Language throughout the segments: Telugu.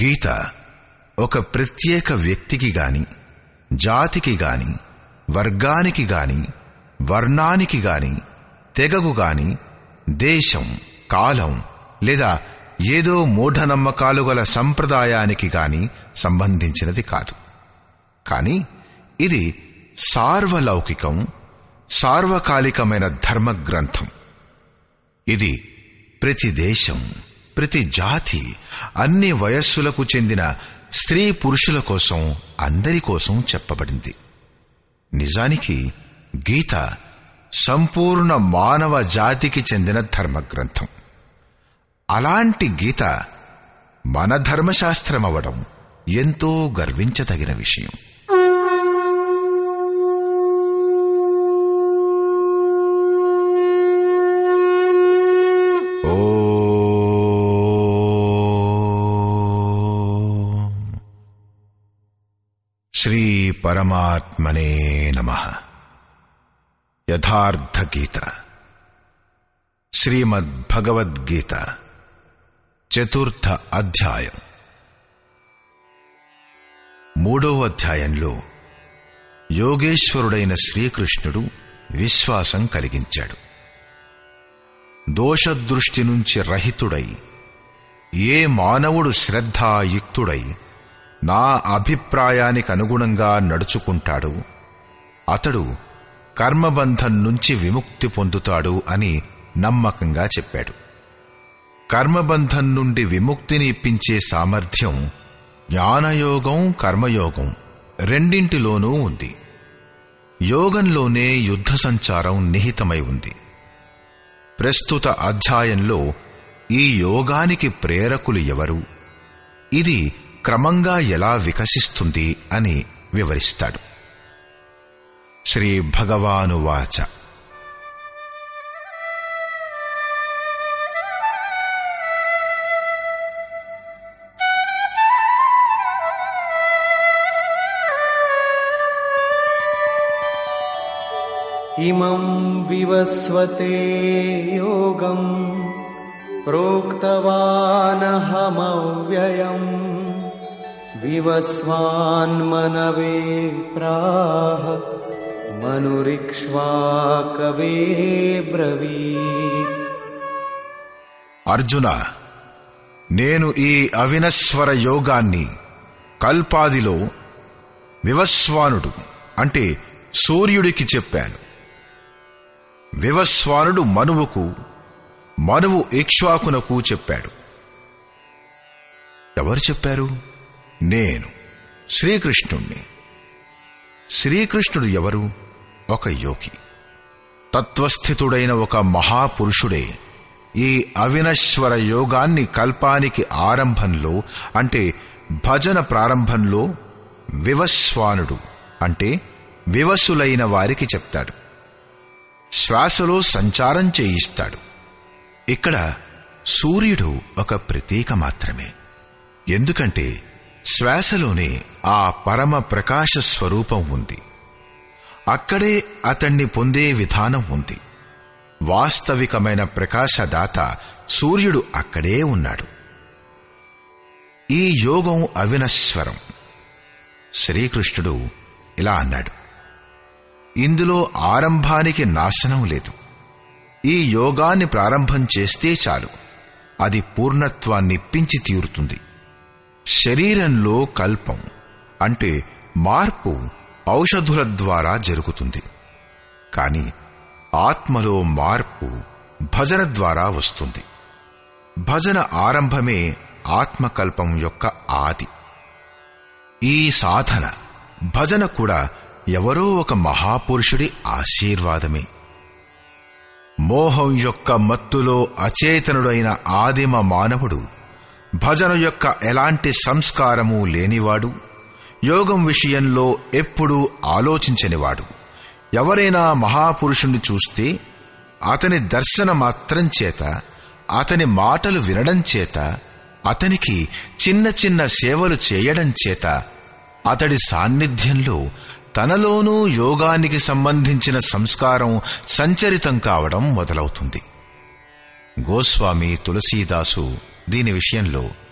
గీత ఒక ప్రత్యేక వ్యక్తికి గాని జాతికి గాని వర్గానికి గాని వర్ణానికి గాని తెగకు గాని దేశం కాలం లేదా ఏదో మూఢనమ్మకాలు గల సంప్రదాయానికి గాని సంబంధించినది కాదు కాని ఇది సార్వలౌకికం సార్వకాలికమైన ధర్మ గ్రంథం ఇది ప్రతి దేశం ప్రతి జాతి అన్ని వయస్సులకు చెందిన స్త్రీ పురుషుల కోసం అందరి కోసం చెప్పబడింది నిజానికి గీత సంపూర్ణ మానవ జాతికి చెందిన ధర్మ గ్రంథం అలాంటి గీత మన ధర్మశాస్త్రమవడం ఎంతో గర్వించదగిన విషయం ఓం. శ్రీ పరమాత్మనే నమ యథార్థ గీత శ్రీమద్భగవద్గీత చతుర్థ అధ్యాయం మూడో అధ్యాయంలో యోగేశ్వరుడైన శ్రీకృష్ణుడు విశ్వాసం కలిగించాడు దోషదృష్టి నుంచి రహితుడై ఏ మానవుడు శ్రద్ధాయుక్తుడై నా అభిప్రాయానికి అనుగుణంగా నడుచుకుంటాడో అతడు కర్మబంధం నుంచి విముక్తి పొందుతాడు అని నమ్మకంగా చెప్పాడు కర్మబంధం నుండి విముక్తిని ఇప్పించే సామర్థ్యం జ్ఞానయోగం కర్మయోగం రెండింటిలోనూ ఉంది యోగంలోనే యుద్ధ సంచారం నిహితమై ఉంది ప్రస్తుత అధ్యాయంలో ఈ యోగానికి ప్రేరకులు ఎవరు ఇది క్రమంగా ఎలా వికసిస్తుంది అని వివరిస్తాడు శ్రీ భగవానువాచ इमं विवस्वते योगम् प्रोक्तवानहमव्ययम् विवस्वान्मनवे प्राह मनुरिक्ष्वाकवे ब्रवीत् అర్జున నేను ఈ అవినస్వర యోగాన్ని కల్పాదిలో వివస్వానుడు అంటే సూర్యుడికి చెప్పాను వివస్వానుడు మనువుకు మనువు ఇక్ష్వాకునకు చెప్పాడు ఎవరు చెప్పారు నేను శ్రీకృష్ణుణ్ణి శ్రీకృష్ణుడు ఎవరు ఒక యోగి తత్వస్థితుడైన ఒక మహాపురుషుడే ఈ అవినశ్వర యోగాన్ని కల్పానికి ఆరంభంలో అంటే భజన ప్రారంభంలో వివస్వానుడు అంటే వివసులైన వారికి చెప్తాడు శ్వాసలో సంచారం చేయిస్తాడు ఇక్కడ సూర్యుడు ఒక ప్రతీక మాత్రమే ఎందుకంటే శ్వాసలోనే ఆ పరమ ప్రకాశ స్వరూపం ఉంది అక్కడే అతణ్ణి పొందే విధానం ఉంది వాస్తవికమైన ప్రకాశదాత సూర్యుడు అక్కడే ఉన్నాడు ఈ యోగం అవినశ్వరం శ్రీకృష్ణుడు ఇలా అన్నాడు ఇందులో ఆరంభానికి నాశనం లేదు ఈ యోగాన్ని ప్రారంభం చేస్తే చాలు అది పూర్ణత్వాన్ని పించి తీరుతుంది శరీరంలో కల్పం అంటే మార్పు ఔషధుల ద్వారా జరుగుతుంది కాని ఆత్మలో మార్పు భజన ద్వారా వస్తుంది భజన ఆరంభమే ఆత్మకల్పం యొక్క ఆది ఈ సాధన భజన కూడా ఎవరో ఒక మహాపురుషుడి ఆశీర్వాదమే మోహం యొక్క మత్తులో అచేతనుడైన ఆదిమ మానవుడు భజన యొక్క ఎలాంటి సంస్కారము లేనివాడు యోగం విషయంలో ఎప్పుడూ ఆలోచించనివాడు ఎవరైనా మహాపురుషుణ్ణి చూస్తే అతని దర్శన మాత్రం చేత అతని మాటలు వినడం చేత అతనికి చిన్న చిన్న సేవలు చేయడం చేత అతడి సాన్నిధ్యంలో తనలోనూ యోగానికి సంబంధించిన సంస్కారం సంచరితం కావడం మొదలవుతుంది గోస్వామి తులసీదాసు దీని విషయంలో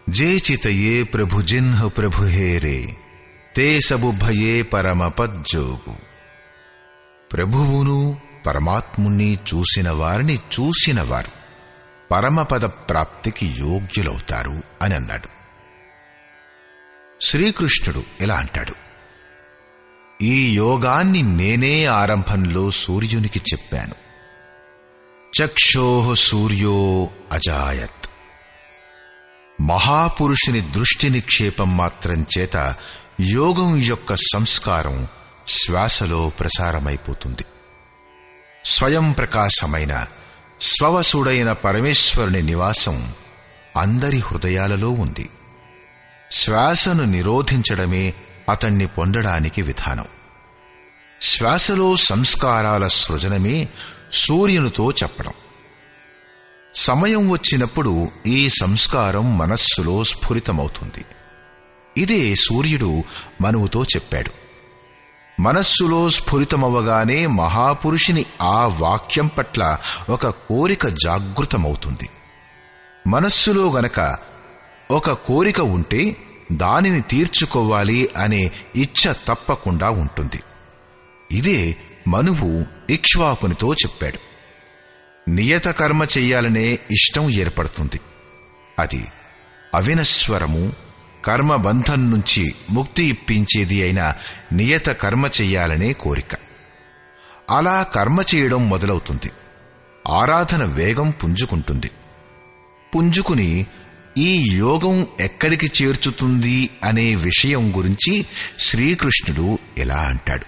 जे चितये प्रभु जिन्ह प्रभु हेरे తే సబుభయే పరమపజ్జోగు ప్రభువును పరమాత్ముని చూసిన వారిని చూసిన వారు పరమపద ప్రాప్తికి యోగ్యులవుతారు అని అన్నాడు శ్రీకృష్ణుడు ఇలా అంటాడు ఈ యోగాన్ని నేనే ఆరంభంలో సూర్యునికి చెప్పాను చక్షోః సూర్యో అజాయత్ మహాపురుషుని దృష్టి నిక్షేపం మాత్రం చేత యోగం యొక్క సంస్కారం శ్వాసలో ప్రసారమైపోతుంది స్వయం ప్రకాశమైన స్వవసుడైన పరమేశ్వరుని నివాసం అందరి హృదయాలలో ఉంది శ్వాసను నిరోధించడమే అతణ్ణి పొందడానికి విధానం శ్వాసలో సంస్కారాల సృజనమే సూర్యునితో చెప్పడం సమయం వచ్చినప్పుడు ఈ సంస్కారం మనస్సులో స్ఫురితమవుతుంది ఇదే సూర్యుడు మనువుతో చెప్పాడు మనస్సులో స్ఫురితమవ్వగానే మహాపురుషుని ఆ వాక్యం పట్ల ఒక కోరిక జాగృతమవుతుంది మనస్సులో గనక ఒక కోరిక ఉంటే దానిని తీర్చుకోవాలి అనే ఇచ్ఛ తప్పకుండా ఉంటుంది ఇదే మనువు ఇక్ష్వాకునితో చెప్పాడు నియత కర్మ చెయ్యాలనే ఇష్టం ఏర్పడుతుంది అది అవినస్వరము కర్మబంధం నుంచి ముక్తి ఇప్పించేది అయిన నియత కర్మ చెయ్యాలనే కోరిక అలా కర్మ చేయడం మొదలవుతుంది ఆరాధన వేగం పుంజుకుంటుంది పుంజుకుని ఈ యోగం ఎక్కడికి చేర్చుతుంది అనే విషయం గురించి శ్రీకృష్ణుడు ఇలా అంటాడు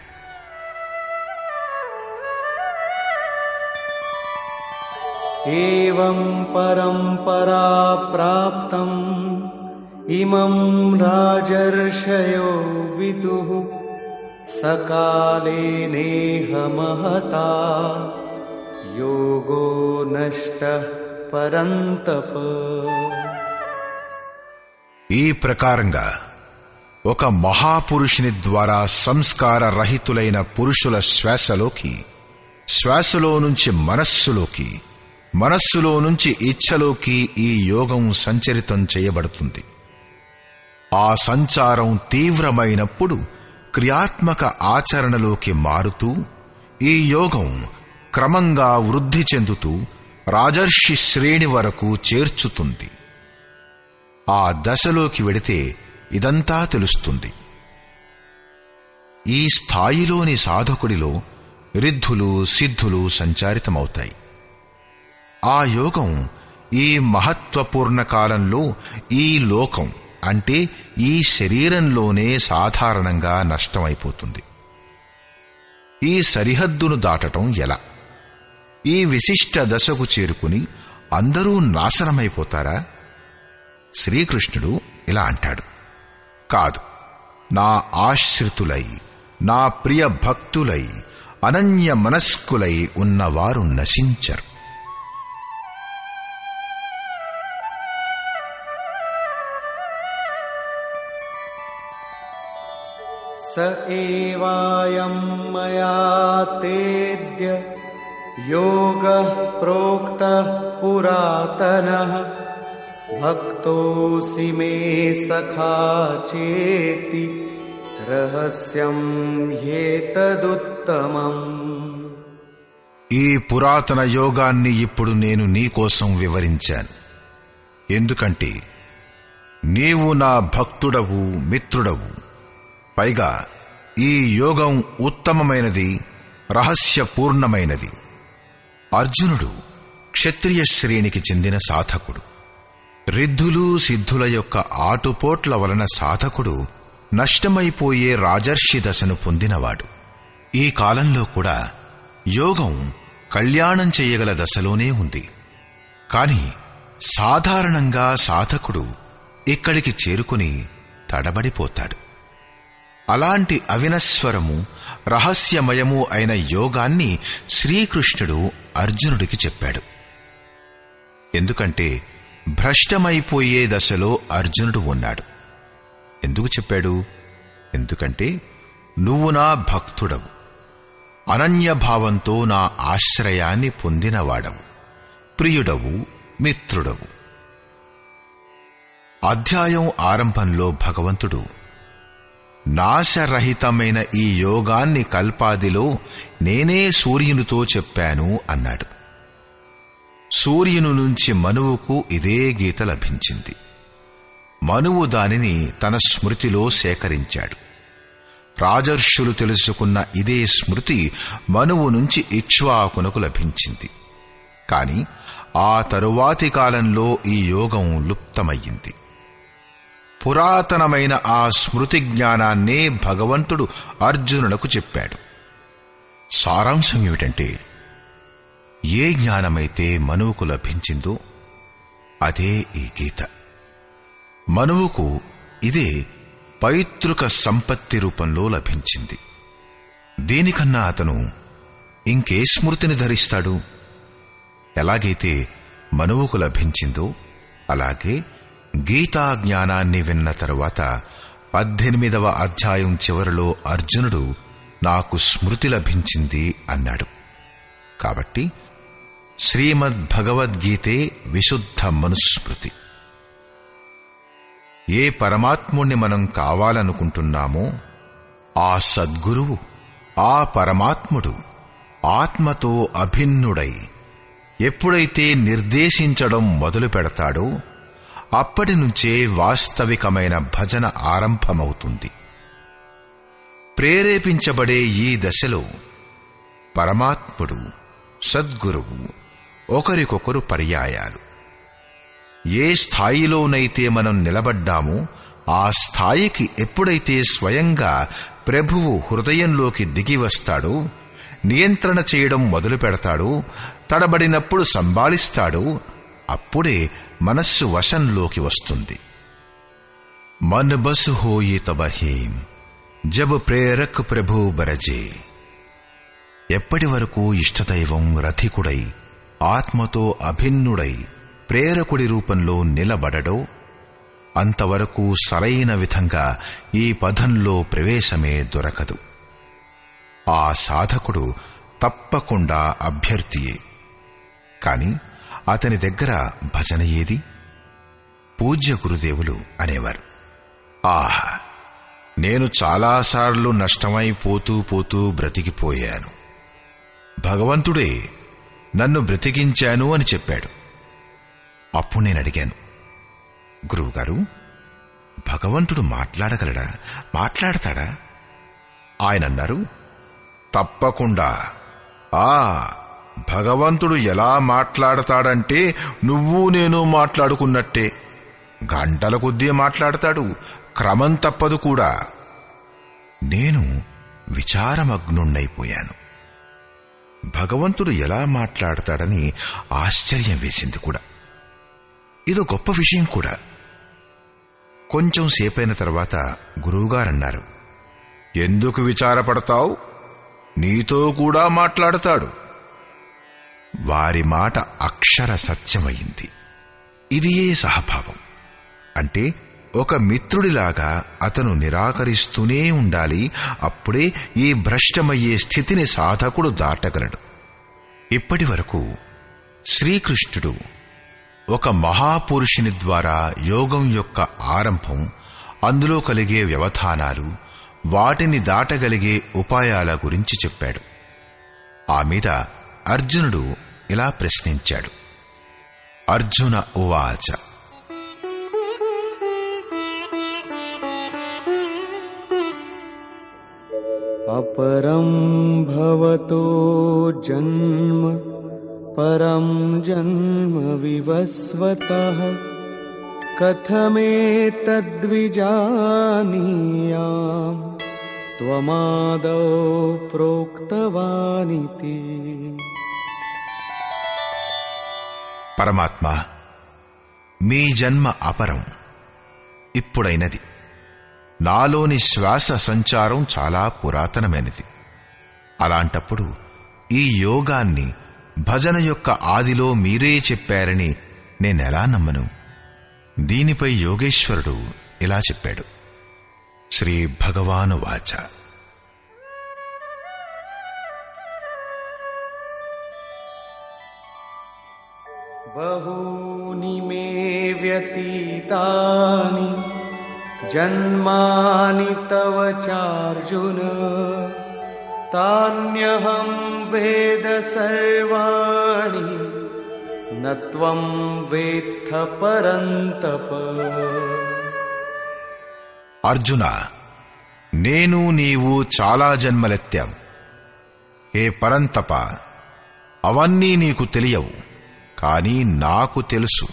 एवं परम्परा प्राप्तम् इमं राजर्षयो विदुः सकाले नेह महता योगो नष्टः परन्तप ఈ ప్రకారంగా ఒక మహాపురుషుని ద్వారా సంస్కార రహితులైన పురుషుల శ్వాసలోకి శ్వాసలో నుంచి మనస్సులోకి మనస్సులో నుంచి ఇచ్ఛలోకి ఈ యోగం సంచరితం చేయబడుతుంది ఆ సంచారం తీవ్రమైనప్పుడు క్రియాత్మక ఆచరణలోకి మారుతూ ఈ యోగం క్రమంగా వృద్ధి చెందుతూ రాజర్షి శ్రేణి వరకు చేర్చుతుంది ఆ దశలోకి వెడితే ఇదంతా తెలుస్తుంది ఈ స్థాయిలోని సాధకుడిలో రిద్ధులు సిద్ధులు సంచారితమవుతాయి ఆ యోగం ఈ మహత్వపూర్ణ కాలంలో ఈ లోకం అంటే ఈ శరీరంలోనే సాధారణంగా నష్టమైపోతుంది ఈ సరిహద్దును దాటటం ఎలా ఈ విశిష్ట దశకు చేరుకుని అందరూ నాశనమైపోతారా శ్రీకృష్ణుడు ఇలా అంటాడు కాదు నా ఆశ్రితులై నా ప్రియ భక్తులై అనన్య మనస్కులై ఉన్నవారు నశించరు स एवायं मया तेद्य योगः प्रोक्तः पुरातनः भक्तोऽसि मे सखा चेति रहस्यं ह्येतदुत्तमम् ఈ పురాతన యోగాన్ని ఇప్పుడు నేను నీకోసం వివరించాను ఎందుకంటే నీవు నా భక్తుడవు మిత్రుడవు పైగా ఈ యోగం ఉత్తమమైనది రహస్యపూర్ణమైనది అర్జునుడు క్షత్రియ శ్రేణికి చెందిన సాధకుడు రిద్ధులు సిద్ధుల యొక్క ఆటుపోట్ల వలన సాధకుడు నష్టమైపోయే రాజర్షి దశను పొందినవాడు ఈ కాలంలో కూడా యోగం కళ్యాణం చేయగల దశలోనే ఉంది కాని సాధారణంగా సాధకుడు ఇక్కడికి చేరుకుని తడబడిపోతాడు అలాంటి అవినస్వరము రహస్యమయము అయిన యోగాన్ని శ్రీకృష్ణుడు అర్జునుడికి చెప్పాడు ఎందుకంటే భ్రష్టమైపోయే దశలో అర్జునుడు ఉన్నాడు ఎందుకు చెప్పాడు ఎందుకంటే నువ్వు నా భక్తుడవు అనన్యభావంతో నా ఆశ్రయాన్ని పొందినవాడవు ప్రియుడవు మిత్రుడవు అధ్యాయం ఆరంభంలో భగవంతుడు నాశరహితమైన ఈ యోగాన్ని కల్పాదిలో నేనే సూర్యునితో చెప్పాను అన్నాడు సూర్యుని నుంచి మనువుకు ఇదే గీత లభించింది మనువు దానిని తన స్మృతిలో సేకరించాడు రాజర్షులు తెలుసుకున్న ఇదే స్మృతి మనువు నుంచి ఇక్ష్వాకునకు లభించింది కాని ఆ తరువాతి కాలంలో ఈ యోగం లుప్తమయ్యింది పురాతనమైన ఆ స్మృతి జ్ఞానాన్నే భగవంతుడు అర్జునులకు చెప్పాడు సారాంశం ఏమిటంటే ఏ జ్ఞానమైతే మనువుకు లభించిందో అదే ఈ గీత మనువుకు ఇదే పైతృక సంపత్తి రూపంలో లభించింది దీనికన్నా అతను ఇంకే స్మృతిని ధరిస్తాడు ఎలాగైతే మనువుకు లభించిందో అలాగే గీతా జ్ఞానాన్ని విన్న తరువాత పద్దెనిమిదవ అధ్యాయం చివరిలో అర్జునుడు నాకు స్మృతి లభించింది అన్నాడు కాబట్టి శ్రీమద్ భగవద్గీతే విశుద్ధ మనుస్మృతి ఏ పరమాత్ముణ్ణి మనం కావాలనుకుంటున్నామో ఆ సద్గురువు ఆ పరమాత్ముడు ఆత్మతో అభిన్నుడై ఎప్పుడైతే నిర్దేశించడం మొదలు పెడతాడో అప్పటి నుంచే వాస్తవికమైన భజన ఆరంభమవుతుంది ప్రేరేపించబడే ఈ దశలో పరమాత్ముడు సద్గురువు ఒకరికొకరు పర్యాయాలు ఏ స్థాయిలోనైతే మనం నిలబడ్డామో ఆ స్థాయికి ఎప్పుడైతే స్వయంగా ప్రభువు హృదయంలోకి దిగి వస్తాడో నియంత్రణ చేయడం మొదలు పెడతాడో తడబడినప్పుడు సంబాళిస్తాడో అప్పుడే మనస్సు వశంలోకి వస్తుంది मन बस हो ये तबहीम జబ్ ప్రేరక్ ప్రభు బరజే ఎప్పటి వరకు ఇష్టదైవం రథికుడై ఆత్మతో అభిన్నుడై ప్రేరకుడి రూపంలో నిలబడడో అంతవరకు సరైన విధంగా ఈ పదంలో ప్రవేశమే దొరకదు ఆ సాధకుడు తప్పకుండా అభ్యర్థియే కాని అతని దగ్గర భజన ఏది పూజ్య గురుదేవులు అనేవారు ఆహా నేను చాలాసార్లు నష్టమైపోతూ పోతూ బ్రతికిపోయాను భగవంతుడే నన్ను బ్రతికించాను అని చెప్పాడు అప్పుడు నేను అడిగాను గురువుగారు భగవంతుడు మాట్లాడగలడా మాట్లాడతాడా ఆయన అన్నారు తప్పకుండా ఆ భగవంతుడు ఎలా మాట్లాడతాడంటే నువ్వు నేను మాట్లాడుకున్నట్టే గంటల కొద్దీ మాట్లాడతాడు క్రమం తప్పదు కూడా నేను విచారమగ్నుణ్ణైపోయాను భగవంతుడు ఎలా మాట్లాడతాడని ఆశ్చర్యం వేసింది కూడా ఇదో గొప్ప విషయం కూడా కొంచెం సేపైన తర్వాత గురువుగారన్నారు ఎందుకు విచారపడతావు నీతో కూడా మాట్లాడతాడు వారి మాట అక్షర సత్యమయ్యింది ఇదియే సహభావం అంటే ఒక మిత్రుడిలాగా అతను నిరాకరిస్తూనే ఉండాలి అప్పుడే ఈ భ్రష్టమయ్యే స్థితిని సాధకుడు దాటగలడు ఇప్పటి వరకు శ్రీకృష్ణుడు ఒక మహాపురుషుని ద్వారా యోగం యొక్క ఆరంభం అందులో కలిగే వ్యవధానాలు వాటిని దాటగలిగే ఉపాయాల గురించి చెప్పాడు ఆ మీద అర్జునుడు ఇలా ప్రశ్నించాడు అర్జున ఉవాచ अपरं भवतो जन्म परं जन्म विवस्वतः कथमेतद्विजानीयाम् त्वमादौ प्रोक्तवानिति పరమాత్మ మీ జన్మ అపరం ఇప్పుడైనది నాలోని శ్వాస సంచారం చాలా పురాతనమైనది అలాంటప్పుడు ఈ యోగాన్ని భజన యొక్క ఆదిలో మీరే చెప్పారని నేనెలా నమ్మను దీనిపై యోగేశ్వరుడు ఇలా చెప్పాడు శ్రీ భగవాను వాచ बहूनि मे व्यतीतानि जन्मानि तव चार्जुन तान्यहं वेद सर्वाणि न त्वं वेत्थ परन्तप అర్జున నేను నీవు చాలా జన్మలెత్తాం హే పరంతప అవన్నీ నీకు తెలియవు కానీ నాకు తెలుసు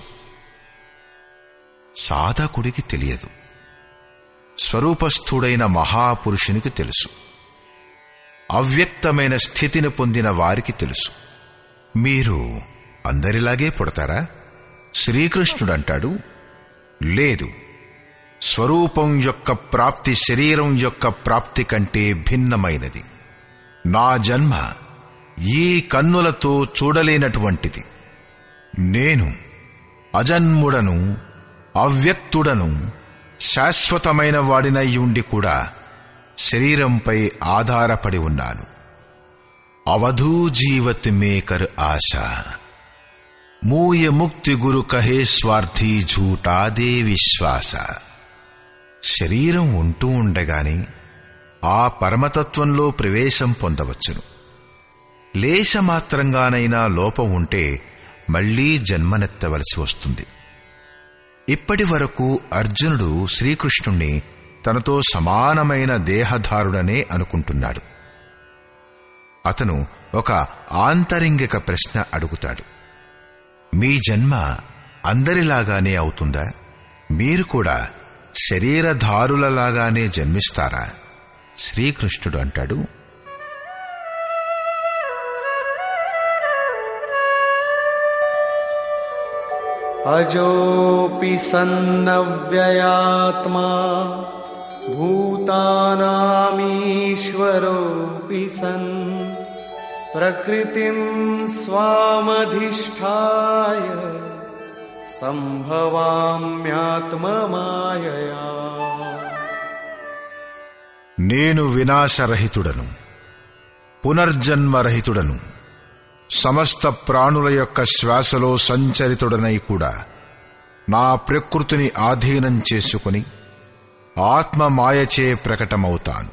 సాధకుడికి తెలియదు స్వరూపస్థుడైన మహాపురుషునికి తెలుసు అవ్యక్తమైన స్థితిని పొందిన వారికి తెలుసు మీరు అందరిలాగే పుడతారా శ్రీకృష్ణుడంటాడు లేదు స్వరూపం యొక్క ప్రాప్తి శరీరం యొక్క ప్రాప్తి కంటే భిన్నమైనది నా జన్మ ఈ కన్నులతో చూడలేనటువంటిది నేను అజన్ముడను అవ్యక్తుడను శాశ్వతమైన వాడినై ఉండి కూడా శరీరంపై ఆధారపడి ఉన్నాను అవధూ జీవత్ మేకర్ ఆశ మూయ ముక్తి గురు కహే స్వార్థి ఝూటాదే విశ్వాస శరీరం ఉంటూ ఉండగానే ఆ పరమతత్వంలో ప్రవేశం పొందవచ్చును లేశమాత్రంగానైనా లోపం ఉంటే మళ్లీ జన్మనెత్తవలసి వస్తుంది ఇప్పటి వరకు అర్జునుడు శ్రీకృష్ణుణ్ణి తనతో సమానమైన దేహధారుడనే అనుకుంటున్నాడు అతను ఒక ఆంతరింగిక ప్రశ్న అడుగుతాడు మీ జన్మ అందరిలాగానే అవుతుందా మీరు కూడా శరీరధారులలాగానే జన్మిస్తారా శ్రీకృష్ణుడు అంటాడు अजोऽपि सन्नव्ययात्मा भूतानामीश्वरोऽपि सन् प्रकृतिं स्वामधिष्ठाय सम्भवाम्यात्ममायया నేను వినాశరహితుడను పునర్జన్మరహితుడను సమస్త ప్రాణుల యొక్క శ్వాసలో సంచరితుడనై కూడా నా ప్రకృతిని ఆధీనం చేసుకుని ఆత్మ మాయచే ప్రకటమవుతాను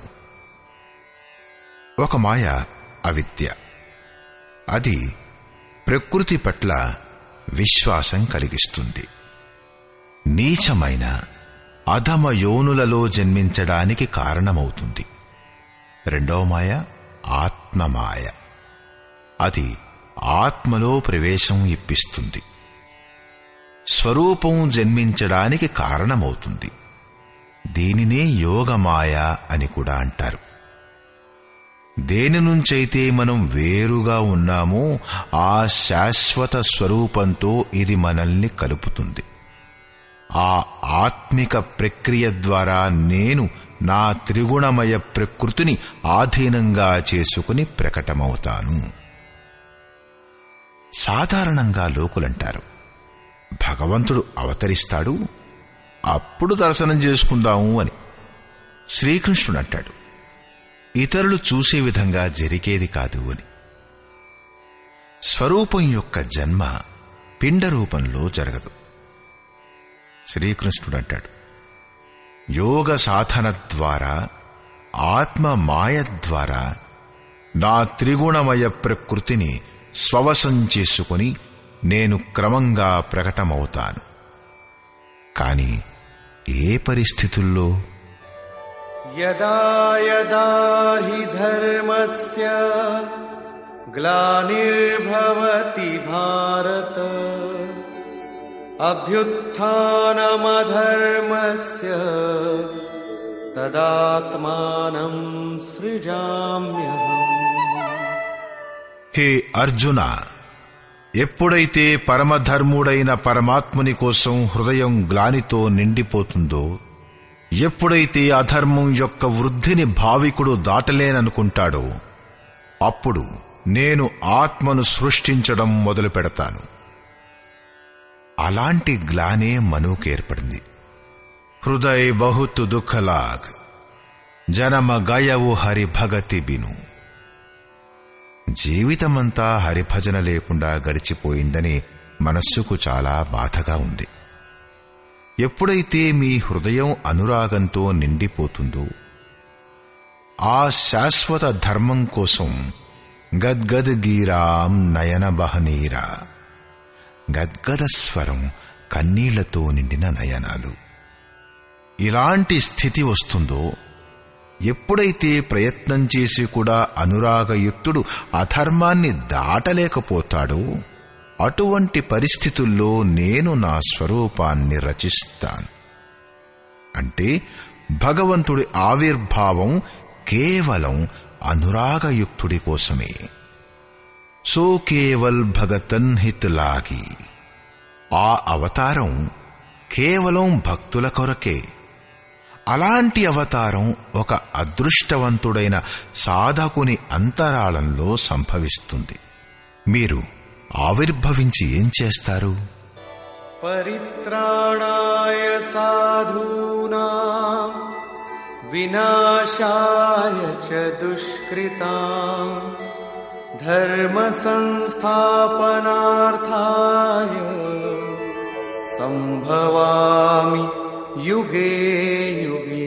ఒక మాయ అవిద్య అది ప్రకృతి పట్ల విశ్వాసం కలిగిస్తుంది నీచమైన అధమ యోనులలో జన్మించడానికి కారణమవుతుంది రెండవ మాయ ఆత్మమాయ అది ఆత్మలో ప్రవేశం ఇప్పిస్తుంది స్వరూపం జన్మించడానికి కారణమవుతుంది దీనినే యోగమాయ అని కూడా అంటారు దేని నుంచైతే మనం వేరుగా ఉన్నామో ఆ శాశ్వత స్వరూపంతో ఇది మనల్ని కలుపుతుంది ఆ ఆత్మిక ప్రక్రియ ద్వారా నేను నా త్రిగుణమయ ప్రకృతిని ఆధీనంగా చేసుకుని ప్రకటమవుతాను సాధారణంగా లోకులంటారు భగవంతుడు అవతరిస్తాడు అప్పుడు దర్శనం చేసుకుందాము అని శ్రీకృష్ణుడు అంటాడు ఇతరులు చూసే విధంగా జరిగేది కాదు అని స్వరూపం యొక్క జన్మ పిండ రూపంలో జరగదు శ్రీకృష్ణుడు అంటాడు యోగ సాధన ద్వారా ఆత్మ మాయ ద్వారా నా త్రిగుణమయ ప్రకృతిని స్వవశం చేసుకుని నేను క్రమంగా ప్రకటమవుతాను కాని ఏ పరిస్థితుల్లో यदा यदा हि धर्मस्य ग्लानिर्भवति भारत अभ्युत्थानमधर्मस्य तदात्मानं सृजाम्यहम् హే అర్జున ఎప్పుడైతే పరమధర్ముడైన పరమాత్ముని కోసం హృదయం గ్లానితో నిండిపోతుందో ఎప్పుడైతే అధర్మం యొక్క వృద్ధిని భావికుడు దాటలేననుకుంటాడో అప్పుడు నేను ఆత్మను సృష్టించడం మొదలు పెడతాను అలాంటి గ్లానే మనుకు ఏర్పడింది హృదయ బహుత్ దుఃఖలాగ్ జనమ గయవు హరి భగతి బిను జీవితమంతా హరిభజన లేకుండా గడిచిపోయిందని మనస్సుకు చాలా బాధగా ఉంది ఎప్పుడైతే మీ హృదయం అనురాగంతో నిండిపోతుందో ఆ శాశ్వత ధర్మం కోసం గద్గద్ గీరాం నయన బహనీరా గద్గద స్వరం కన్నీళ్లతో నిండిన నయనాలు ఇలాంటి స్థితి వస్తుందో ఎప్పుడైతే ప్రయత్నం చేసి కూడా అనురాగయుక్తుడు అధర్మాన్ని దాటలేకపోతాడో అటువంటి పరిస్థితుల్లో నేను నా స్వరూపాన్ని రచిస్తాను అంటే భగవంతుడి ఆవిర్భావం కేవలం అనురాగయుక్తుడి కోసమే సో కేవల్ భగతన్ హిత్ లాగి ఆ అవతారం కేవలం భక్తుల కొరకే అలాంటి అవతారం ఒక అదృష్టవంతుడైన సాధకుని అంతరాళంలో సంభవిస్తుంది మీరు ఆవిర్భవించి ఏం చేస్తారు परित्राणाय साधूनां विनाशाय च दुष्कृताम् धर्मसंस्थापनार्थाय सम्भवामि युगे युगे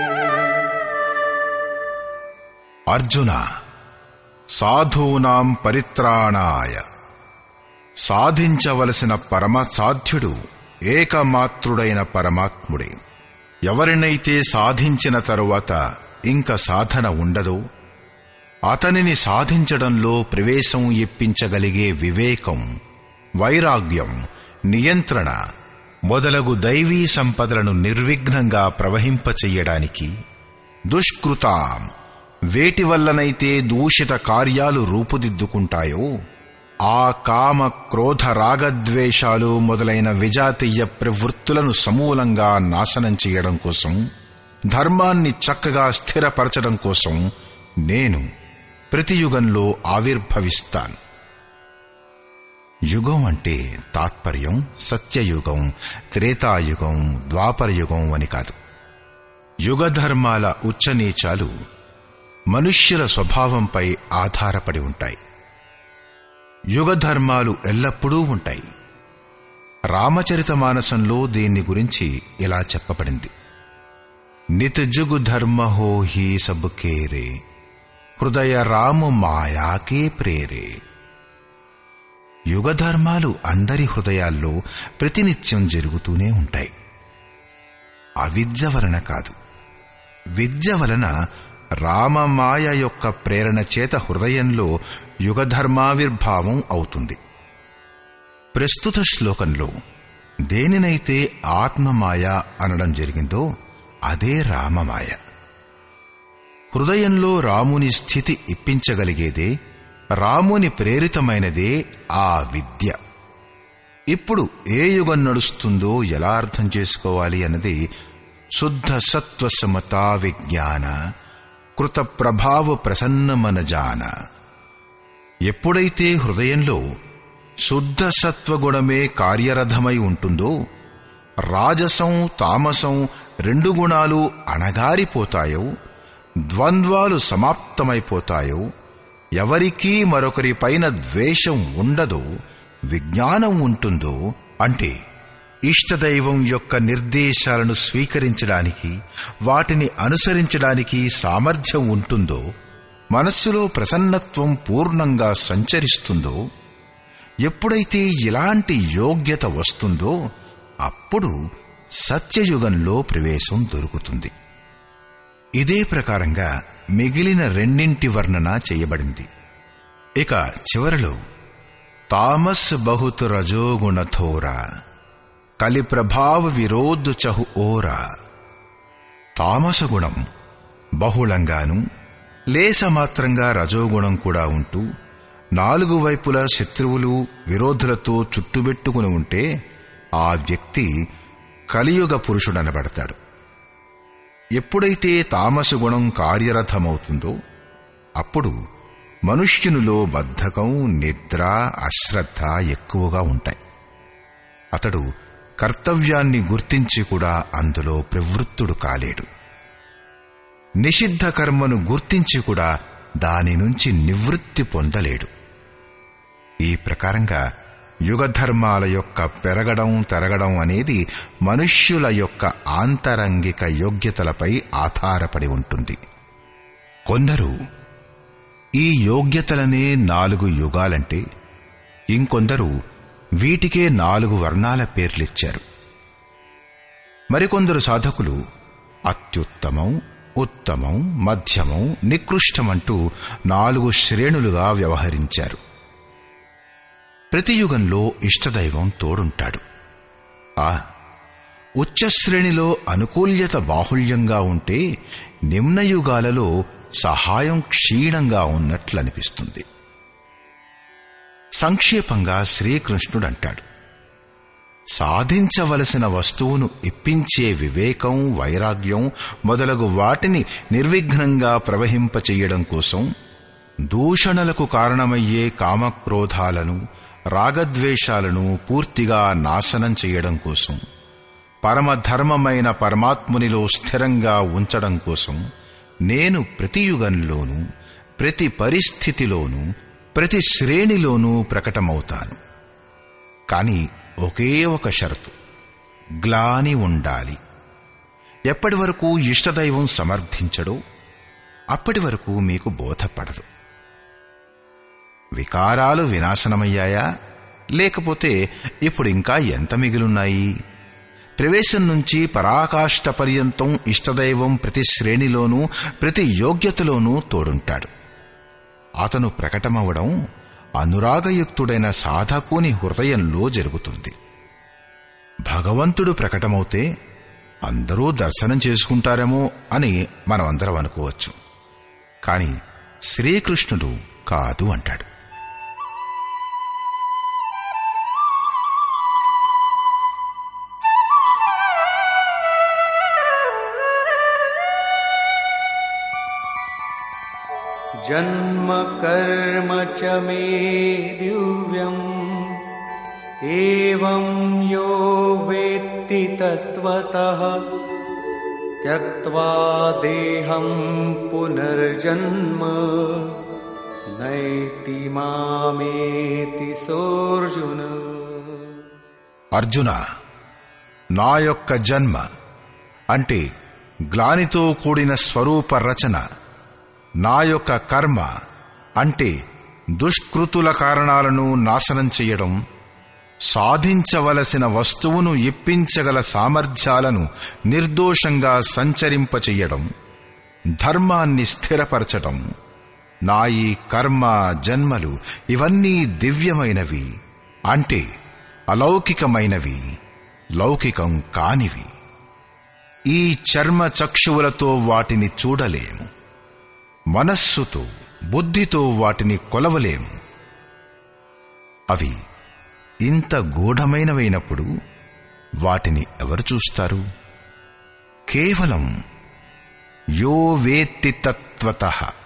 అర్జున సాధూనాం పరిత్రాణాయ సాధించవలసిన పరమ సాధ్యుడు ఏకమాత్రుడైన పరమాత్ముడే ఎవరినైతే సాధించిన తరువాత ఇంక సాధన ఉండదో అతనిని సాధించడంలో ప్రవేశం ఇప్పించగలిగే వివేకం వైరాగ్యం నియంత్రణ మొదలగు దైవీ సంపదలను నిర్విఘ్నంగా ప్రవహింపచెయ్యడానికి దుష్కృతాం వేటి వల్లనైతే దూషిత కార్యాలు రూపుదిద్దుకుంటాయో ఆ కామ క్రోధ రాగద్వేషాలు మొదలైన విజాతీయ ప్రవృత్తులను సమూలంగా నాశనం చేయడం కోసం ధర్మాన్ని చక్కగా స్థిరపరచడం కోసం నేను ప్రతి యుగంలో ఆవిర్భవిస్తాను యుగం అంటే తాత్పర్యం సత్యయుగం త్రేతాయుగం ద్వాపరయుగం అని కాదు యుగధర్మాల ఉచ్చనీచాలు మనుష్యుల స్వభావంపై ఆధారపడి ఉంటాయి యుగధర్మాలు ఎల్లప్పుడూ ఉంటాయి రామచరిత మానసంలో దీన్ని గురించి ఇలా చెప్పబడింది నితజుగు ధర్మ హో హీ సబుకేరే హృదయ రాము మాయాకే ప్రేరే యుగధర్మాలు అందరి హృదయాల్లో ప్రతినిత్యం జరుగుతూనే ఉంటాయి అవిద్య వలన కాదు విద్య వలన రామమాయ యొక్క ప్రేరణ చేత హృదయంలో యుగధర్మావిర్భావం అవుతుంది ప్రస్తుత శ్లోకంలో దేనినైతే ఆత్మమాయ అనడం జరిగిందో అదే రామమాయ హృదయంలో రాముని స్థితి ఇప్పించగలిగేదే రాముని ప్రేరితమైనదే ఆ విద్య ఇప్పుడు ఏ యుగం నడుస్తుందో ఎలా అర్థం చేసుకోవాలి అన్నది శుద్ధ సత్వ సమతా విజ్ఞాన కృత ప్రభావ ప్రసన్న మనజాన ఎప్పుడైతే హృదయంలో శుద్ధ సత్వగుణమే కార్యరథమై ఉంటుందో రాజసం తామసం రెండు గుణాలు అణగారిపోతాయో ద్వంద్వాలు సమాప్తమైపోతాయో ఎవరికీ మరొకరిపైన ద్వేషం ఉండదో విజ్ఞానం ఉంటుందో అంటే ఇష్టదైవం యొక్క నిర్దేశాలను స్వీకరించడానికి వాటిని అనుసరించడానికి సామర్థ్యం ఉంటుందో మనస్సులో ప్రసన్నత్వం పూర్ణంగా సంచరిస్తుందో ఎప్పుడైతే ఇలాంటి యోగ్యత వస్తుందో అప్పుడు సత్యయుగంలో ప్రవేశం దొరుకుతుంది ఇదే ప్రకారంగా మిగిలిన రెండింటి వర్ణన చేయబడింది ఇక చివరలో తామస్ బహుత్ రజోగుణ థోరా కలి ప్రభావ విరోధు చహు ఓరా తామసగుణం బహుళంగాను లేసమాత్రంగా రజోగుణం కూడా ఉంటూ నాలుగు వైపులా శత్రువులు విరోధులతో చుట్టుబెట్టుకుని ఉంటే ఆ వ్యక్తి కలియుగ పురుషుడనబడతాడు ఎప్పుడైతే తామసు గుణం కార్యరథమవుతుందో అప్పుడు మనుష్యునిలో బద్ధకం నిద్ర అశ్రద్ధ ఎక్కువగా ఉంటాయి అతడు కర్తవ్యాన్ని గుర్తించి కూడా అందులో ప్రవృత్తుడు కాలేడు నిషిద్ధ కర్మను గుర్తించి కూడా దాని నుంచి నివృత్తి పొందలేడు ఈ ప్రకారంగా యుగధర్మాల యొక్క పెరగడం తరగడం అనేది మనుష్యుల యొక్క ఆంతరంగిక యోగ్యతలపై ఆధారపడి ఉంటుంది కొందరు ఈ యోగ్యతలనే నాలుగు యుగాలంటే ఇంకొందరు వీటికే నాలుగు వర్ణాల పేర్లిచ్చారు మరికొందరు సాధకులు అత్యుత్తమం ఉత్తమం మధ్యమం నికృష్టమంటూ నాలుగు శ్రేణులుగా వ్యవహరించారు ప్రతి యుగంలో ఇష్టదైవం తోడుంటాడు ఆ ఉచ్చ శ్రేణిలో అనుకూల్యత బాహుళ్యంగా ఉంటే నిమ్న యుగాలలో సహాయం క్షీణంగా ఉన్నట్లనిపిస్తుంది సంక్షేపంగా శ్రీకృష్ణుడంటాడు సాధించవలసిన వస్తువును ఇప్పించే వివేకం వైరాగ్యం మొదలగు వాటిని నిర్విఘ్నంగా ప్రవహింపచెయ్యడం కోసం దూషణలకు కారణమయ్యే కామక్రోధాలను రాగద్వేషాలను పూర్తిగా నాశనం చేయడం కోసం పరమధర్మమైన పరమాత్మునిలో స్థిరంగా ఉంచడం కోసం నేను ప్రతి యుగంలోనూ ప్రతి పరిస్థితిలోనూ ప్రతి శ్రేణిలోనూ ప్రకటమవుతాను కాని ఒకే ఒక షరతు గ్లాని ఉండాలి ఎప్పటి వరకు ఇష్టదైవం సమర్థించడో అప్పటి వరకు మీకు బోధపడదు వికారాలు వినాశనమయ్యాయా లేకపోతే ఇప్పుడు ఇంకా ఎంత మిగిలున్నాయి ప్రవేశం నుంచి పరాకాష్ట పర్యంతం ఇష్టదైవం ప్రతి శ్రేణిలోనూ ప్రతి యోగ్యతలోనూ తోడుంటాడు అతను ప్రకటమవడం అనురాగయుక్తుడైన సాధకుని హృదయంలో జరుగుతుంది భగవంతుడు ప్రకటమవుతే అందరూ దర్శనం చేసుకుంటారేమో అని మనమందరం అనుకోవచ్చు కాని శ్రీకృష్ణుడు కాదు అంటాడు जन्म कर्म च मे दिव्यम् एवं यो वेत्ति तत्त्वतः त्यक्त्वा देहं पुनर्जन्म नैति मामेति सोऽर्जुन అర్జున నా యొక్క జన్మ అంటే గ్లానితో కూడిన స్వరూప రచన నా యొక్క కర్మ అంటే దుష్కృతుల కారణాలను నాశనం చెయ్యడం సాధించవలసిన వస్తువును ఇప్పించగల సామర్థ్యాలను నిర్దోషంగా సంచరింపచెయ్యడం ధర్మాన్ని స్థిరపరచడం నా ఈ కర్మ జన్మలు ఇవన్నీ దివ్యమైనవి అంటే అలౌకికమైనవి లౌకికం కానివి ఈ చర్మ చక్షువులతో వాటిని చూడలేము మనస్సుతో బుద్ధితో వాటిని కొలవలేము అవి ఇంత గూఢమైనవైనప్పుడు వాటిని ఎవరు చూస్తారు కేవలం యో వేత్తి తత్వత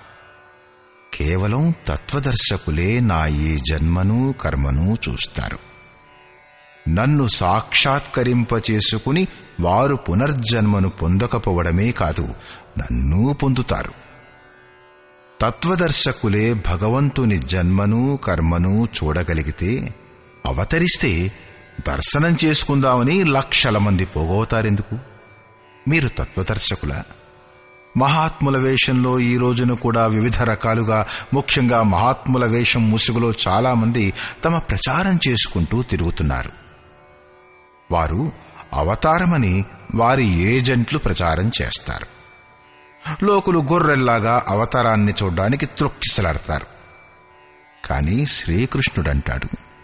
కేవలం తత్వదర్శకులే నా ఈ జన్మను కర్మను చూస్తారు నన్ను సాక్షాత్కరింపచేసుకుని వారు పునర్జన్మను పొందకపోవడమే కాదు నన్ను పొందుతారు తత్వదర్శకులే భగవంతుని జన్మను కర్మను చూడగలిగితే అవతరిస్తే దర్శనం చేసుకుందామని లక్షల మంది పోగవుతారెందుకు మీరు తత్వదర్శకుల మహాత్ముల వేషంలో ఈ రోజున కూడా వివిధ రకాలుగా ముఖ్యంగా మహాత్ముల వేషం ముసుగులో చాలామంది తమ ప్రచారం చేసుకుంటూ తిరుగుతున్నారు వారు అవతారమని వారి ఏజెంట్లు ప్రచారం చేస్తారు లోకులు గొర్రెల్లాగా అవతారాన్ని చూడ్డానికి త్రొక్కిసలాడతారు కాని శ్రీకృష్ణుడంటాడు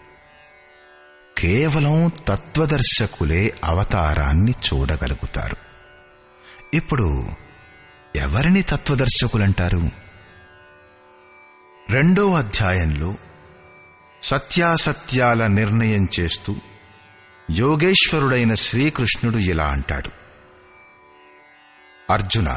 కేవలం తత్వదర్శకులే అవతారాన్ని చూడగలుగుతారు ఇప్పుడు ఎవరిని తత్వదర్శకులంటారు రెండో అధ్యాయంలో సత్యాసత్యాల నిర్ణయం చేస్తూ యోగేశ్వరుడైన శ్రీకృష్ణుడు ఇలా అంటాడు అర్జున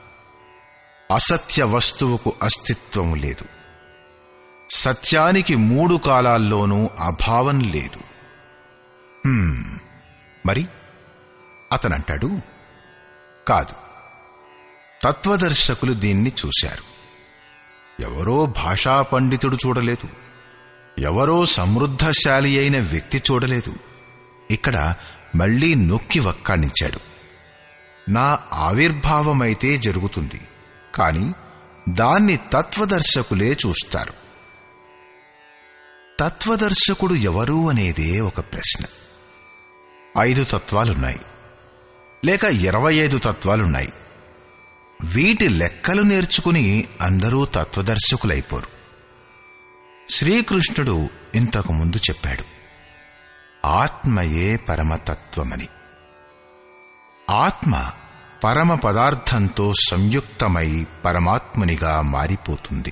అసత్య వస్తువుకు అస్తిత్వం లేదు సత్యానికి మూడు కాలాల్లోనూ అభావం లేదు హ్మ్, మరి అతనంటాడు కాదు తత్వదర్శకులు దీన్ని చూశారు ఎవరో భాషా పండితుడు చూడలేదు ఎవరో సమృద్ధశాలి అయిన వ్యక్తి చూడలేదు ఇక్కడ మళ్లీ నొక్కి వక్కాణించాడు నా ఆవిర్భావమైతే జరుగుతుంది కాని దాన్ని తత్వదర్శకులే చూస్తారు తత్వదర్శకుడు ఎవరు అనేదే ఒక ప్రశ్న ఐదు తత్వాలున్నాయి లేక ఇరవై ఐదు తత్వాలున్నాయి వీటి లెక్కలు నేర్చుకుని అందరూ తత్వదర్శకులైపోరు శ్రీకృష్ణుడు ఇంతకు ముందు చెప్పాడు ఆత్మయే పరమతత్వమని ఆత్మ పరమ పదార్థంతో సంయుక్తమై పరమాత్మునిగా మారిపోతుంది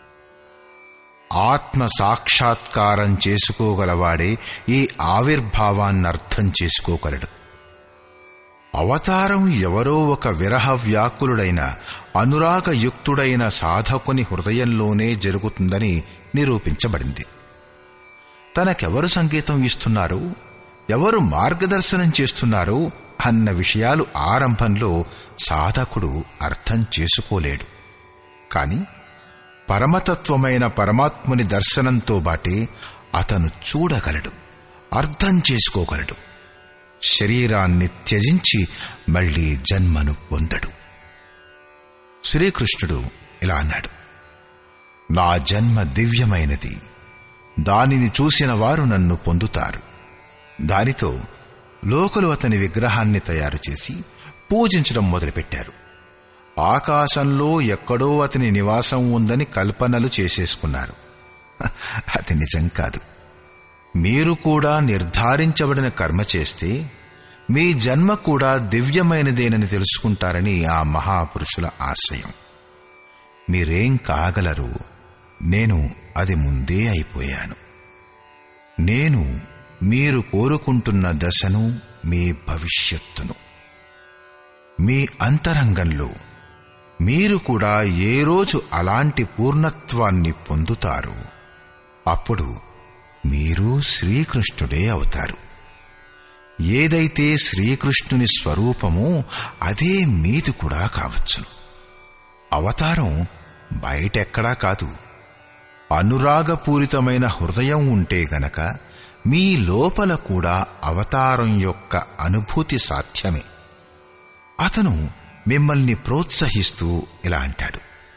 ఆత్మ సాక్షాత్కారం చేసుకోగలవాడే ఈ ఆవిర్భావాన్ని అర్థం చేసుకోగలడు అవతారం ఎవరో ఒక విరహ వ్యాకులుడైన అనురాగయుక్తుడైన సాధకుని హృదయంలోనే జరుగుతుందని నిరూపించబడింది తనకెవరు సంగీతం ఇస్తున్నారు ఎవరు మార్గదర్శనం చేస్తున్నారు అన్న విషయాలు ఆరంభంలో సాధకుడు అర్థం చేసుకోలేడు కాని పరమతత్వమైన పరమాత్ముని దర్శనంతో బాటే అతను చూడగలడు అర్థం చేసుకోగలడు శరీరాన్ని త్యజించి మళ్లీ జన్మను పొందడు శ్రీకృష్ణుడు ఇలా అన్నాడు నా జన్మ దివ్యమైనది దానిని చూసిన వారు నన్ను పొందుతారు దానితో లోకులు అతని విగ్రహాన్ని తయారు చేసి పూజించడం మొదలుపెట్టారు ఆకాశంలో ఎక్కడో అతని నివాసం ఉందని కల్పనలు చేసేసుకున్నారు అది నిజం కాదు మీరు కూడా నిర్ధారించబడిన కర్మ చేస్తే మీ జన్మ కూడా దివ్యమైనదేనని తెలుసుకుంటారని ఆ మహాపురుషుల ఆశయం మీరేం కాగలరు నేను అది ముందే అయిపోయాను నేను మీరు కోరుకుంటున్న దశను మీ భవిష్యత్తును మీ అంతరంగంలో మీరు కూడా ఏ రోజు అలాంటి పూర్ణత్వాన్ని పొందుతారో అప్పుడు మీరు శ్రీకృష్ణుడే అవుతారు ఏదైతే శ్రీకృష్ణుని స్వరూపమో అదే మీది కూడా కావచ్చును అవతారం బయటెక్కడా కాదు అనురాగపూరితమైన హృదయం ఉంటే గనక మీ లోపల కూడా అవతారం యొక్క అనుభూతి సాధ్యమే అతను మిమ్మల్ని ప్రోత్సహిస్తూ ఇలా అంటాడు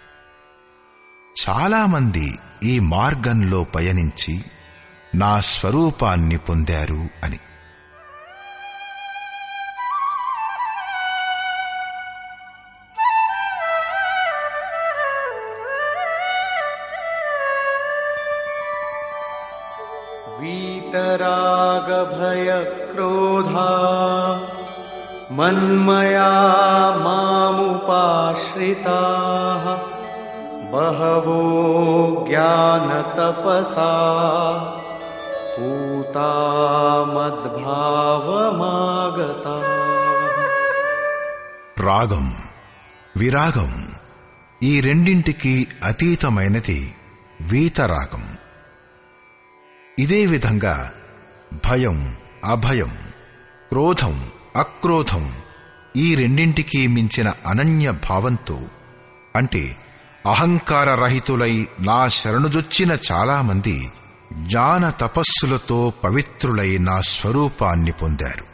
చాలామంది ఈ మార్గంలో పయనించి నా స్వరూపాన్ని పొందారు అని वीतरागभयक्रोधा मन्मया मामुपाश्रिताः बहवो ज्ञानतपसा पूता मद्भावमागता రాగం విరాగం ఈ రెండింటికి అతీతమైనది వీతరాగం ఇదే విధంగా భయం అభయం క్రోధం అక్రోధం ఈ రెండింటికి మించిన అనన్య భావంతో అంటే అహంకార రహితులై నా శరణుజొచ్చిన చాలామంది జ్ఞాన తపస్సులతో పవిత్రులై నా స్వరూపాన్ని పొందారు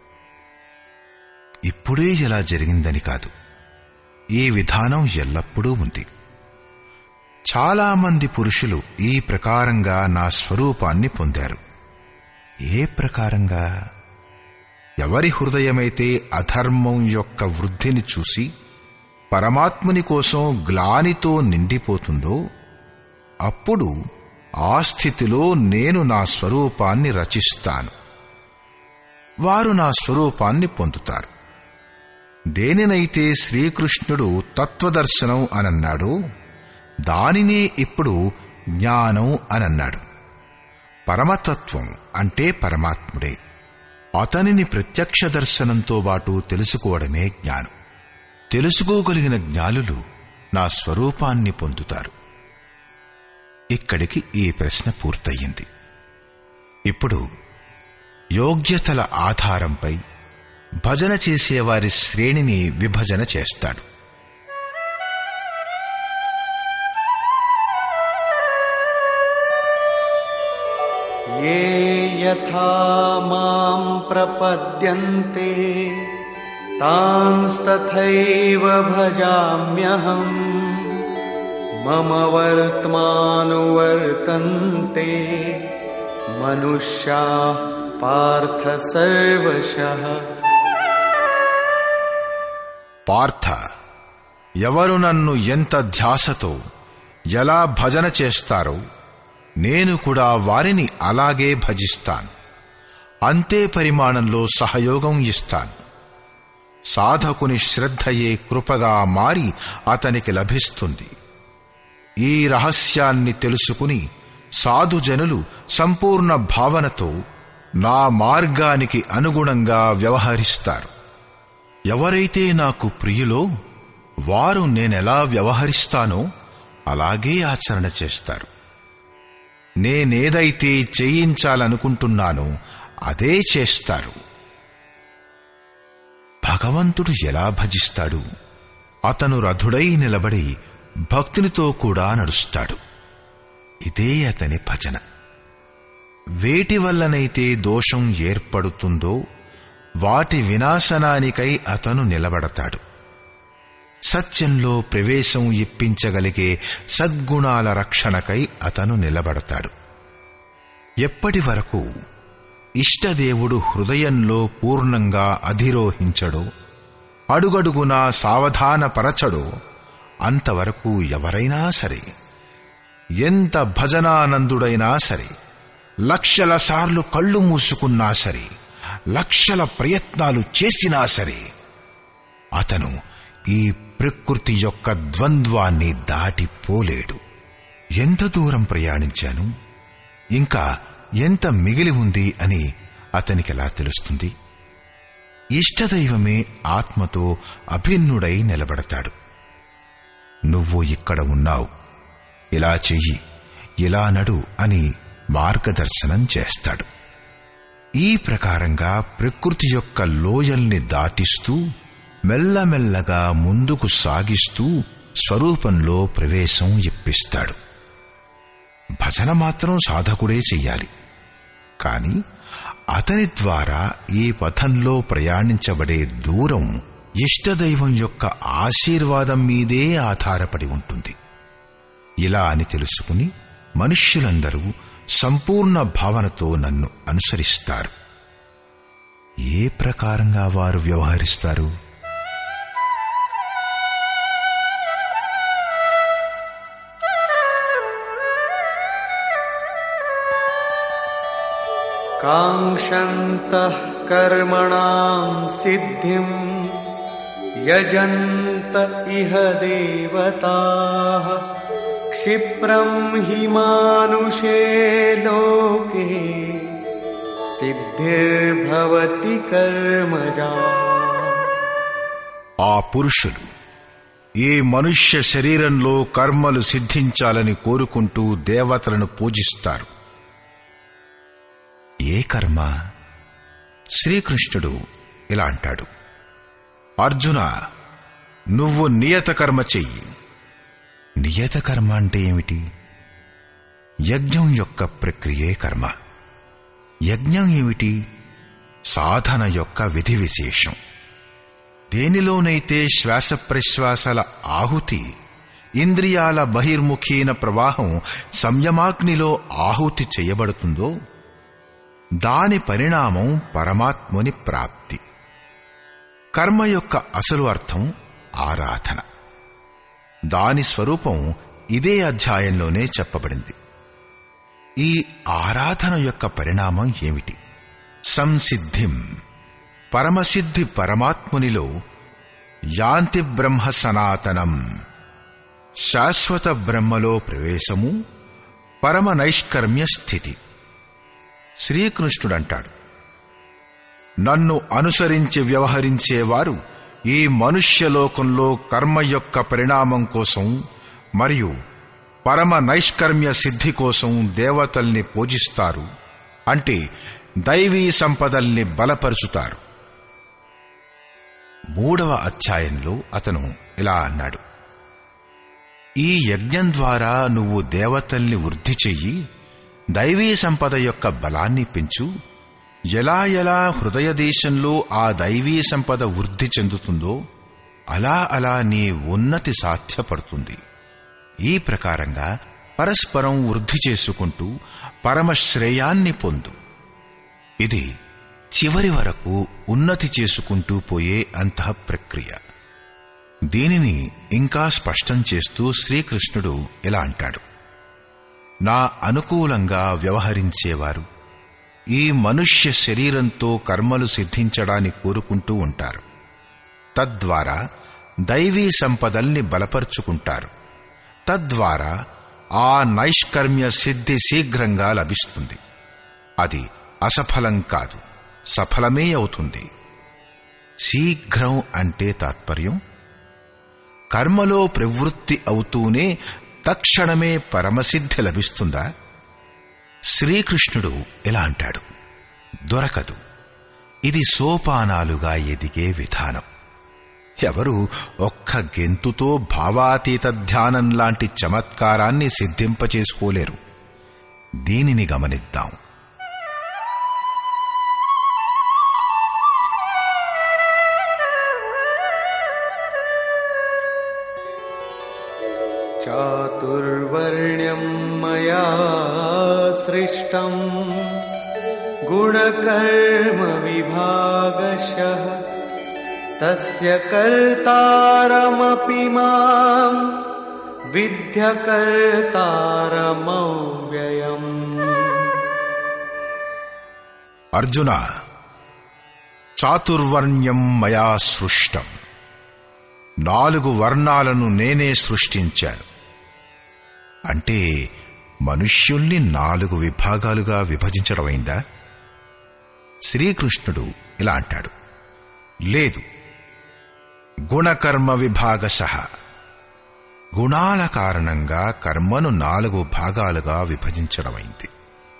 ఇప్పుడే ఇలా జరిగిందని కాదు ఈ విధానం ఎల్లప్పుడూ ఉంది చాలామంది పురుషులు ఈ ప్రకారంగా నా స్వరూపాన్ని పొందారు ఏ ప్రకారంగా ఎవరి హృదయమైతే అధర్మం యొక్క వృద్ధిని చూసి పరమాత్ముని కోసం గ్లానితో నిండిపోతుందో అప్పుడు ఆ స్థితిలో నేను నా స్వరూపాన్ని రచిస్తాను వారు నా స్వరూపాన్ని పొందుతారు దేనినైతే శ్రీకృష్ణుడు తత్వదర్శనం అనన్నాడో దానినే ఇప్పుడు జ్ఞానం అనన్నాడు పరమతత్వం అంటే పరమాత్ముడే అతనిని ప్రత్యక్ష దర్శనంతో పాటు తెలుసుకోవడమే జ్ఞానం తెలుసుకోగలిగిన జ్ఞానులు నా స్వరూపాన్ని పొందుతారు ఇక్కడికి ఈ ప్రశ్న పూర్తయింది ఇప్పుడు యోగ్యతల ఆధారంపై భజన చేసేవారి శ్రేణిని విభజన చేస్తాడు ये यथा मां प्रपद्यन्ते तांस्तथैव भजाम्यहम् मम वर्त्मानुवर्तन्ते मनुष्याः पार्थ सर्वशः పార్థ ఎవరు నన్ను ఎంత ధ్యాసతో ఎలా భజన చేస్తారో నేను కూడా వారిని అలాగే భజిస్తాను అంతే పరిమాణంలో సహయోగం ఇస్తాను సాధకుని శ్రద్ధయే కృపగా మారి అతనికి లభిస్తుంది ఈ రహస్యాన్ని తెలుసుకుని సాధుజనులు సంపూర్ణ భావనతో నా మార్గానికి అనుగుణంగా వ్యవహరిస్తారు ఎవరైతే నాకు ప్రియులో వారు నేనెలా వ్యవహరిస్తానో అలాగే ఆచరణ చేస్తారు నేనేదైతే చేయించాలనుకుంటున్నానో అదే చేస్తారు భగవంతుడు ఎలా భజిస్తాడు అతను రథుడై నిలబడి భక్తునితో కూడా నడుస్తాడు ఇదే అతని భజన వేటి వల్లనైతే దోషం ఏర్పడుతుందో వాటి వినాశనానికై అతను నిలబడతాడు సత్యంలో ప్రవేశం ఇప్పించగలిగే సద్గుణాల రక్షణకై అతను నిలబడతాడు ఎప్పటి వరకు ఇష్టదేవుడు హృదయంలో పూర్ణంగా అధిరోహించడో అడుగడుగునా సావధానపరచడో అంతవరకు ఎవరైనా సరే ఎంత భజనానందుడైనా సరే లక్షల సార్లు కళ్ళు మూసుకున్నా సరే లక్షల ప్రయత్నాలు చేసినా సరే అతను ఈ ప్రకృతి యొక్క ద్వంద్వాన్ని దాటిపోలేడు ఎంత దూరం ప్రయాణించాను ఇంకా ఎంత మిగిలి ఉంది అని అతనికెలా తెలుస్తుంది ఇష్టదైవమే ఆత్మతో అభిన్నుడై నిలబడతాడు నువ్వు ఇక్కడ ఉన్నావు ఇలా చెయ్యి ఇలా నడు అని మార్గదర్శనం చేస్తాడు ఈ ప్రకారంగా ప్రకృతి యొక్క లోయల్ని దాటిస్తూ మెల్లమెల్లగా ముందుకు సాగిస్తూ స్వరూపంలో ప్రవేశం ఇప్పిస్తాడు భజన మాత్రం సాధకుడే చెయ్యాలి కాని అతని ద్వారా ఈ పథంలో ప్రయాణించబడే దూరం ఇష్టదైవం యొక్క ఆశీర్వాదం మీదే ఆధారపడి ఉంటుంది ఇలా అని తెలుసుకుని మనుష్యులందరూ సంపూర్ణ భావనతో నన్ను అనుసరిస్తారు ఏ ప్రకారంగా వారు వ్యవహరిస్తారు काङ्क्षन्तः कर्मणां सिद्धिम् यजन्त इह देवताः क्षिप्रं हि मानुषे लोके सिद्धिर्भवति कर्मजा ఆ పురుషులు ఈ మనుష్య శరీరంలో కర్మలు సిద్ధించాలని కోరుకుంటూ దేవతలను పూజిస్తారు ఏ కర్మ శ్రీకృష్ణుడు ఇలా అంటాడు అర్జున నువ్వు నియత కర్మ చెయ్యి నియత కర్మ అంటే ఏమిటి యజ్ఞం యొక్క ప్రక్రియే కర్మ యజ్ఞం ఏమిటి సాధన యొక్క విధి విశేషం దేనిలోనైతే శ్వాస ప్రశ్వాసల ఆహుతి ఇంద్రియాల బహిర్ముఖీన ప్రవాహం సంయమాగ్నిలో ఆహుతి చేయబడుతుందో దాని పరిణామం పరమాత్ముని ప్రాప్తి కర్మ యొక్క అసలు అర్థం ఆరాధన దాని స్వరూపం ఇదే అధ్యాయంలోనే చెప్పబడింది ఈ ఆరాధన యొక్క పరిణామం ఏమిటి సంసిద్ధిం పరమసిద్ధి పరమాత్మునిలో యాంతి బ్రహ్మ సనాతనం శాశ్వత బ్రహ్మలో ప్రవేశము పరమ నైష్కర్మ్య స్థితి శ్రీకృష్ణుడంటాడు నన్ను అనుసరించి వ్యవహరించేవారు ఈ మనుష్యలోకంలో కర్మ యొక్క పరిణామం కోసం మరియు పరమ నైష్కర్మ్య సిద్ధి కోసం దేవతల్ని పూజిస్తారు అంటే దైవీ సంపదల్ని బలపరుచుతారు మూడవ అధ్యాయంలో అతను ఇలా అన్నాడు ఈ యజ్ఞం ద్వారా నువ్వు దేవతల్ని వృద్ధి చెయ్యి దైవీ సంపద యొక్క బలాన్ని పెంచు ఎలా ఎలా హృదయ దేశంలో ఆ దైవీ సంపద వృద్ధి చెందుతుందో అలా అలా నీ ఉన్నతి సాధ్యపడుతుంది ఈ ప్రకారంగా పరస్పరం వృద్ధి చేసుకుంటూ పరమశ్రేయాన్ని పొందు ఇది చివరి వరకు ఉన్నతి చేసుకుంటూ పోయే అంతః ప్రక్రియ దీనిని ఇంకా స్పష్టం చేస్తూ శ్రీకృష్ణుడు ఇలా అంటాడు నా అనుకూలంగా వ్యవహరించేవారు ఈ మనుష్య శరీరంతో కర్మలు సిద్ధించడాన్ని కోరుకుంటూ ఉంటారు తద్వారా దైవీ సంపదల్ని బలపరుచుకుంటారు తద్వారా ఆ నైష్కర్మ్య సిద్ధి శీఘ్రంగా లభిస్తుంది అది అసఫలం కాదు సఫలమే అవుతుంది శీఘ్రం అంటే తాత్పర్యం కర్మలో ప్రవృత్తి అవుతూనే తక్షణమే పరమసిద్ధి లభిస్తుందా శ్రీకృష్ణుడు ఇలా అంటాడు దొరకదు ఇది సోపానాలుగా ఎదిగే విధానం ఎవరు ఒక్క గెంతుతో భావాతీత ధ్యానం లాంటి చమత్కారాన్ని సిద్ధింపచేసుకోలేరు దీనిని గమనిద్దాం चातुर्वर्ण्यं मया सृष्टम् गुणकर्मविभागशः तस्य कर्तारमपि माम् विद्यकर्तारमव्ययम् అర్జున చాతుర్వర్ణ్యం మయా సృష్టం నాలుగు వర్ణాలను నేనే సృష్టించాను అంటే మనుష్యుల్ని నాలుగు విభాగాలుగా విభజించడమైందా శ్రీకృష్ణుడు ఇలా అంటాడు లేదు గుణకర్మ విభాగశ గుణాల కారణంగా కర్మను నాలుగు భాగాలుగా విభజించడమైంది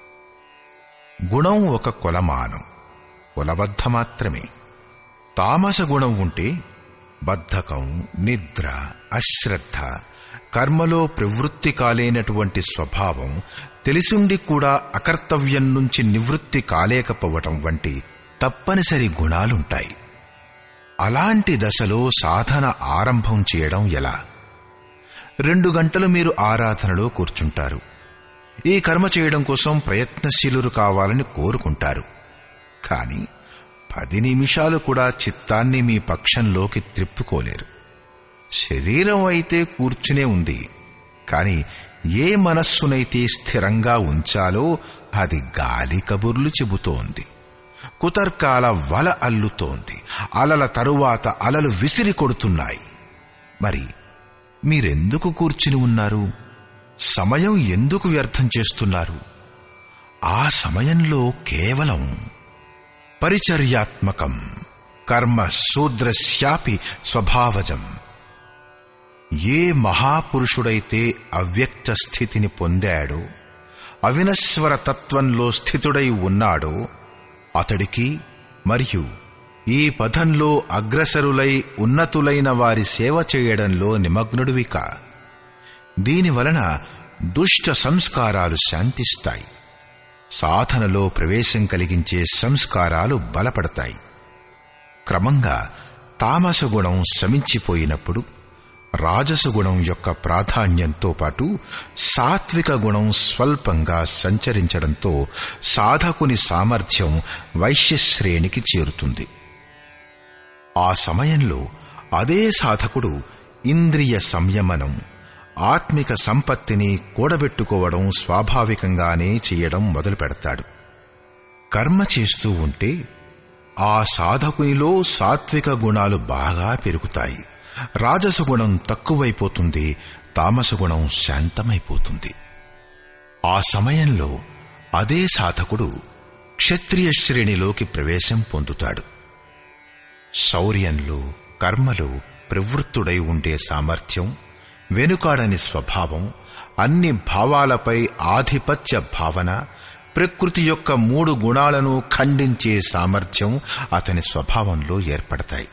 గుణం ఒక కొలమానం కొలబద్ధ మాత్రమే తామస గుణం ఉంటే బద్ధకం నిద్ర అశ్రద్ధ కర్మలో ప్రవృత్తి కాలేనటువంటి స్వభావం తెలిసుండి కూడా అకర్తవ్యం నుంచి నివృత్తి కాలేకపోవటం వంటి తప్పనిసరి గుణాలుంటాయి అలాంటి దశలో సాధన ఆరంభం చేయడం ఎలా రెండు గంటలు మీరు ఆరాధనలో కూర్చుంటారు ఈ కర్మ చేయడం కోసం ప్రయత్నశీలురు కావాలని కోరుకుంటారు కాని పది నిమిషాలు కూడా చిత్తాన్ని మీ పక్షంలోకి త్రిప్పుకోలేరు శరీరం అయితే కూర్చునే ఉంది కాని ఏ మనస్సునైతే స్థిరంగా ఉంచాలో అది గాలి కబుర్లు చెబుతోంది కుతర్కాల వల అల్లుతోంది అలల తరువాత అలలు విసిరి కొడుతున్నాయి మరి మీరెందుకు కూర్చుని ఉన్నారు సమయం ఎందుకు వ్యర్థం చేస్తున్నారు ఆ సమయంలో కేవలం పరిచర్యాత్మకం కర్మ శూద్రశ్యాపి స్వభావజం ఏ మహాపురుషుడైతే అవ్యక్త స్థితిని పొందాడో అవినశ్వర తత్వంలో స్థితుడై ఉన్నాడో అతడికి మరియు ఈ పథంలో అగ్రసరులై ఉన్నతులైన వారి సేవ చేయడంలో నిమగ్నుడివిక దీనివలన దుష్ట సంస్కారాలు శాంతిస్తాయి సాధనలో ప్రవేశం కలిగించే సంస్కారాలు బలపడతాయి క్రమంగా తామస గుణం శమించిపోయినప్పుడు రాజసగుణం యొక్క ప్రాధాన్యంతో పాటు సాత్విక గుణం స్వల్పంగా సంచరించడంతో సాధకుని సామర్థ్యం వైశ్యశ్రేణికి చేరుతుంది ఆ సమయంలో అదే సాధకుడు ఇంద్రియ సంయమనం ఆత్మిక సంపత్తిని కూడబెట్టుకోవడం స్వాభావికంగానే చేయడం మొదలు పెడతాడు కర్మ చేస్తూ ఉంటే ఆ సాధకునిలో సాత్విక గుణాలు బాగా పెరుగుతాయి రాజస గుణం తక్కువైపోతుంది తామస గుణం శాంతమైపోతుంది ఆ సమయంలో అదే సాధకుడు క్షత్రియ శ్రేణిలోకి ప్రవేశం పొందుతాడు శౌర్యంలో కర్మలో ప్రవృత్తుడై ఉండే సామర్థ్యం వెనుకాడని స్వభావం అన్ని భావాలపై ఆధిపత్య భావన ప్రకృతి యొక్క మూడు గుణాలను ఖండించే సామర్థ్యం అతని స్వభావంలో ఏర్పడతాయి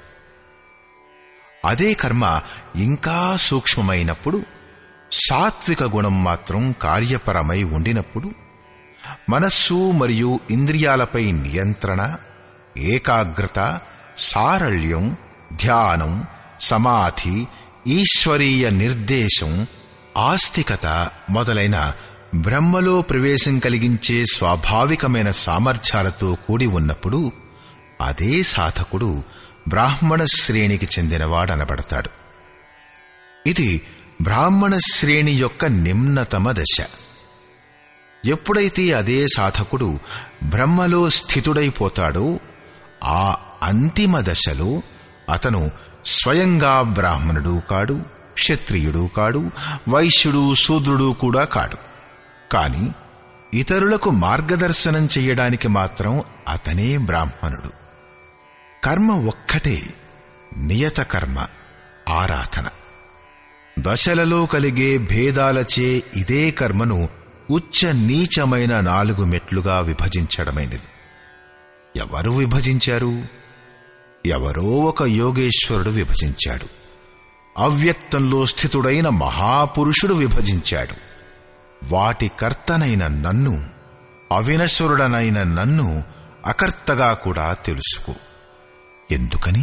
అదే కర్మ ఇంకా సూక్ష్మమైనప్పుడు సాత్విక గుణం మాత్రం కార్యపరమై ఉండినప్పుడు మనస్సు మరియు ఇంద్రియాలపై నియంత్రణ ఏకాగ్రత సారళ్యం ధ్యానం సమాధి ఈశ్వరీయ నిర్దేశం ఆస్తికత మొదలైన బ్రహ్మలో ప్రవేశం కలిగించే స్వాభావికమైన సామర్థ్యాలతో కూడి ఉన్నప్పుడు అదే సాధకుడు బ్రాహ్మణ శ్రేణికి చెందినవాడనబడతాడు ఇది బ్రాహ్మణ శ్రేణి యొక్క నిమ్నతమ దశ ఎప్పుడైతే అదే సాధకుడు బ్రహ్మలో స్థితుడైపోతాడో ఆ అంతిమ దశలో అతను స్వయంగా బ్రాహ్మణుడు కాడు క్షత్రియుడు కాడు వైశ్యుడు శూద్రుడు కూడా కాడు కాని ఇతరులకు మార్గదర్శనం చెయ్యడానికి మాత్రం అతనే బ్రాహ్మణుడు కర్మ ఒక్కటే నియత కర్మ ఆరాధన దశలలో కలిగే భేదాలచే ఇదే కర్మను ఉచ్చ నీచమైన నాలుగు మెట్లుగా విభజించడమైనది ఎవరు విభజించారు ఎవరో ఒక యోగేశ్వరుడు విభజించాడు అవ్యక్తంలో స్థితుడైన మహాపురుషుడు విభజించాడు వాటి కర్తనైన నన్ను అవినశ్వరుడనైన నన్ను అకర్తగా కూడా తెలుసుకో ఎందుకని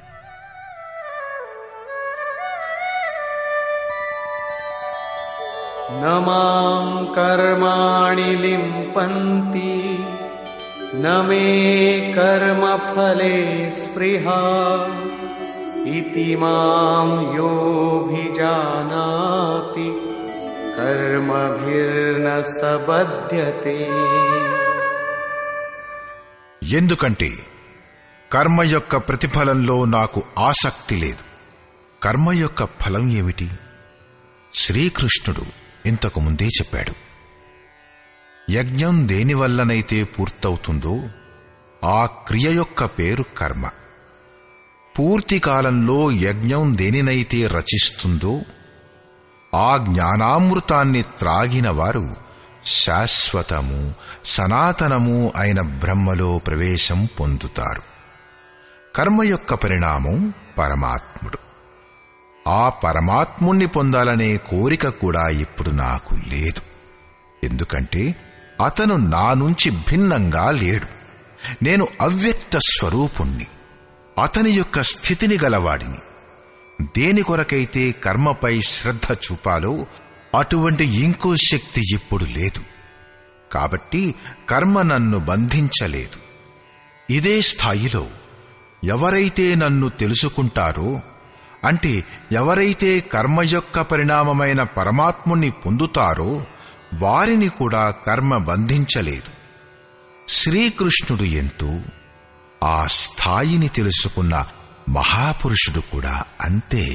न माम् कर्माणि लिम्पन्ति न मे कर्मफले स्पृहा इति माम् योऽभिजानाति कर्मभिर्न स बध्यते ఎందుకంటే కర్మ యొక్క ప్రతిఫలంలో నాకు ఆసక్తి లేదు కర్మ యొక్క ఫలం ఏమిటి శ్రీకృష్ణుడు ఇంతకు ముందే చెప్పాడు యజ్ఞం దేనివల్లనైతే పూర్తవుతుందో ఆ క్రియ యొక్క పేరు కర్మ పూర్తి కాలంలో యజ్ఞం దేనినైతే రచిస్తుందో ఆ జ్ఞానామృతాన్ని త్రాగిన వారు శాశ్వతము సనాతనము అయిన బ్రహ్మలో ప్రవేశం పొందుతారు కర్మ యొక్క పరిణామం పరమాత్ముడు ఆ పరమాత్ముణ్ణి పొందాలనే కోరిక కూడా ఇప్పుడు నాకు లేదు ఎందుకంటే అతను నా నుంచి భిన్నంగా లేడు నేను అవ్యక్త స్వరూపుణ్ణి అతని యొక్క స్థితిని గలవాడిని దేని కొరకైతే కర్మపై శ్రద్ధ చూపాలో అటువంటి ఇంకో శక్తి ఇప్పుడు లేదు కాబట్టి కర్మ నన్ను బంధించలేదు ఇదే స్థాయిలో ఎవరైతే నన్ను తెలుసుకుంటారో అంటే ఎవరైతే కర్మ యొక్క పరిణామమైన పరమాత్ముణ్ణి పొందుతారో వారిని కూడా కర్మ బంధించలేదు శ్రీకృష్ణుడు ఎంతో ఆ స్థాయిని తెలుసుకున్న మహాపురుషుడు కూడా అంతే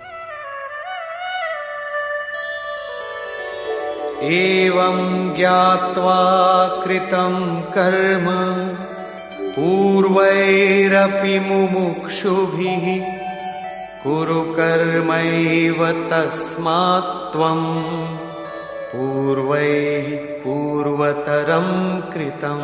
एवम् ज्ञात्वा कृतम् कर्म पूर्वैरपि मुमुक्षुभिः कुरु कर्मैव तस्मात् त्वम् पूर्वैः पूर्वतरम् कृतम्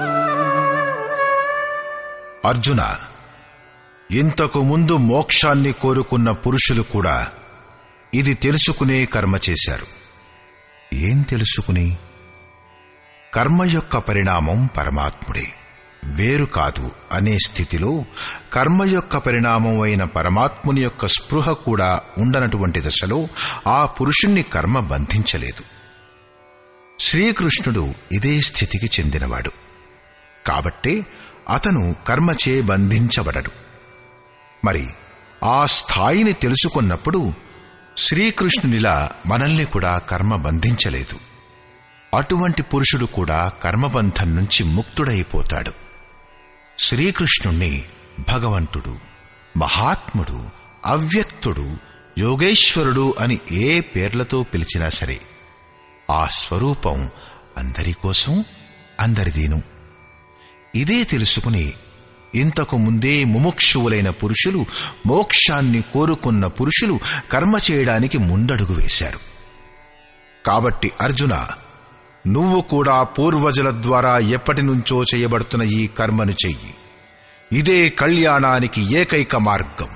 అర్జున ఇంతకు ముందు మోక్షాన్ని కోరుకున్న పురుషులు కూడా ఇది తెలుసుకునే కర్మ చేశారు ఏం తెలుసుకుని కర్మ యొక్క పరిణామం పరమాత్ముడే వేరు కాదు అనే స్థితిలో కర్మ యొక్క పరిణామం అయిన పరమాత్ముని యొక్క స్పృహ కూడా ఉండనటువంటి దశలో ఆ పురుషుణ్ణి కర్మ బంధించలేదు శ్రీకృష్ణుడు ఇదే స్థితికి చెందినవాడు కాబట్టే అతను కర్మచే బంధించబడడు మరి ఆ స్థాయిని తెలుసుకున్నప్పుడు శ్రీకృష్ణునిలా మనల్ని కూడా కర్మ బంధించలేదు అటువంటి పురుషుడు కూడా కర్మబంధం నుంచి ముక్తుడైపోతాడు శ్రీకృష్ణుణ్ణి భగవంతుడు మహాత్ముడు అవ్యక్తుడు యోగేశ్వరుడు అని ఏ పేర్లతో పిలిచినా సరే ఆ స్వరూపం అందరి కోసం అందరిదీను ఇదే తెలుసుకుని ఇంతకు ముందే ముముక్షువులైన పురుషులు మోక్షాన్ని కోరుకున్న పురుషులు కర్మ చేయడానికి ముందడుగు వేశారు కాబట్టి అర్జున నువ్వు కూడా పూర్వజుల ద్వారా ఎప్పటి నుంచో చేయబడుతున్న ఈ కర్మను చెయ్యి ఇదే కళ్యాణానికి ఏకైక మార్గం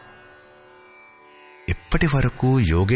ఇప్పటి వరకు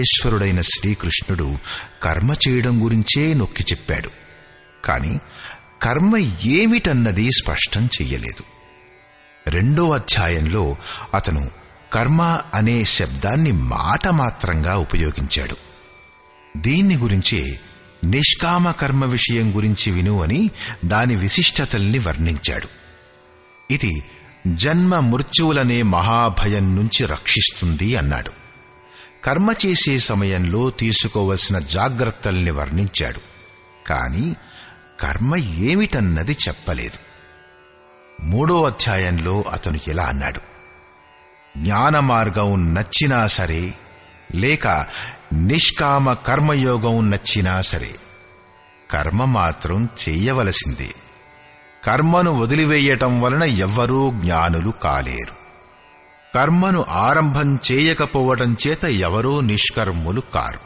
యోగేశ్వరుడైన శ్రీకృష్ణుడు కర్మ చేయడం గురించే నొక్కి చెప్పాడు కాని కర్మ ఏమిటన్నది స్పష్టం చెయ్యలేదు రెండో అధ్యాయంలో అతను కర్మ అనే శబ్దాన్ని మాట మాత్రంగా ఉపయోగించాడు దీన్ని గురించే నిష్కామ కర్మ విషయం గురించి విను అని దాని విశిష్టతల్ని వర్ణించాడు ఇది జన్మ మృత్యువులనే మహాభయం నుంచి రక్షిస్తుంది అన్నాడు కర్మ చేసే సమయంలో తీసుకోవలసిన జాగ్రత్తల్ని వర్ణించాడు కాని కర్మ ఏమిటన్నది చెప్పలేదు మూడో అధ్యాయంలో అతను ఇలా అన్నాడు జ్ఞాన మార్గం నచ్చినా సరే లేక నిష్కామ కర్మయోగం నచ్చినా సరే కర్మ మాత్రం చెయ్యవలసిందే కర్మను వదిలివేయటం వలన ఎవ్వరూ జ్ఞానులు కాలేరు కర్మను ఆరంభం చేయకపోవటం చేత ఎవరూ నిష్కర్ములు కారు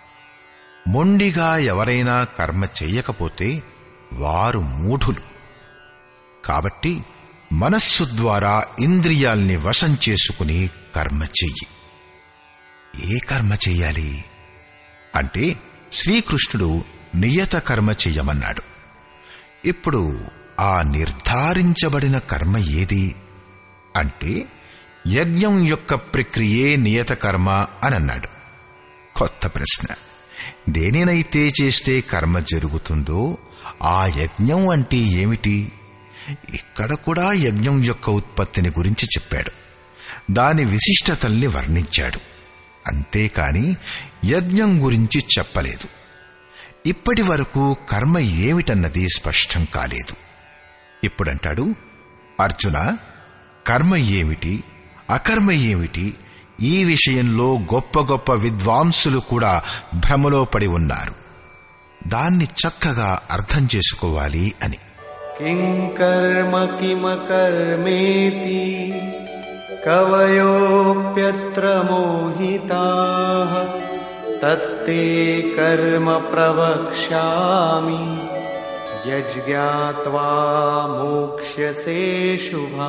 మొండిగా ఎవరైనా కర్మ చెయ్యకపోతే వారు మూఢులు కాబట్టి మనస్సు ద్వారా ఇంద్రియాల్ని వశం చేసుకుని కర్మ చెయ్యి ఏ కర్మ చెయ్యాలి అంటే శ్రీకృష్ణుడు నియత కర్మ చెయ్యమన్నాడు ఇప్పుడు ఆ నిర్ధారించబడిన కర్మ ఏది అంటే యజ్ఞం యొక్క ప్రక్రియే నియత కర్మ అని అన్నాడు కొత్త ప్రశ్న దేనినైతే చేస్తే కర్మ జరుగుతుందో ఆ యజ్ఞం అంటే ఏమిటి ఇక్కడ కూడా యజ్ఞం యొక్క ఉత్పత్తిని గురించి చెప్పాడు దాని విశిష్టతల్ని వర్ణించాడు అంతేకాని యజ్ఞం గురించి చెప్పలేదు ఇప్పటి వరకు కర్మ ఏమిటన్నది స్పష్టం కాలేదు ఇప్పుడంటాడు అర్జున కర్మ ఏమిటి అకర్మ ఏమిటి ఈ విషయంలో గొప్ప గొప్ప విద్వాంసులు కూడా భ్రమలో పడి ఉన్నారు దాన్ని చక్కగా అర్థం చేసుకోవాలి అని किं कर्म किमकर्मेति कवयोऽप्यत्र मोहिताः तत्ते कर्म प्रवक्ष्यामि यज्ञात्वा मोक्ष्यसे शुभा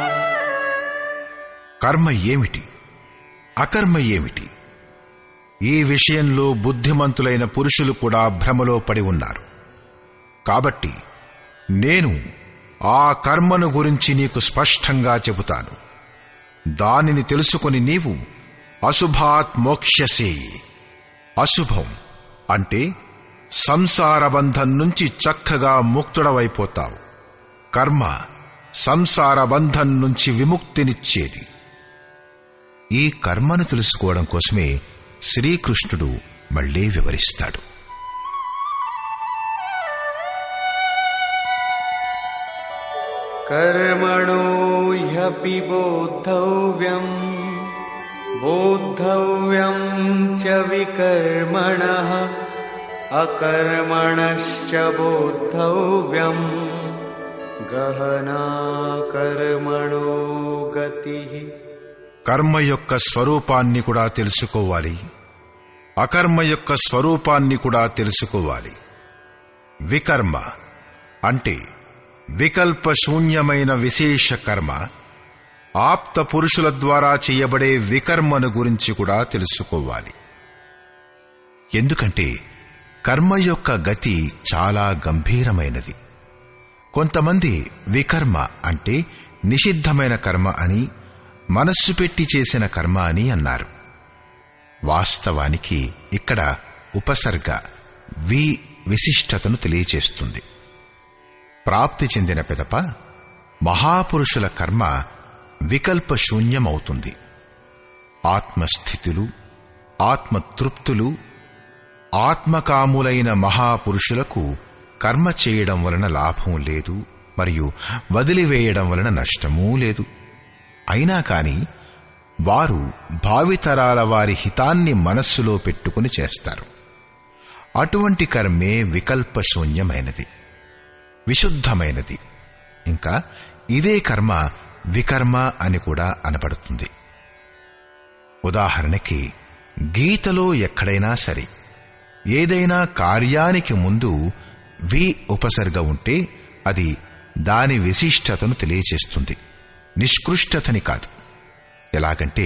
కర్మ ఏమిటి అకర్మ ఏమిటి ఈ విషయంలో బుద్ధిమంతులైన పురుషులు కూడా భ్రమలో పడి ఉన్నారు కాబట్టి నేను ఆ కర్మను గురించి నీకు స్పష్టంగా చెబుతాను దానిని తెలుసుకొని నీవు అశుభాత్ మోక్షసే అశుభం అంటే సంసార బంధం నుంచి చక్కగా ముక్తుడవైపోతావు కర్మ సంసార బంధం నుంచి విముక్తినిచ్చేది ఈ కర్మను తెలుసుకోవడం కోసమే శ్రీకృష్ణుడు మళ్లీ వివరిస్తాడు कर्मणो ह्यपि बोद्धव्यम् बोद्धव्यम् च विकर्मणः अकर्मणश्च बोद्धव्यम् गहना कर्मणो गतिः కర్మ యొక్క స్వరూపాన్ని కూడా తెలుసుకోవాలి అకర్మ యొక్క స్వరూపాన్ని కూడా తెలుసుకోవాలి వికర్మ అంటే వికల్ప శూన్యమైన విశేష కర్మ ఆప్త పురుషుల ద్వారా చేయబడే వికర్మను గురించి కూడా తెలుసుకోవాలి ఎందుకంటే కర్మ యొక్క గతి చాలా గంభీరమైనది కొంతమంది వికర్మ అంటే నిషిద్ధమైన కర్మ అని మనస్సు పెట్టి చేసిన కర్మ అని అన్నారు వాస్తవానికి ఇక్కడ ఉపసర్గ వి విశిష్టతను తెలియచేస్తుంది ప్రాప్తి చెందిన పిదప మహాపురుషుల కర్మ వికల్ప శూన్యమవుతుంది ఆత్మస్థితులు ఆత్మతృప్తులు ఆత్మకాములైన మహాపురుషులకు కర్మ చేయడం వలన లాభం లేదు మరియు వదిలివేయడం వలన నష్టమూ లేదు అయినా కాని వారు భావితరాల వారి హితాన్ని మనస్సులో పెట్టుకుని చేస్తారు అటువంటి కర్మే వికల్పశూన్యమైనది విశుద్ధమైనది ఇంకా ఇదే కర్మ వికర్మ అని కూడా అనబడుతుంది ఉదాహరణకి గీతలో ఎక్కడైనా సరే ఏదైనా కార్యానికి ముందు వి ఉపసర్గ ఉంటే అది దాని విశిష్టతను తెలియచేస్తుంది నిష్కృష్టతని కాదు ఎలాగంటే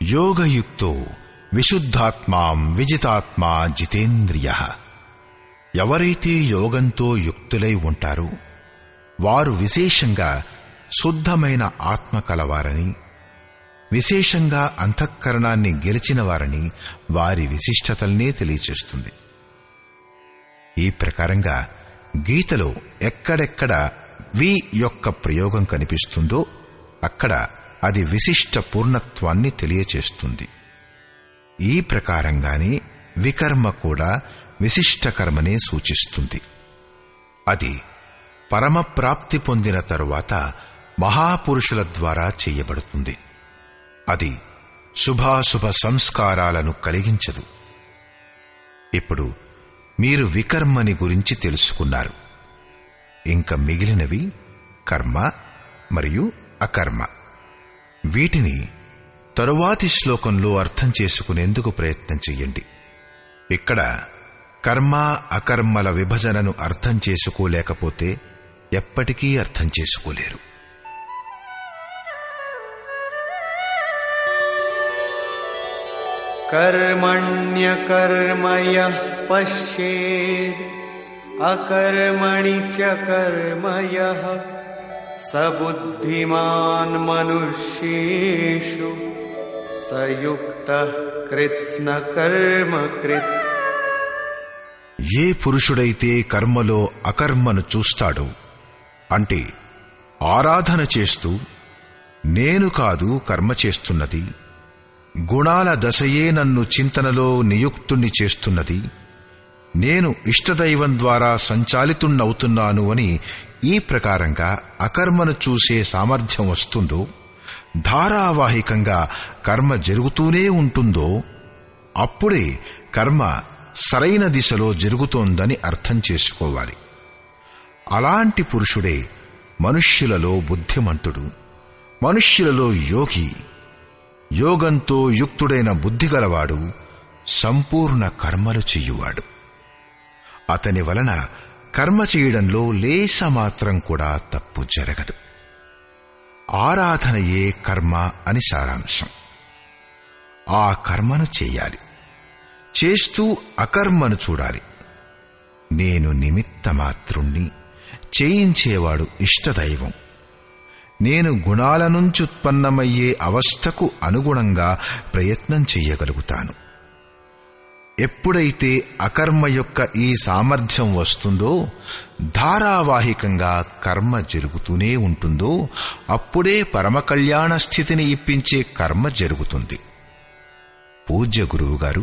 యోగయుక్తో విశుద్ధాత్మాం విజితాత్మా జితేంద్రియ ఎవరైతే యోగంతో యుక్తులై ఉంటారో వారు విశేషంగా శుద్ధమైన ఆత్మ కలవారని విశేషంగా అంతఃకరణాన్ని గెలిచిన వారని వారి విశిష్టతల్నే తెలియచేస్తుంది ఈ ప్రకారంగా గీతలో ఎక్కడెక్కడ వి యొక్క ప్రయోగం కనిపిస్తుందో అక్కడ అది విశిష్ట పూర్ణత్వాన్ని తెలియచేస్తుంది ఈ ప్రకారంగానే వికర్మ కూడా విశిష్ట కర్మనే సూచిస్తుంది అది పరమప్రాప్తి పొందిన తరువాత మహాపురుషుల ద్వారా చేయబడుతుంది అది శుభాశుభ సంస్కారాలను కలిగించదు ఇప్పుడు మీరు వికర్మని గురించి తెలుసుకున్నారు ఇంకా మిగిలినవి కర్మ మరియు అకర్మ వీటిని తరువాతి శ్లోకంలో అర్థం చేసుకునేందుకు ప్రయత్నం చెయ్యండి ఇక్కడ కర్మ అకర్మల విభజనను అర్థం చేసుకోలేకపోతే ఎప్పటికీ అర్థం చేసుకోలేరు कर्मण्यकर्म यः पश्येत् अकर्मणि च कर्म यः स बुद्धिमान् मनुष्येषु स युक्तः कृत्स्नकर्मकृत् ఏ పురుషుడైతే కర్మలో అకర్మను చూస్తాడో అంటే ఆరాధన చేస్తూ నేను కాదు కర్మ చేస్తున్నది గుణాల దశయే నన్ను చింతనలో నియుక్తుణ్ణి చేస్తున్నది నేను ఇష్టదైవం ద్వారా సంచాలితుణ్ణవుతున్నాను అని ఈ ప్రకారంగా అకర్మను చూసే సామర్థ్యం వస్తుందో ధారావాహికంగా కర్మ జరుగుతూనే ఉంటుందో అప్పుడే కర్మ సరైన దిశలో జరుగుతోందని అర్థం చేసుకోవాలి అలాంటి పురుషుడే మనుష్యులలో బుద్ధిమంతుడు మనుష్యులలో యోగి యోగంతో యుక్తుడైన బుద్ధిగలవాడు సంపూర్ణ కర్మలు చెయ్యువాడు అతని వలన కర్మ చేయడంలో లేస మాత్రం కూడా తప్పు జరగదు ఆరాధనయే కర్మ అని సారాంశం ఆ కర్మను చేయాలి చేస్తూ అకర్మను చూడాలి నేను నిమిత్త మాత్రుణ్ణి చేయించేవాడు ఇష్టదైవం నేను గుణాల నుంచి ఉత్పన్నమయ్యే అవస్థకు అనుగుణంగా ప్రయత్నం చెయ్యగలుగుతాను ఎప్పుడైతే అకర్మ యొక్క ఈ సామర్థ్యం వస్తుందో ధారావాహికంగా కర్మ జరుగుతూనే ఉంటుందో అప్పుడే పరమ కళ్యాణ స్థితిని ఇప్పించే కర్మ జరుగుతుంది పూజ్య గురువు గారు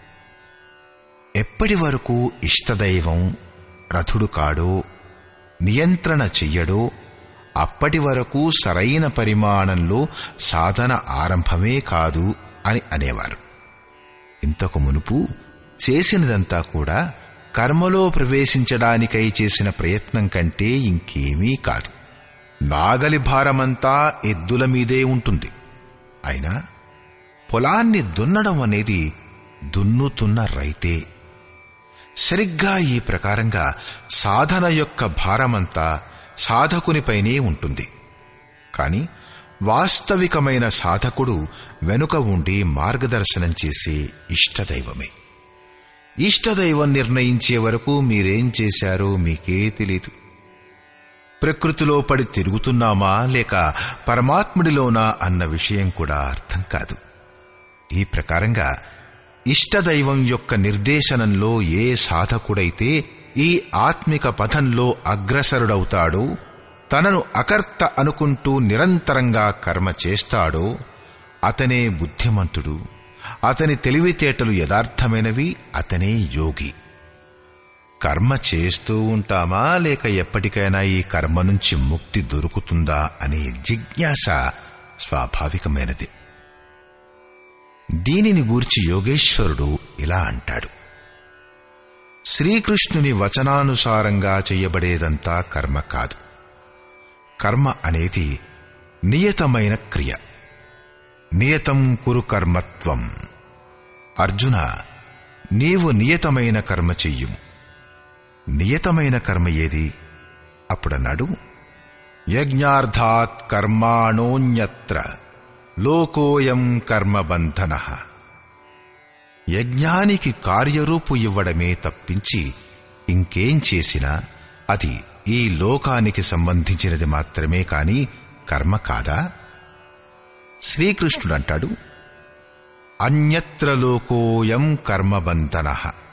ఎప్పటి వరకు ఇష్టదైవం రథుడు కాడో నియంత్రణ చెయ్యడో అప్పటి వరకు సరైన పరిమాణంలో సాధన ఆరంభమే కాదు అని అనేవారు ఇంతకు మునుపు చేసినదంతా కూడా కర్మలో ప్రవేశించడానికై చేసిన ప్రయత్నం కంటే ఇంకేమీ కాదు నాగలి భారమంతా ఎద్దుల మీదే ఉంటుంది అయినా పొలాన్ని దున్నడం అనేది దున్నుతున్న రైతే సరిగ్గా ఈ ప్రకారంగా సాధన యొక్క భారమంతా సాధకునిపైనే ఉంటుంది కాని వాస్తవికమైన సాధకుడు వెనుక ఉండి మార్గదర్శనం చేసే ఇష్టదైవమే ఇష్టదైవం నిర్ణయించే వరకు మీరేం చేశారో మీకే తెలీదు ప్రకృతిలో పడి తిరుగుతున్నామా లేక పరమాత్ముడిలోనా అన్న విషయం కూడా అర్థం కాదు ఈ ప్రకారంగా ఇష్టదైవం యొక్క నిర్దేశనంలో ఏ సాధకుడైతే ఈ ఆత్మిక పథంలో అగ్రసరుడవుతాడో తనను అకర్త అనుకుంటూ నిరంతరంగా కర్మ చేస్తాడో అతనే బుద్ధిమంతుడు అతని తెలివితేటలు యథార్థమైనవి అతనే యోగి కర్మ చేస్తూ ఉంటామా లేక ఎప్పటికైనా ఈ కర్మ నుంచి ముక్తి దొరుకుతుందా అనే జిజ్ఞాస స్వాభావికమైనది దీనిని గూర్చి యోగేశ్వరుడు ఇలా అంటాడు శ్రీకృష్ణుని వచనానుసారంగా చెయ్యబడేదంతా కర్మ కాదు కర్మ అనేది నియతమైన క్రియ నియతం కురు కర్మత్వం అర్జున నీవు నియతమైన కర్మ చెయ్యుము నియతమైన కర్మ ఏది అప్పుడన్నాడు యజ్ఞార్థాత్ కర్మాణోన్యత్ర లోకోయం కర్మబంధన యజ్ఞానికి కార్యరూపు ఇవ్వడమే తప్పించి ఇంకేం చేసినా అది ఈ లోకానికి సంబంధించినది మాత్రమే కాని కర్మ కాదా శ్రీకృష్ణుడు అంటాడు అన్యత్ర లోకోయం కర్మబంధన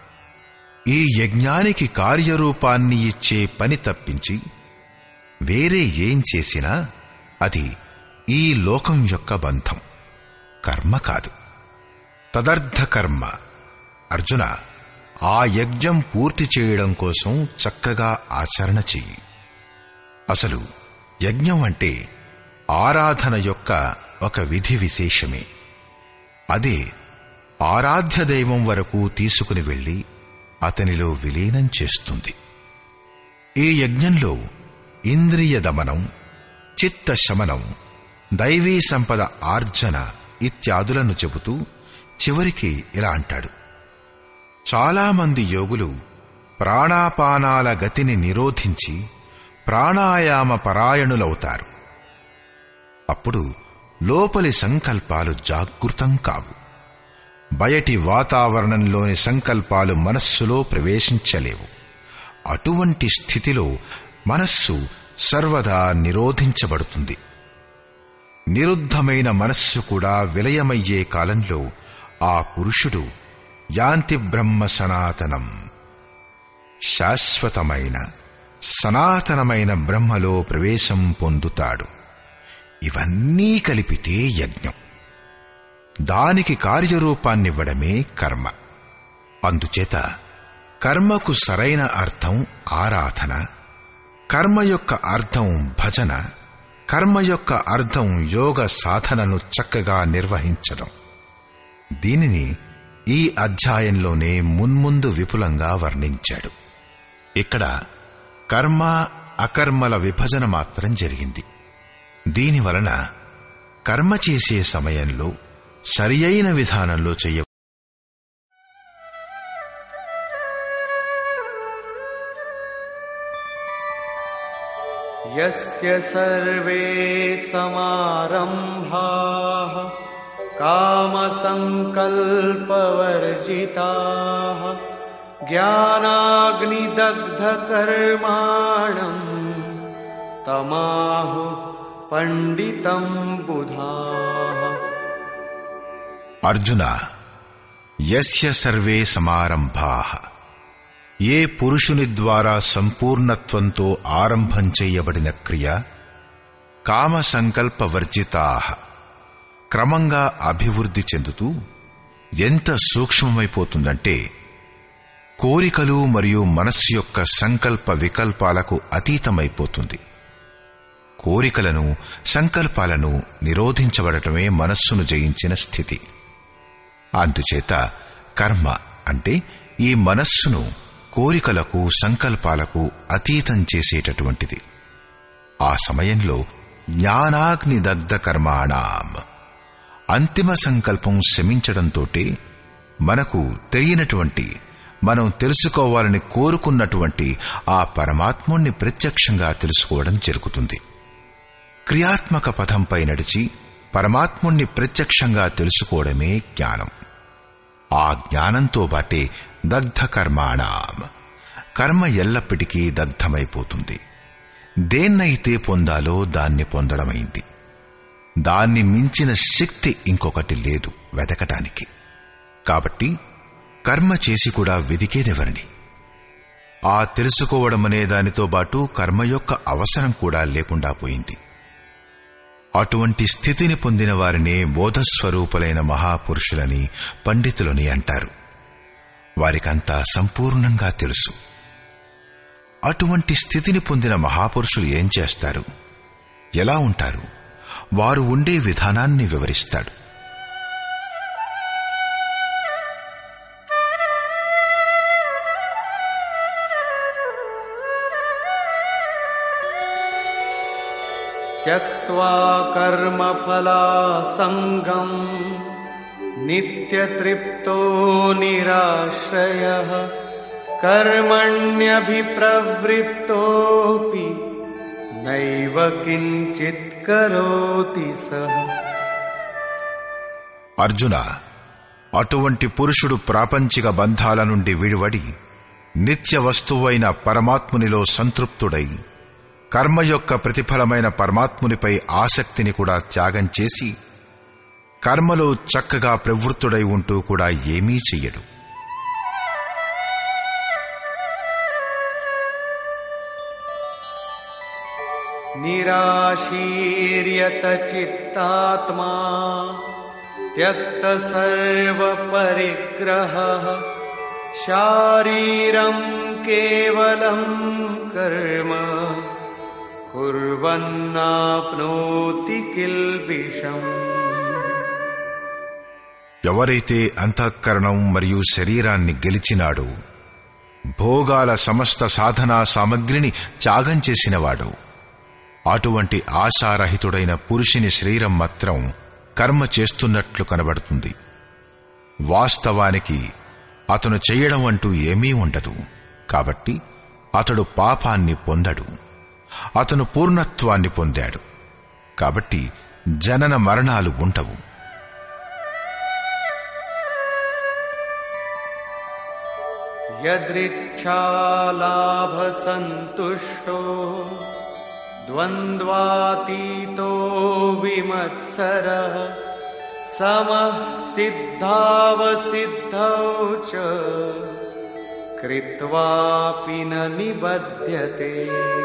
ఈ యజ్ఞానికి కార్యరూపాన్ని ఇచ్చే పని తప్పించి వేరే ఏం చేసినా అది ఈ లోకం యొక్క బంధం కర్మ కాదు తదర్థ కర్మ అర్జున ఆ యజ్ఞం పూర్తి చేయడం కోసం చక్కగా ఆచరణ చెయ్యి అసలు యజ్ఞం అంటే ఆరాధన యొక్క ఒక విధి విశేషమే అదే ఆరాధ్య దైవం వరకు తీసుకుని వెళ్లి అతనిలో విలీనం చేస్తుంది ఈ యజ్ఞంలో ఇంద్రియ దమనం చిత్త శమనం దైవీ సంపద ఆర్జన ఇత్యాదులను చెబుతూ చివరికి ఇలా అంటాడు చాలామంది యోగులు ప్రాణాపానాల గతిని నిరోధించి ప్రాణాయామ పరాయణులవుతారు అప్పుడు లోపలి సంకల్పాలు జాగృతం కావు బయటి వాతావరణంలోని సంకల్పాలు మనస్సులో ప్రవేశించలేవు అటువంటి స్థితిలో మనస్సు సర్వదా నిరోధించబడుతుంది నిరుద్ధమైన మనస్సు కూడా విలయమయ్యే కాలంలో ఆ పురుషుడు యాంతి బ్రహ్మ సనాతనం శాశ్వతమైన సనాతనమైన బ్రహ్మలో ప్రవేశం పొందుతాడు ఇవన్నీ కలిపితే యజ్ఞం దానికి కార్యరూపాన్నివ్వడమే కర్మ అందుచేత కర్మకు సరైన అర్థం ఆరాధన కర్మ యొక్క అర్థం భజన కర్మ యొక్క అర్థం యోగ సాధనను చక్కగా నిర్వహించడం దీనిని ఈ అధ్యాయంలోనే మున్ముందు విపులంగా వర్ణించాడు ఇక్కడ కర్మ అకర్మల విభజన మాత్రం జరిగింది దీనివలన కర్మ చేసే సమయంలో సరియైన విధానంలో చెయ్య यस्य सर्वे समारम्भाः कामसङ्कल्पवर्जिताः ज्ञानाग्निदग्धकर्माणम् तमाहुः पण्डितम् बुधाः అర్జున యస్య సర్వే సమారంభా ఏ పురుషుని ద్వారా సంపూర్ణత్వంతో ఆరంభం చేయబడిన క్రియ కామ సంకల్ప వర్జితా క్రమంగా అభివృద్ధి చెందుతూ ఎంత సూక్ష్మమైపోతుందంటే కోరికలు మరియు మనస్సు యొక్క సంకల్ప వికల్పాలకు అతీతమైపోతుంది కోరికలను సంకల్పాలను నిరోధించబడటమే మనస్సును జయించిన స్థితి అందుచేత కర్మ అంటే ఈ మనస్సును కోరికలకు సంకల్పాలకు అతీతం చేసేటటువంటిది ఆ సమయంలో జ్ఞానాగ్ని దగ్ధ కర్మాణం అంతిమ సంకల్పం శమించడంతోటే మనకు తెలియనటువంటి మనం తెలుసుకోవాలని కోరుకున్నటువంటి ఆ పరమాత్ముణ్ణి ప్రత్యక్షంగా తెలుసుకోవడం జరుగుతుంది క్రియాత్మక పథంపై నడిచి పరమాత్ముణ్ణి ప్రత్యక్షంగా తెలుసుకోవడమే జ్ఞానం ఆ జ్ఞానంతో బాటే దగ్ధ కర్మాణం కర్మ ఎల్లప్పటికీ దగ్ధమైపోతుంది దేన్నైతే పొందాలో దాన్ని పొందడమైంది దాన్ని మించిన శక్తి ఇంకొకటి లేదు వెతకటానికి కాబట్టి కర్మ చేసి కూడా వెదికేదెవరిని ఆ తెలుసుకోవడం అనే దానితో పాటు కర్మ యొక్క అవసరం కూడా లేకుండా పోయింది అటువంటి స్థితిని పొందిన వారినే బోధస్వరూపులైన మహాపురుషులని పండితులని అంటారు వారికంతా సంపూర్ణంగా తెలుసు అటువంటి స్థితిని పొందిన మహాపురుషులు ఏం చేస్తారు ఎలా ఉంటారు వారు ఉండే విధానాన్ని వివరిస్తాడు त्यक्त्वा कर्मफलासङ्गम् नित्यतृप्तो निराश्रयः कर्मण्यभिप्रवृत्तोऽपि नैव किञ्चित् करोति सः అర్జున అటువంటి పురుషుడు ప్రాపంచిక బంధాల నుండి విడివడి నిత్య వస్తువైన పరమాత్మునిలో సంతృప్తుడై కర్మ యొక్క ప్రతిఫలమైన పరమాత్మునిపై ఆసక్తిని కూడా త్యాగం చేసి కర్మలో చక్కగా ప్రవృత్తుడై ఉంటూ కూడా ఏమీ చెయ్యడు निराशीर्यत चित्तात्मा त्यक्तसर्वपरिग्रहः शारीरम् केवलम् कर्म कुर्वन्नाप्नोति किल्बिषम् ఎవరైతే అంతఃకరణం మరియు శరీరాన్ని గెలిచినాడో భోగాల సమస్త సాధనా సామగ్రిని త్యాగం చేసినవాడు అటువంటి ఆశారహితుడైన పురుషుని శరీరం మాత్రం కర్మ చేస్తున్నట్లు కనబడుతుంది వాస్తవానికి అతను చేయడం అంటూ ఏమీ ఉండదు కాబట్టి అతడు పాపాన్ని పొందడు అతను పూర్ణత్వాన్ని పొందాడు కాబట్టి జనన మరణాలు ఉండవు यदृच्छालाभसन्तुष्टो द्वन्द्वातीतो विमत्सरः समः सिद्धावसिद्धौ च कृत्वापि न निबध्यते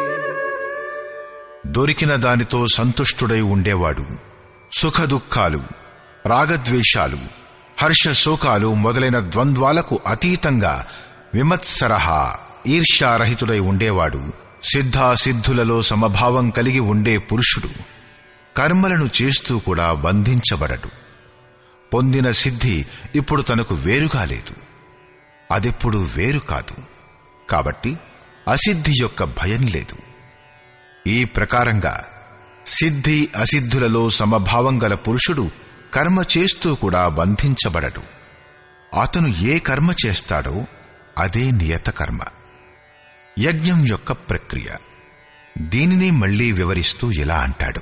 దొరికిన దానితో సంతుష్టుడై ఉండేవాడు సుఖదుఖాలు రాగద్వేషాలు హర్ష శోకాలు మొదలైన ద్వంద్వాలకు అతీతంగా విమత్సరహ ఈర్ష్యారహితుడై ఉండేవాడు సిద్ధాసిద్ధులలో సమభావం కలిగి ఉండే పురుషుడు కర్మలను చేస్తూ కూడా బంధించబడడు పొందిన సిద్ధి ఇప్పుడు తనకు వేరుగా లేదు అదెప్పుడు వేరు కాదు కాబట్టి అసిద్ధి యొక్క భయం లేదు ఈ ప్రకారంగా సిద్ధి అసిద్ధులలో సమభావం గల పురుషుడు కర్మ చేస్తూ కూడా బంధించబడడు అతను ఏ కర్మ చేస్తాడో అదే నియత కర్మ యజ్ఞం యొక్క ప్రక్రియ దీనిని మళ్లీ వివరిస్తూ ఇలా అంటాడు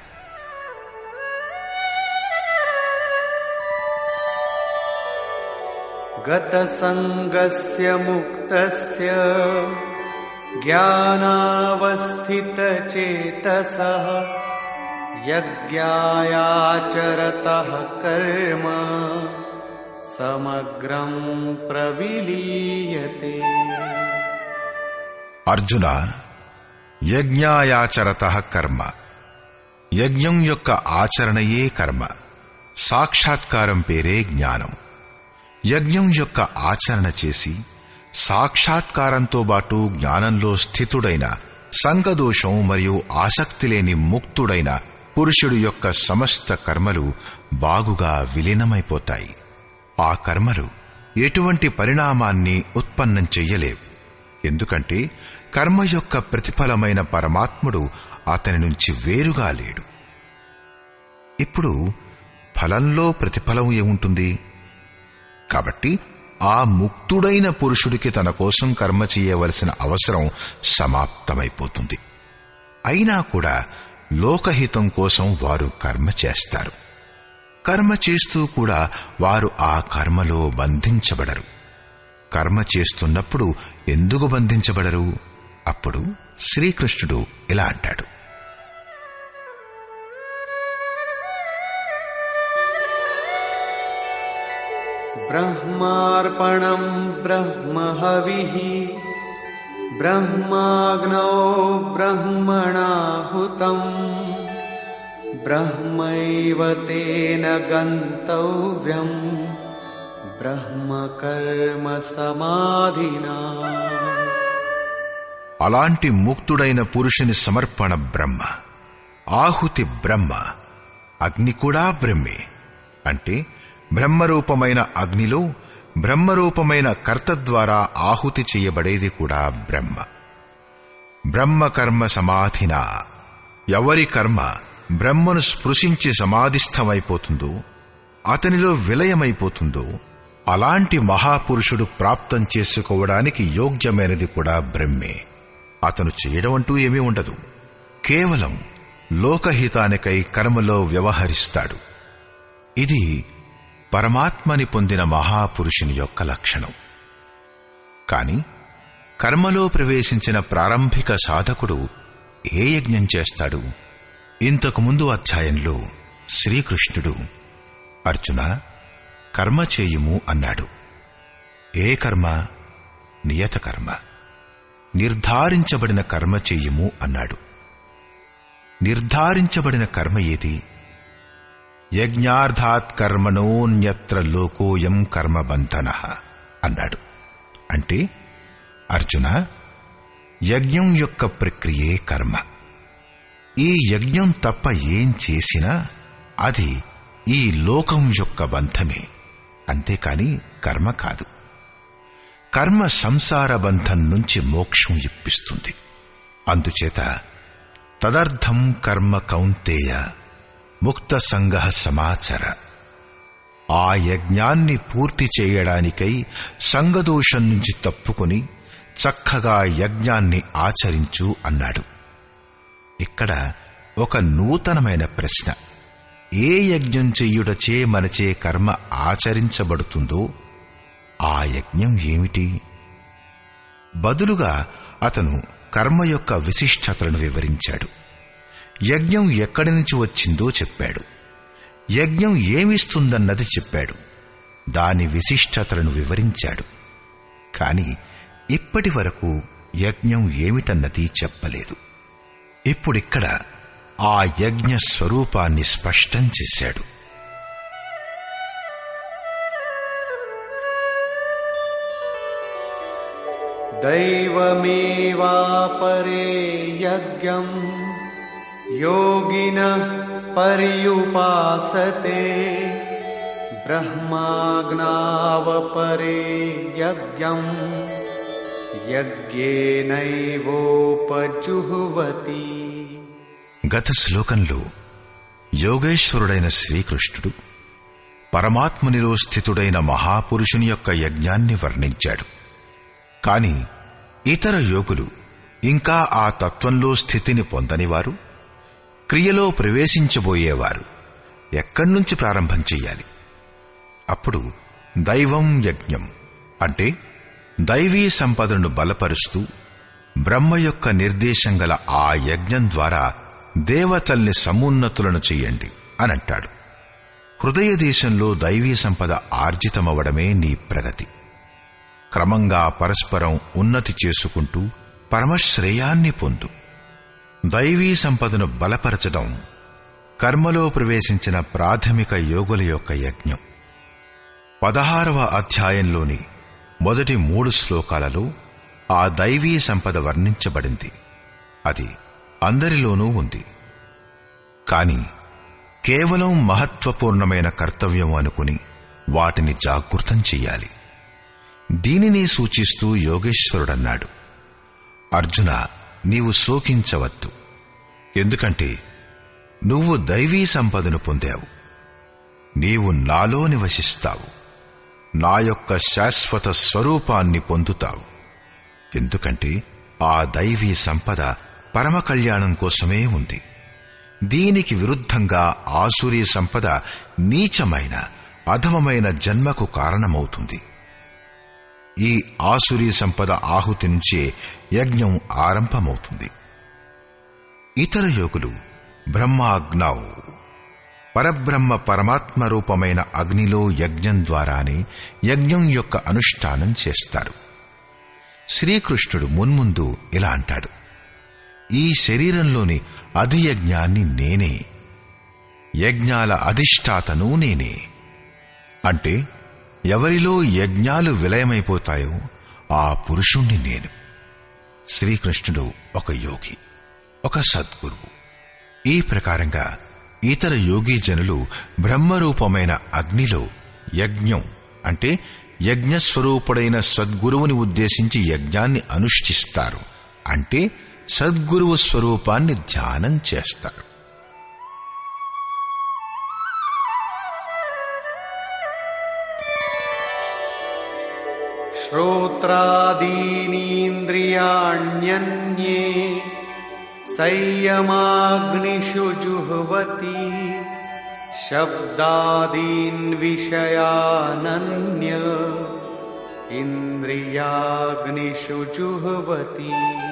गतसङ्गस्य मुक्तस्य ज्ञानावस्थितचेतसः यज्ञायाचरतः कर्म समग्रम् प्रविलीयते అర్జున యజ్ఞాయాచరత కర్మ యజ్ఞం యొక్క ఆచరణయే కర్మ సాక్షాత్కారం పేరే జ్ఞానం యజ్ఞం యొక్క ఆచరణ చేసి సాక్షాత్కారంతో పాటు జ్ఞానంలో స్థితుడైన సంగదోషం మరియు ఆసక్తి లేని ముక్తుడైన పురుషుడు యొక్క సమస్త కర్మలు బాగుగా విలీనమైపోతాయి ఆ కర్మలు ఎటువంటి పరిణామాన్ని ఉత్పన్నం చెయ్యలేవు ఎందుకంటే కర్మ యొక్క ప్రతిఫలమైన పరమాత్ముడు అతని నుంచి వేరుగా లేడు ఇప్పుడు ఫలంలో ప్రతిఫలం ఏముంటుంది కాబట్టి ఆ ముక్తుడైన పురుషుడికి తన కోసం కర్మ చేయవలసిన అవసరం సమాప్తమైపోతుంది అయినా కూడా లోకహితం కోసం వారు కర్మ చేస్తారు కర్మ చేస్తూ కూడా వారు ఆ కర్మలో బంధించబడరు కర్మ చేస్తున్నప్పుడు ఎందుకు బంధించబడరు అప్పుడు శ్రీకృష్ణుడు ఇలా అంటాడు ब्रह्मार्पणम् ब्रह्महविः ब्रह्माग्नौ ब्रह्मणाहुतम् ब्रह्मैव तेन गन्तव्यम् ब्रह्मकर्म समाधिना అలాంటి ముక్తుడైన పురుషుని సమర్పణ బ్రహ్మ ఆహుతి బ్రహ్మ అగ్ని కూడా బ్రహ్మే అంటే బ్రహ్మరూపమైన అగ్నిలో బ్రహ్మరూపమైన కర్త ద్వారా ఆహుతి చేయబడేది కూడా బ్రహ్మ బ్రహ్మకర్మ సమాధిన ఎవరి కర్మ బ్రహ్మను స్పృశించి సమాధిస్థమైపోతుందో అతనిలో విలయమైపోతుందో అలాంటి మహాపురుషుడు ప్రాప్తం చేసుకోవడానికి యోగ్యమైనది కూడా బ్రహ్మే అతను చేయడం అంటూ ఏమీ ఉండదు కేవలం లోకహితానికై కర్మలో వ్యవహరిస్తాడు ఇది పరమాత్మని పొందిన మహాపురుషుని యొక్క లక్షణం కాని కర్మలో ప్రవేశించిన ప్రారంభిక సాధకుడు ఏ యజ్ఞం చేస్తాడు ఇంతకు ముందు అధ్యాయంలో శ్రీకృష్ణుడు అర్జున కర్మ చేయుము అన్నాడు ఏ కర్మ నియత కర్మ నిర్ధారించబడిన కర్మ చెయ్యము అన్నాడు నిర్ధారించబడిన కర్మ ఏది యజ్ఞార్థాత్ కర్మణోన్యత్ర లోకోయం కర్మబంధన అన్నాడు అంటే అర్జున యజ్ఞం యొక్క ప్రక్రియే కర్మ ఈ యజ్ఞం తప్ప ఏం చేసినా అది ఈ లోకం యొక్క బంధమే అంతేకాని కర్మ కాదు కర్మ సంసార బంధం నుంచి మోక్షం ఇప్పిస్తుంది అందుచేత తదర్థం కర్మ కౌంతేయ ముక్త సంగ సమాచర ఆ యజ్ఞాన్ని పూర్తి చేయడానికై సంగదోషం నుంచి తప్పుకొని చక్కగా యజ్ఞాన్ని ఆచరించు అన్నాడు ఇక్కడ ఒక నూతనమైన ప్రశ్న ఏ యజ్ఞం చెయ్యుటచే మనచే కర్మ ఆచరించబడుతుందో ఆ యజ్ఞం ఏమిటి బదులుగా అతను కర్మ యొక్క విశిష్టతలను వివరించాడు యజ్ఞం ఎక్కడి నుంచి వచ్చిందో చెప్పాడు యజ్ఞం ఏమిస్తుందన్నది చెప్పాడు దాని విశిష్టతలను వివరించాడు కాని ఇప్పటి వరకు యజ్ఞం ఏమిటన్నది చెప్పలేదు ఇప్పుడిక్కడ ఆ యజ్ఞ స్వరూపాన్ని స్పష్టం చేశాడు दैवमेवापरे यज्ञम् योगिनः पर्युपासते ब्रह्माग्नावपरे यज्ञम् యజ్ఞేనైవోపజుహువతి గత శ్లోకంలో యోగేశ్వరుడైన శ్రీకృష్ణుడు పరమాత్మునిలో స్థితుడైన మహాపురుషుని యొక్క యజ్ఞాన్ని వర్ణించాడు కాని ఇతర యోగులు ఇంకా ఆ తత్వంలో స్థితిని పొందనివారు క్రియలో ప్రవేశించబోయేవారు ఎక్కడ్నుంచి ప్రారంభం చెయ్యాలి అప్పుడు దైవం యజ్ఞం అంటే దైవీ సంపదను బలపరుస్తూ బ్రహ్మ యొక్క నిర్దేశం గల ఆ యజ్ఞం ద్వారా దేవతల్ని సమున్నతులను చెయ్యండి అనంటాడు హృదయ దేశంలో దైవీ సంపద ఆర్జితమవడమే నీ ప్రగతి క్రమంగా పరస్పరం ఉన్నతి చేసుకుంటూ పరమశ్రేయాన్ని పొందు దైవీ సంపదను బలపరచడం కర్మలో ప్రవేశించిన ప్రాథమిక యోగుల యొక్క యజ్ఞం పదహారవ అధ్యాయంలోని మొదటి మూడు శ్లోకాలలో ఆ దైవీ సంపద వర్ణించబడింది అది అందరిలోనూ ఉంది కాని కేవలం మహత్వపూర్ణమైన కర్తవ్యం అనుకుని వాటిని జాగృతం చెయ్యాలి దీనిని సూచిస్తూ యోగేశ్వరుడన్నాడు అర్జున నీవు శోకించవద్దు ఎందుకంటే నువ్వు దైవీ సంపదను పొందావు నీవు నాలో నివసిస్తావు నా యొక్క శాశ్వత స్వరూపాన్ని పొందుతావు ఎందుకంటే ఆ దైవీ సంపద పరమ కళ్యాణం కోసమే ఉంది దీనికి విరుద్ధంగా ఆసురీ సంపద నీచమైన అధమమైన జన్మకు కారణమవుతుంది ఈ ఆసురీ సంపద ఆహుతి నుంచే యజ్ఞం ఆరంభమవుతుంది ఇతర యోగులు బ్రహ్మాగ్నౌ పరబ్రహ్మ పరమాత్మ రూపమైన అగ్నిలో యజ్ఞం ద్వారానే యజ్ఞం యొక్క అనుష్ఠానం చేస్తారు శ్రీకృష్ణుడు మున్ముందు ఇలా అంటాడు ఈ శరీరంలోని అధియజ్ఞాన్ని నేనే యజ్ఞాల అధిష్టాతను నేనే అంటే ఎవరిలో యజ్ఞాలు విలయమైపోతాయో ఆ పురుషుణ్ణి నేను శ్రీకృష్ణుడు ఒక యోగి ఒక సద్గురువు ఈ ప్రకారంగా ఇతర యోగీ జనులు బ్రహ్మరూపమైన అగ్నిలో యజ్ఞం అంటే యజ్ఞస్వరూపుడైన సద్గురువుని ఉద్దేశించి యజ్ఞాన్ని అనుష్ఠిస్తారు అంటే సద్గురువు స్వరూపాన్ని ధ్యానం చేస్తారు श्रोत्रादीनीन्द्रियाण्यन्ये संयमाग्निषु जुह्वति शब्दादीन् विषयानन्य इन्द्रियाग्निषु जुह्वति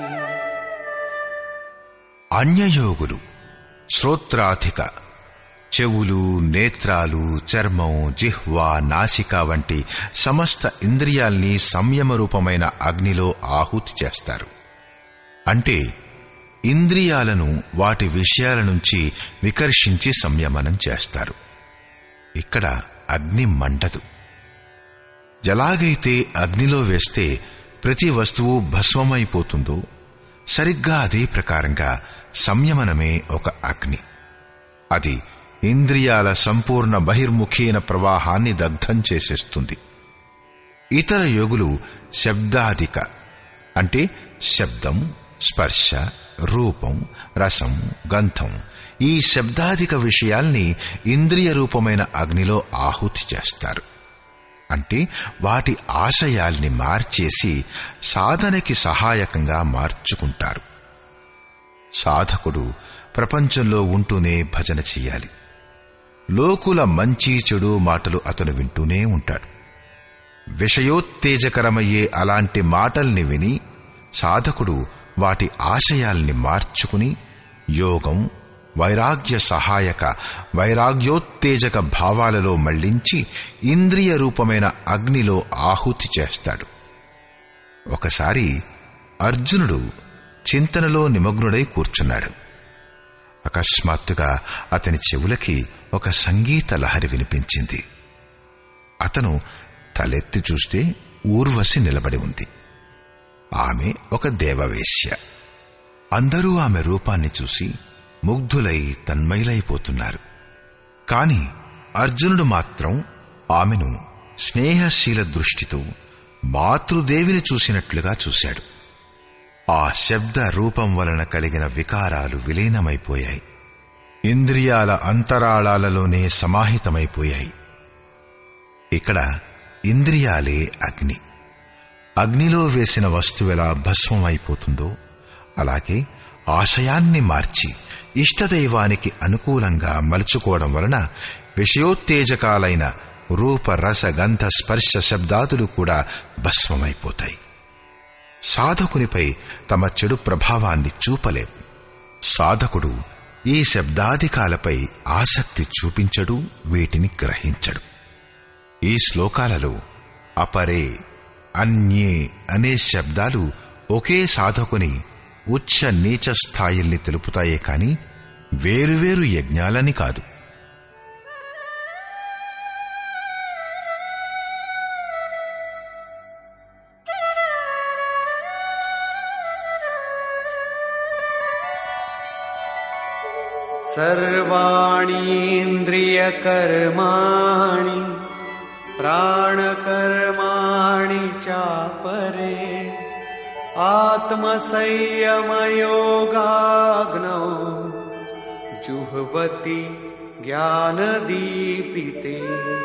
అన్యయోగులు శ్రోత్రాధిక చెవులు నేత్రాలు చర్మం జిహ్వ నాసిక వంటి సమస్త ఇంద్రియాల్ని సంయమ రూపమైన అగ్నిలో ఆహుతి చేస్తారు అంటే ఇంద్రియాలను వాటి విషయాల నుంచి వికర్షించి సంయమనం చేస్తారు ఇక్కడ అగ్ని మండదు ఎలాగైతే అగ్నిలో వేస్తే ప్రతి వస్తువు భస్మమైపోతుందో సరిగ్గా అదే ప్రకారంగా సంయమనమే ఒక అగ్ని అది ఇంద్రియాల సంపూర్ణ బహిర్ముఖీన ప్రవాహాన్ని దగ్ధం చేసేస్తుంది ఇతర యోగులు శబ్దాధిక అంటే శబ్దం స్పర్శ రూపం రసం గంధం ఈ శబ్దాధిక విషయాల్ని ఇంద్రియ రూపమైన అగ్నిలో ఆహుతి చేస్తారు అంటే వాటి ఆశయాల్ని మార్చేసి సాధనకి సహాయకంగా మార్చుకుంటారు సాధకుడు ప్రపంచంలో ఉంటూనే భజన చెయ్యాలి లోకుల మంచి చెడు మాటలు అతను వింటూనే ఉంటాడు విషయోత్తేజకరమయ్యే అలాంటి మాటల్ని విని సాధకుడు వాటి ఆశయాల్ని మార్చుకుని యోగం వైరాగ్య సహాయక వైరాగ్యోత్తేజక భావాలలో మళ్లించి ఇంద్రియ రూపమైన అగ్నిలో ఆహుతి చేస్తాడు ఒకసారి అర్జునుడు చింతనలో నిమగ్నుడై కూర్చున్నాడు అకస్మాత్తుగా అతని చెవులకి ఒక సంగీత లహరి వినిపించింది అతను తలెత్తి చూస్తే ఊర్వశి నిలబడి ఉంది ఆమె ఒక దేవవేశ్య అందరూ ఆమె రూపాన్ని చూసి ముగ్ధులై తన్మయులైపోతున్నారు కాని అర్జునుడు మాత్రం ఆమెను స్నేహశీల దృష్టితో మాతృదేవిని చూసినట్లుగా చూశాడు ఆ శబ్ద రూపం వలన కలిగిన వికారాలు విలీనమైపోయాయి ఇంద్రియాల అంతరాళాలలోనే సమాహితమైపోయాయి ఇక్కడ ఇంద్రియాలే అగ్ని అగ్నిలో వేసిన వస్తువెలా భస్మమైపోతుందో అలాగే ఆశయాన్ని మార్చి ఇష్టదైవానికి అనుకూలంగా మలుచుకోవడం వలన విషయోత్తేజకాలైన రూప రస గంధ స్పర్శ శబ్దాదులు కూడా భస్మమైపోతాయి సాధకునిపై తమ చెడు ప్రభావాన్ని చూపలేం సాధకుడు ఈ శబ్దాధికాలపై ఆసక్తి చూపించడు వీటిని గ్రహించడు ఈ శ్లోకాలలో అపరే అన్యే అనే శబ్దాలు ఒకే సాధకుని ఉచ్చ నీచ స్థాయిల్ని తెలుపుతాయే కాని వేరువేరు యజ్ఞాలని కాదు सर्वाणीन्द्रियकर्माणि प्राणकर्माणि चापरे आत्मसंयमयोगाग्नौ जुह्वति ज्ञानदीपिते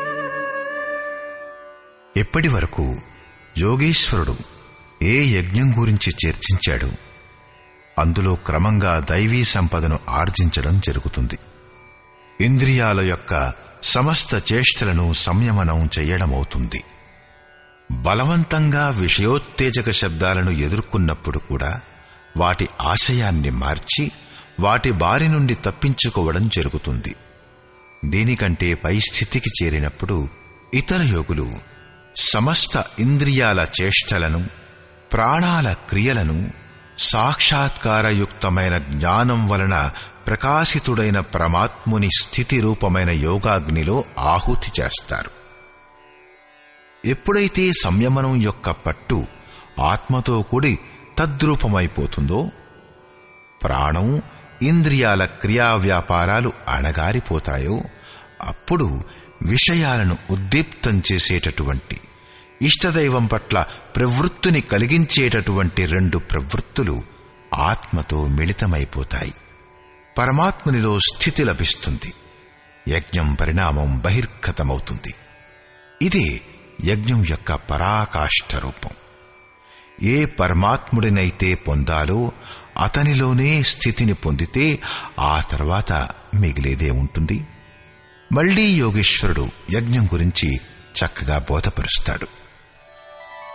ఎప్పటి వరకు యోగీశ్వరుడు ఏ యజ్ఞం గురించి చర్చించాడు అందులో క్రమంగా దైవీ సంపదను ఆర్జించడం జరుగుతుంది ఇంద్రియాల యొక్క సమస్త చేష్టలను సంయమనం చెయ్యడమవుతుంది బలవంతంగా విషయోత్తేజక శబ్దాలను ఎదుర్కొన్నప్పుడు కూడా వాటి ఆశయాన్ని మార్చి వాటి బారి నుండి తప్పించుకోవడం జరుగుతుంది దీనికంటే పై స్థితికి చేరినప్పుడు ఇతర యోగులు సమస్త ఇంద్రియాల చేష్టలను ప్రాణాల క్రియలను సాక్షాత్కారయుక్తమైన జ్ఞానం వలన ప్రకాశితుడైన పరమాత్ముని స్థితి రూపమైన యోగాగ్నిలో ఆహుతి చేస్తారు ఎప్పుడైతే సంయమనం యొక్క పట్టు ఆత్మతో కూడి తద్రూపమైపోతుందో ప్రాణం ఇంద్రియాల క్రియా వ్యాపారాలు అణగారిపోతాయో అప్పుడు విషయాలను ఉద్దీప్తం చేసేటటువంటి ఇష్టదైవం పట్ల ప్రవృత్తిని కలిగించేటటువంటి రెండు ప్రవృత్తులు ఆత్మతో మిళితమైపోతాయి పరమాత్మునిలో స్థితి లభిస్తుంది యజ్ఞం పరిణామం బహిర్గతమవుతుంది ఇదే యజ్ఞం యొక్క పరాకాష్ఠ రూపం ఏ పరమాత్ముడినైతే పొందాలో అతనిలోనే స్థితిని పొందితే ఆ తర్వాత మిగిలేదే ఉంటుంది మళ్లీ యోగేశ్వరుడు యజ్ఞం గురించి చక్కగా బోధపరుస్తాడు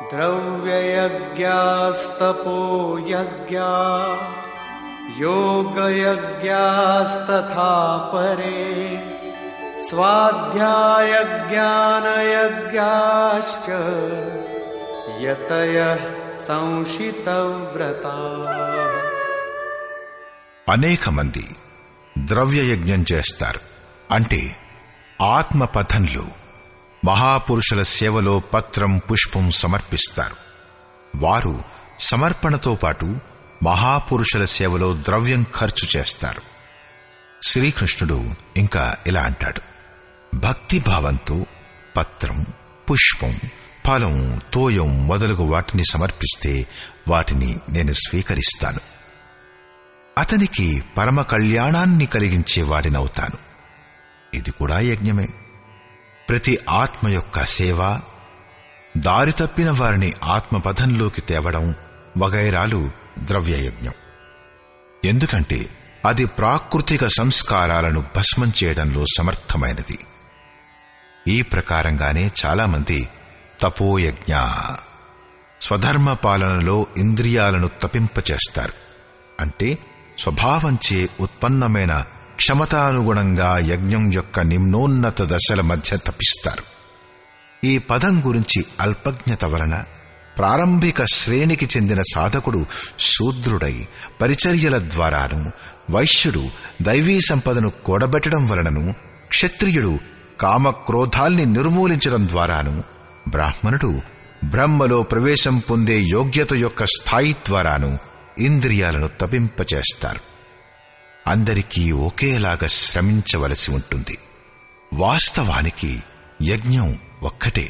द्रव्ययज्ञास्तपो यज्ञा योगयज्ञास्तथा परे स्वाध्यायज्ञानयज्ञाश्च यतयः संशितव्रता అనేక మంది ద్రవ్యయజ్ఞం చేస్తారు అంటే ఆత్మపథంలో మహాపురుషుల సేవలో పత్రం పుష్పం సమర్పిస్తారు వారు సమర్పణతో పాటు మహాపురుషుల సేవలో ద్రవ్యం ఖర్చు చేస్తారు శ్రీకృష్ణుడు ఇంకా ఇలా అంటాడు భక్తి భావంతో పత్రం పుష్పం ఫలం తోయం మొదలగు వాటిని సమర్పిస్తే వాటిని నేను స్వీకరిస్తాను అతనికి పరమ కళ్యాణాన్ని కలిగించే వాడినవుతాను ఇది కూడా యజ్ఞమే ప్రతి ఆత్మ యొక్క సేవ దారి తప్పిన వారిని ఆత్మపథంలోకి తేవడం వగైరాలు ద్రవ్యయజ్ఞం ఎందుకంటే అది ప్రాకృతిక సంస్కారాలను భస్మం చేయడంలో సమర్థమైనది ఈ ప్రకారంగానే చాలామంది తపోయజ్ఞ స్వధర్మ పాలనలో ఇంద్రియాలను తపింపచేస్తారు అంటే స్వభావంచే ఉత్పన్నమైన క్షమతానుగుణంగా యజ్ఞం యొక్క నిమ్నోన్నత దశల మధ్య తపిస్తారు ఈ పదం గురించి అల్పజ్ఞత వలన ప్రారంభిక శ్రేణికి చెందిన సాధకుడు శూద్రుడై పరిచర్యల ద్వారాను వైశ్యుడు దైవీ సంపదను కూడబెట్టడం వలనను క్షత్రియుడు కామక్రోధాల్ని నిర్మూలించడం ద్వారాను బ్రాహ్మణుడు బ్రహ్మలో ప్రవేశం పొందే యోగ్యత యొక్క స్థాయి ద్వారాను ఇంద్రియాలను తపింపచేస్తారు అందరికీ ఒకేలాగా శ్రమించవలసి ఉంటుంది వాస్తవానికి యజ్ఞం ఒక్కటే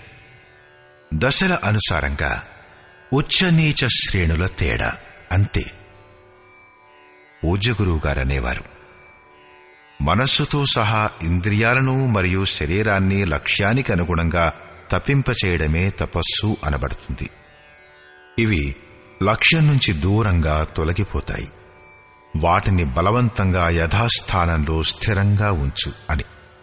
దశల అనుసారంగా ఉచ్చనీచ శ్రేణుల తేడా అంతే పూజ్య గురువు గారనేవారు మనస్సుతో సహా ఇంద్రియాలను మరియు శరీరాన్ని లక్ష్యానికి అనుగుణంగా తప్పింపచేయడమే తపస్సు అనబడుతుంది ఇవి లక్ష్యం నుంచి దూరంగా తొలగిపోతాయి వాటిని బలవంతంగా యథాస్థానంలో స్థిరంగా ఉంచు అని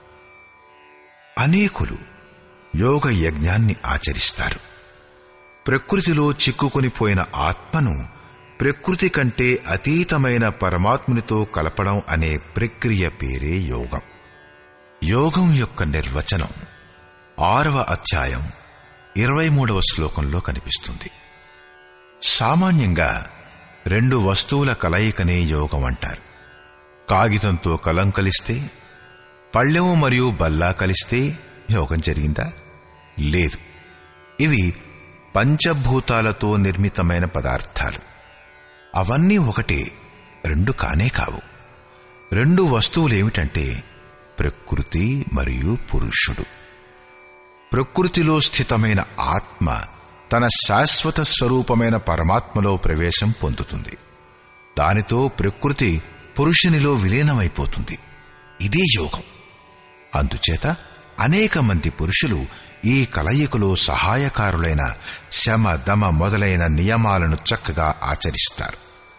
అనేకులు యోగ యజ్ఞాన్ని ఆచరిస్తారు ప్రకృతిలో చిక్కుకొనిపోయిన ఆత్మను ప్రకృతి కంటే అతీతమైన పరమాత్మునితో కలపడం అనే ప్రక్రియ పేరే యోగం యోగం యొక్క నిర్వచనం ఆరవ అధ్యాయం ఇరవై మూడవ శ్లోకంలో కనిపిస్తుంది సామాన్యంగా రెండు వస్తువుల కలయికనే యోగం అంటారు కాగితంతో కలం కలిస్తే పళ్ళెము మరియు బల్లా కలిస్తే యోగం జరిగిందా లేదు ఇవి పంచభూతాలతో నిర్మితమైన పదార్థాలు అవన్నీ ఒకటే రెండు కానే కావు రెండు వస్తువులేమిటంటే ప్రకృతి మరియు పురుషుడు ప్రకృతిలో స్థితమైన ఆత్మ తన శాశ్వత స్వరూపమైన పరమాత్మలో ప్రవేశం పొందుతుంది దానితో ప్రకృతి పురుషునిలో విలీనమైపోతుంది ఇదే యోగం అందుచేత అనేక మంది పురుషులు ఈ కలయికలో సహాయకారులైన శమ దమ మొదలైన నియమాలను చక్కగా ఆచరిస్తారు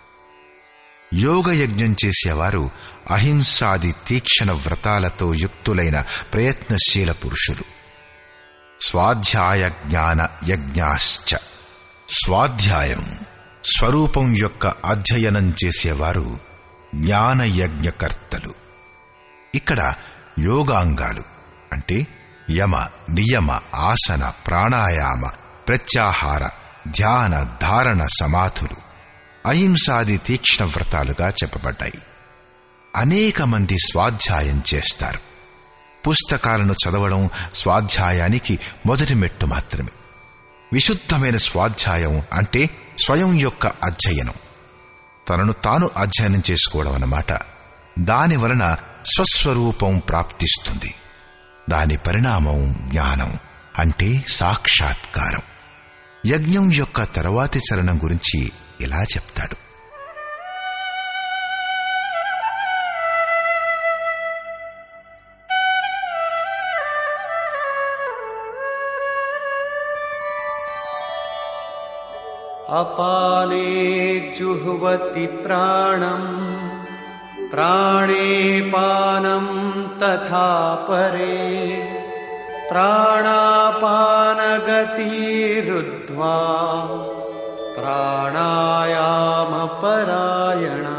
యోగ యజ్ఞం చేసేవారు అహింసాది తీక్షణ వ్రతాలతో యుక్తులైన ప్రయత్నశీల పురుషులు స్వాధ్యాయ జ్ఞాన యజ్ఞాశ్చ స్వాధ్యాయం స్వరూపం యొక్క అధ్యయనం చేసేవారు జ్ఞానయజ్ఞకర్తలు ఇక్కడ యోగాంగాలు అంటే యమ నియమ ఆసన ప్రాణాయామ ప్రత్యాహార ధ్యాన ధారణ సమాధులు అహింసాది తీక్ష్ణ వ్రతాలుగా చెప్పబడ్డాయి అనేక మంది స్వాధ్యాయం చేస్తారు పుస్తకాలను చదవడం స్వాధ్యాయానికి మొదటి మెట్టు మాత్రమే విశుద్ధమైన స్వాధ్యాయం అంటే స్వయం యొక్క అధ్యయనం తనను తాను అధ్యయనం చేసుకోవడం అన్నమాట దాని వలన స్వస్వరూపం ప్రాప్తిస్తుంది దాని పరిణామం జ్ఞానం అంటే సాక్షాత్కారం యజ్ఞం యొక్క తరువాతి చరణం గురించి ఇలా చెప్తాడు अपाने जुह्वति प्राणम् प्राणे पानम् तथा परे प्राणापानगतिरुद्ध्वा प्राणायामपरायणा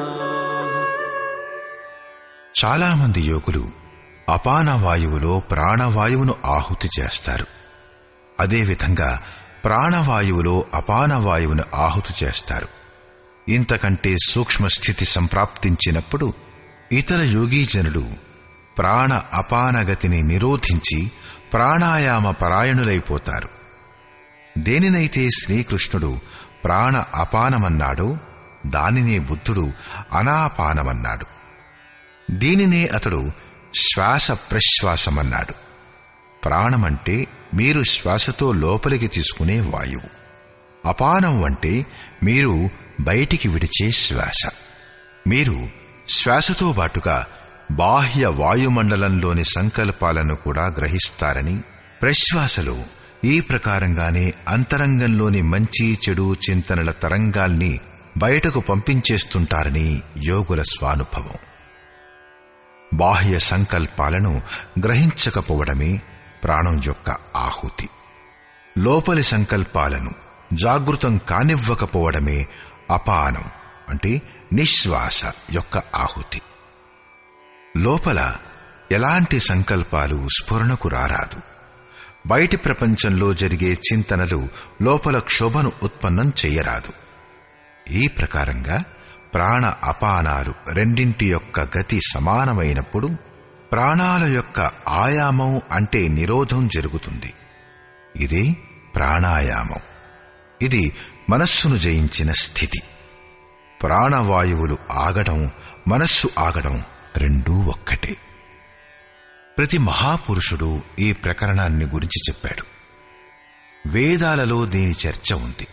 చాలామంది యోగులు అపాన వాయువులో ప్రాణవాయువును ఆహుతి చేస్తారు అదేవిధంగా ప్రాణవాయువులో అపాన వాయువును ఆహుతి చేస్తారు ఇంతకంటే సూక్ష్మ స్థితి సంప్రాప్తించినప్పుడు ఇతర యోగీజనులు ప్రాణ అపానగతిని నిరోధించి ప్రాణాయామ పరాయణులైపోతారు దేనినైతే శ్రీకృష్ణుడు ప్రాణ అపానమన్నాడో దానినే బుద్ధుడు అనాపానమన్నాడు దీనినే అతడు శ్వాస ప్రశ్వాసమన్నాడు ప్రాణమంటే మీరు శ్వాసతో లోపలికి తీసుకునే వాయువు అపానం అంటే మీరు బయటికి విడిచే శ్వాస మీరు శ్వాసతో బాటుగా బాహ్య వాయుమండలంలోని సంకల్పాలను కూడా గ్రహిస్తారని ప్రశ్వాసలో ఈ ప్రకారంగానే అంతరంగంలోని మంచి చెడు చింతనల తరంగాల్ని బయటకు పంపించేస్తుంటారని యోగుల స్వానుభవం బాహ్య సంకల్పాలను గ్రహించకపోవడమే ప్రాణం యొక్క ఆహుతి లోపలి సంకల్పాలను జాగృతం కానివ్వకపోవడమే అపానం అంటే నిశ్వాస యొక్క ఆహుతి లోపల ఎలాంటి సంకల్పాలు స్ఫురణకు రారాదు బయటి ప్రపంచంలో జరిగే చింతనలు లోపల క్షోభను ఉత్పన్నం చెయ్యరాదు ఈ ప్రకారంగా ప్రాణ అపానాలు రెండింటి యొక్క గతి సమానమైనప్పుడు ప్రాణాల యొక్క ఆయామం అంటే నిరోధం జరుగుతుంది ఇదే ప్రాణాయామం ఇది మనస్సును జయించిన స్థితి ప్రాణవాయువులు ఆగడం మనస్సు ఆగడం రెండూ ఒక్కటే ప్రతి మహాపురుషుడు ఈ ప్రకరణాన్ని గురించి చెప్పాడు వేదాలలో దీని చర్చ ఉంది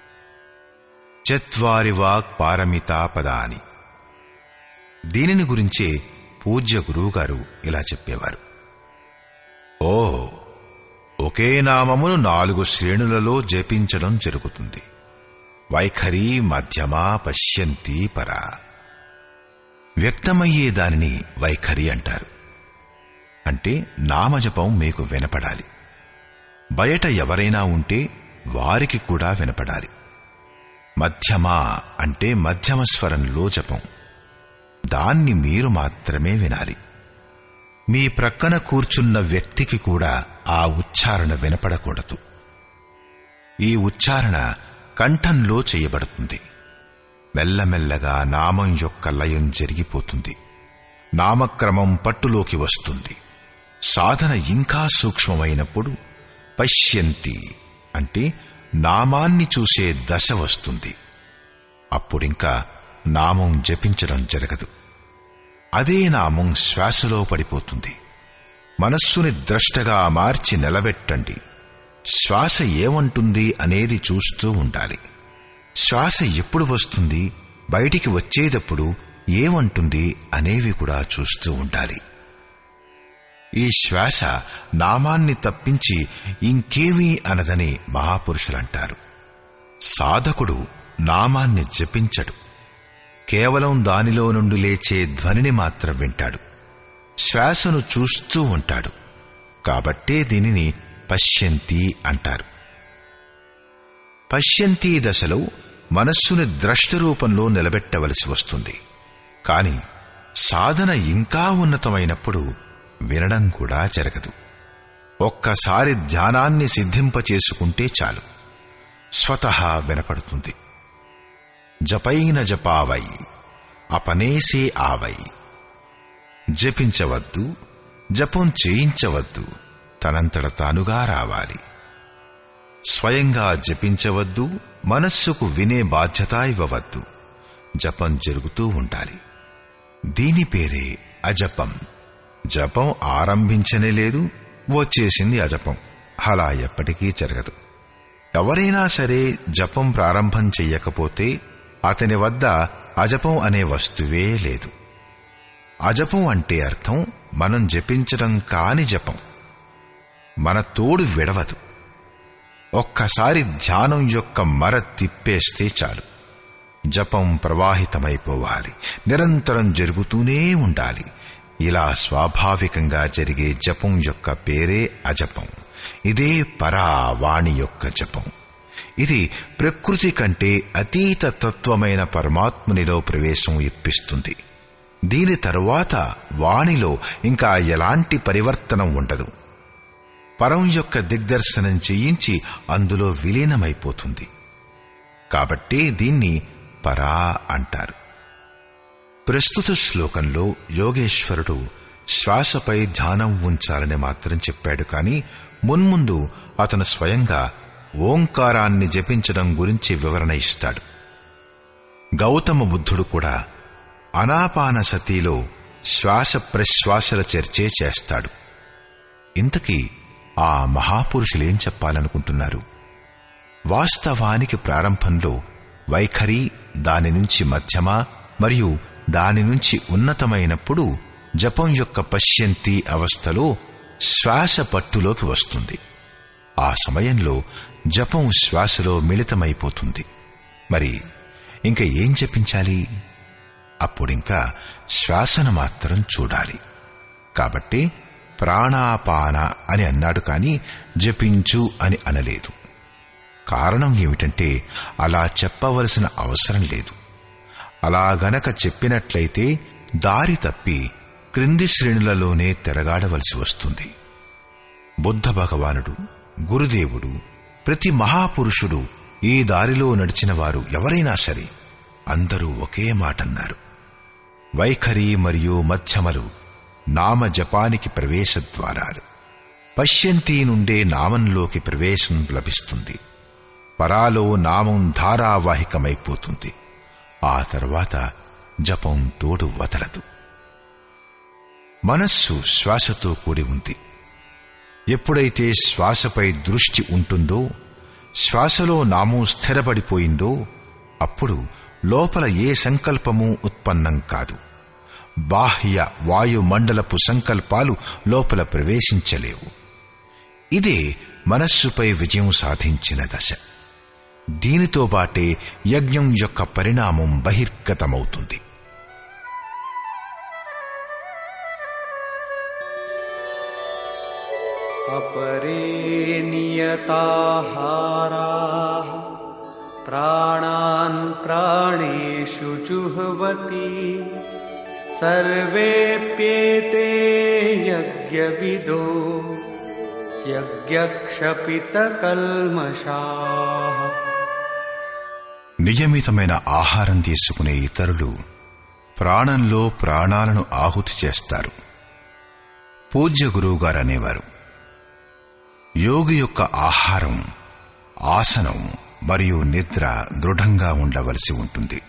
చత్వారి వాక్ పారమితా పదాని దీనిని గురించే పూజ్య గురువుగారు ఇలా చెప్పేవారు ఓ ఒకే నామమును నాలుగు శ్రేణులలో జపించడం జరుగుతుంది వైఖరి మధ్యమా పశ్యంతి పరా వ్యక్తమయ్యే దానిని వైఖరి అంటారు అంటే నామజపం మీకు వినపడాలి బయట ఎవరైనా ఉంటే వారికి కూడా వినపడాలి మధ్యమా అంటే మధ్యమ స్వరంలో జపం దాన్ని మీరు మాత్రమే వినాలి మీ ప్రక్కన కూర్చున్న వ్యక్తికి కూడా ఆ ఉచ్చారణ వినపడకూడదు ఈ ఉచ్చారణ కంఠంలో చేయబడుతుంది మెల్లమెల్లగా నామం యొక్క లయం జరిగిపోతుంది నామక్రమం పట్టులోకి వస్తుంది సాధన ఇంకా సూక్ష్మమైనప్పుడు పశ్యంతి అంటే నామాన్ని చూసే దశ వస్తుంది అప్పుడింకా నామం జపించడం జరగదు అదే నామం శ్వాసలో పడిపోతుంది మనస్సుని ద్రష్టగా మార్చి నిలబెట్టండి శ్వాస ఏమంటుంది అనేది చూస్తూ ఉండాలి శ్వాస ఎప్పుడు వస్తుంది బయటికి వచ్చేటప్పుడు ఏమంటుంది అనేవి కూడా చూస్తూ ఉండాలి ఈ శ్వాస నామాన్ని తప్పించి ఇంకేమీ అనదని మహాపురుషులంటారు సాధకుడు నామాన్ని జపించడు కేవలం దానిలో నుండి లేచే ధ్వనిని మాత్రం వింటాడు శ్వాసను చూస్తూ ఉంటాడు కాబట్టే దీనిని పశ్యంతి అంటారు పశ్యంతి దశలో మనస్సుని ద్రష్ట రూపంలో నిలబెట్టవలసి వస్తుంది కాని సాధన ఇంకా ఉన్నతమైనప్పుడు వినడం కూడా జరగదు ఒక్కసారి ధ్యానాన్ని సిద్ధింపచేసుకుంటే చాలు స్వతహా వినపడుతుంది జపైన జపావై అపనేసే ఆవై జపించవద్దు జపం చేయించవద్దు తనంతట తానుగా రావాలి స్వయంగా జపించవద్దు మనస్సుకు వినే బాధ్యత ఇవ్వవద్దు జపం జరుగుతూ ఉండాలి దీని పేరే అజపం జపం ఆరంభించనే లేదు వచ్చేసింది అజపం అలా ఎప్పటికీ జరగదు ఎవరైనా సరే జపం ప్రారంభం చెయ్యకపోతే అతని వద్ద అజపం అనే వస్తువే లేదు అజపం అంటే అర్థం మనం జపించడం కాని జపం మన తోడు విడవదు ఒక్కసారి ధ్యానం యొక్క మర తిప్పేస్తే చాలు జపం ప్రవాహితమైపోవాలి నిరంతరం జరుగుతూనే ఉండాలి ఇలా స్వాభావికంగా జరిగే జపం యొక్క పేరే అజపం ఇదే పరావాణి యొక్క జపం ఇది ప్రకృతి కంటే అతీత తత్వమైన పరమాత్మునిలో ప్రవేశం ఇప్పిస్తుంది దీని తరువాత వాణిలో ఇంకా ఎలాంటి పరివర్తనం ఉండదు పరం యొక్క దిగ్దర్శనం చేయించి అందులో విలీనమైపోతుంది కాబట్టి దీన్ని పరా అంటారు ప్రస్తుత శ్లోకంలో యోగేశ్వరుడు శ్వాసపై ధ్యానం ఉంచాలని మాత్రం చెప్పాడు కాని మున్ముందు అతను స్వయంగా ఓంకారాన్ని జపించడం గురించి వివరణ ఇస్తాడు గౌతమ బుద్ధుడు కూడా అనాపాన సతిలో శ్వాస ప్రశ్వాసల చర్చే చేస్తాడు ఇంతకీ ఆ మహాపురుషులేం చెప్పాలనుకుంటున్నారు వాస్తవానికి ప్రారంభంలో వైఖరి దాని నుంచి మధ్యమ మరియు దాని నుంచి ఉన్నతమైనప్పుడు జపం యొక్క పశ్యంతి అవస్థలో శ్వాస పట్టులోకి వస్తుంది ఆ సమయంలో జపం శ్వాసలో మిళితమైపోతుంది మరి ఇంక ఏం జపించాలి అప్పుడింకా శ్వాసను మాత్రం చూడాలి కాబట్టి ప్రాణాపాన అని అన్నాడు కాని జపించు అని అనలేదు కారణం ఏమిటంటే అలా చెప్పవలసిన అవసరం లేదు అలా గనక చెప్పినట్లయితే దారి తప్పి క్రింది శ్రేణులలోనే తిరగాడవలసి వస్తుంది బుద్ధ భగవానుడు గురుదేవుడు ప్రతి మహాపురుషుడు ఈ దారిలో నడిచిన వారు ఎవరైనా సరే అందరూ ఒకే మాటన్నారు వైఖరి మరియు మధ్యమలు నామ జపానికి ప్రవేశ ద్వారాలు పశ్యంతి నుండే నామంలోకి ప్రవేశం లభిస్తుంది పరాలో నామం ధారావాహికమైపోతుంది ఆ తర్వాత జపం తోడు వదలదు మనస్సు శ్వాసతో కూడి ఉంది ఎప్పుడైతే శ్వాసపై దృష్టి ఉంటుందో శ్వాసలో నామం స్థిరపడిపోయిందో అప్పుడు లోపల ఏ సంకల్పము ఉత్పన్నం కాదు బాహ్య వాయుమండలపు సంకల్పాలు లోపల ప్రవేశించలేవు ఇదే మనస్సుపై విజయం సాధించిన దశ దీనితో పాటే యజ్ఞం యొక్క పరిణామం బహిర్గతమవుతుంది अपरे नियताहाराः प्राणान् प्राणेषु जुह्वति सर्वेऽप्येते यज्ञविदो यज्ञक्षपितकल्मषाः నియమితమైన ఆహారం తీసుకునే ఇతరులు ప్రాణంలో ప్రాణాలను ఆహుతి చేస్తారు పూజ్య గురువుగారు అనేవారు యోగి యొక్క ఆహారం ఆసనం మరియు నిద్ర దృఢంగా ఉండవలసి ఉంటుంది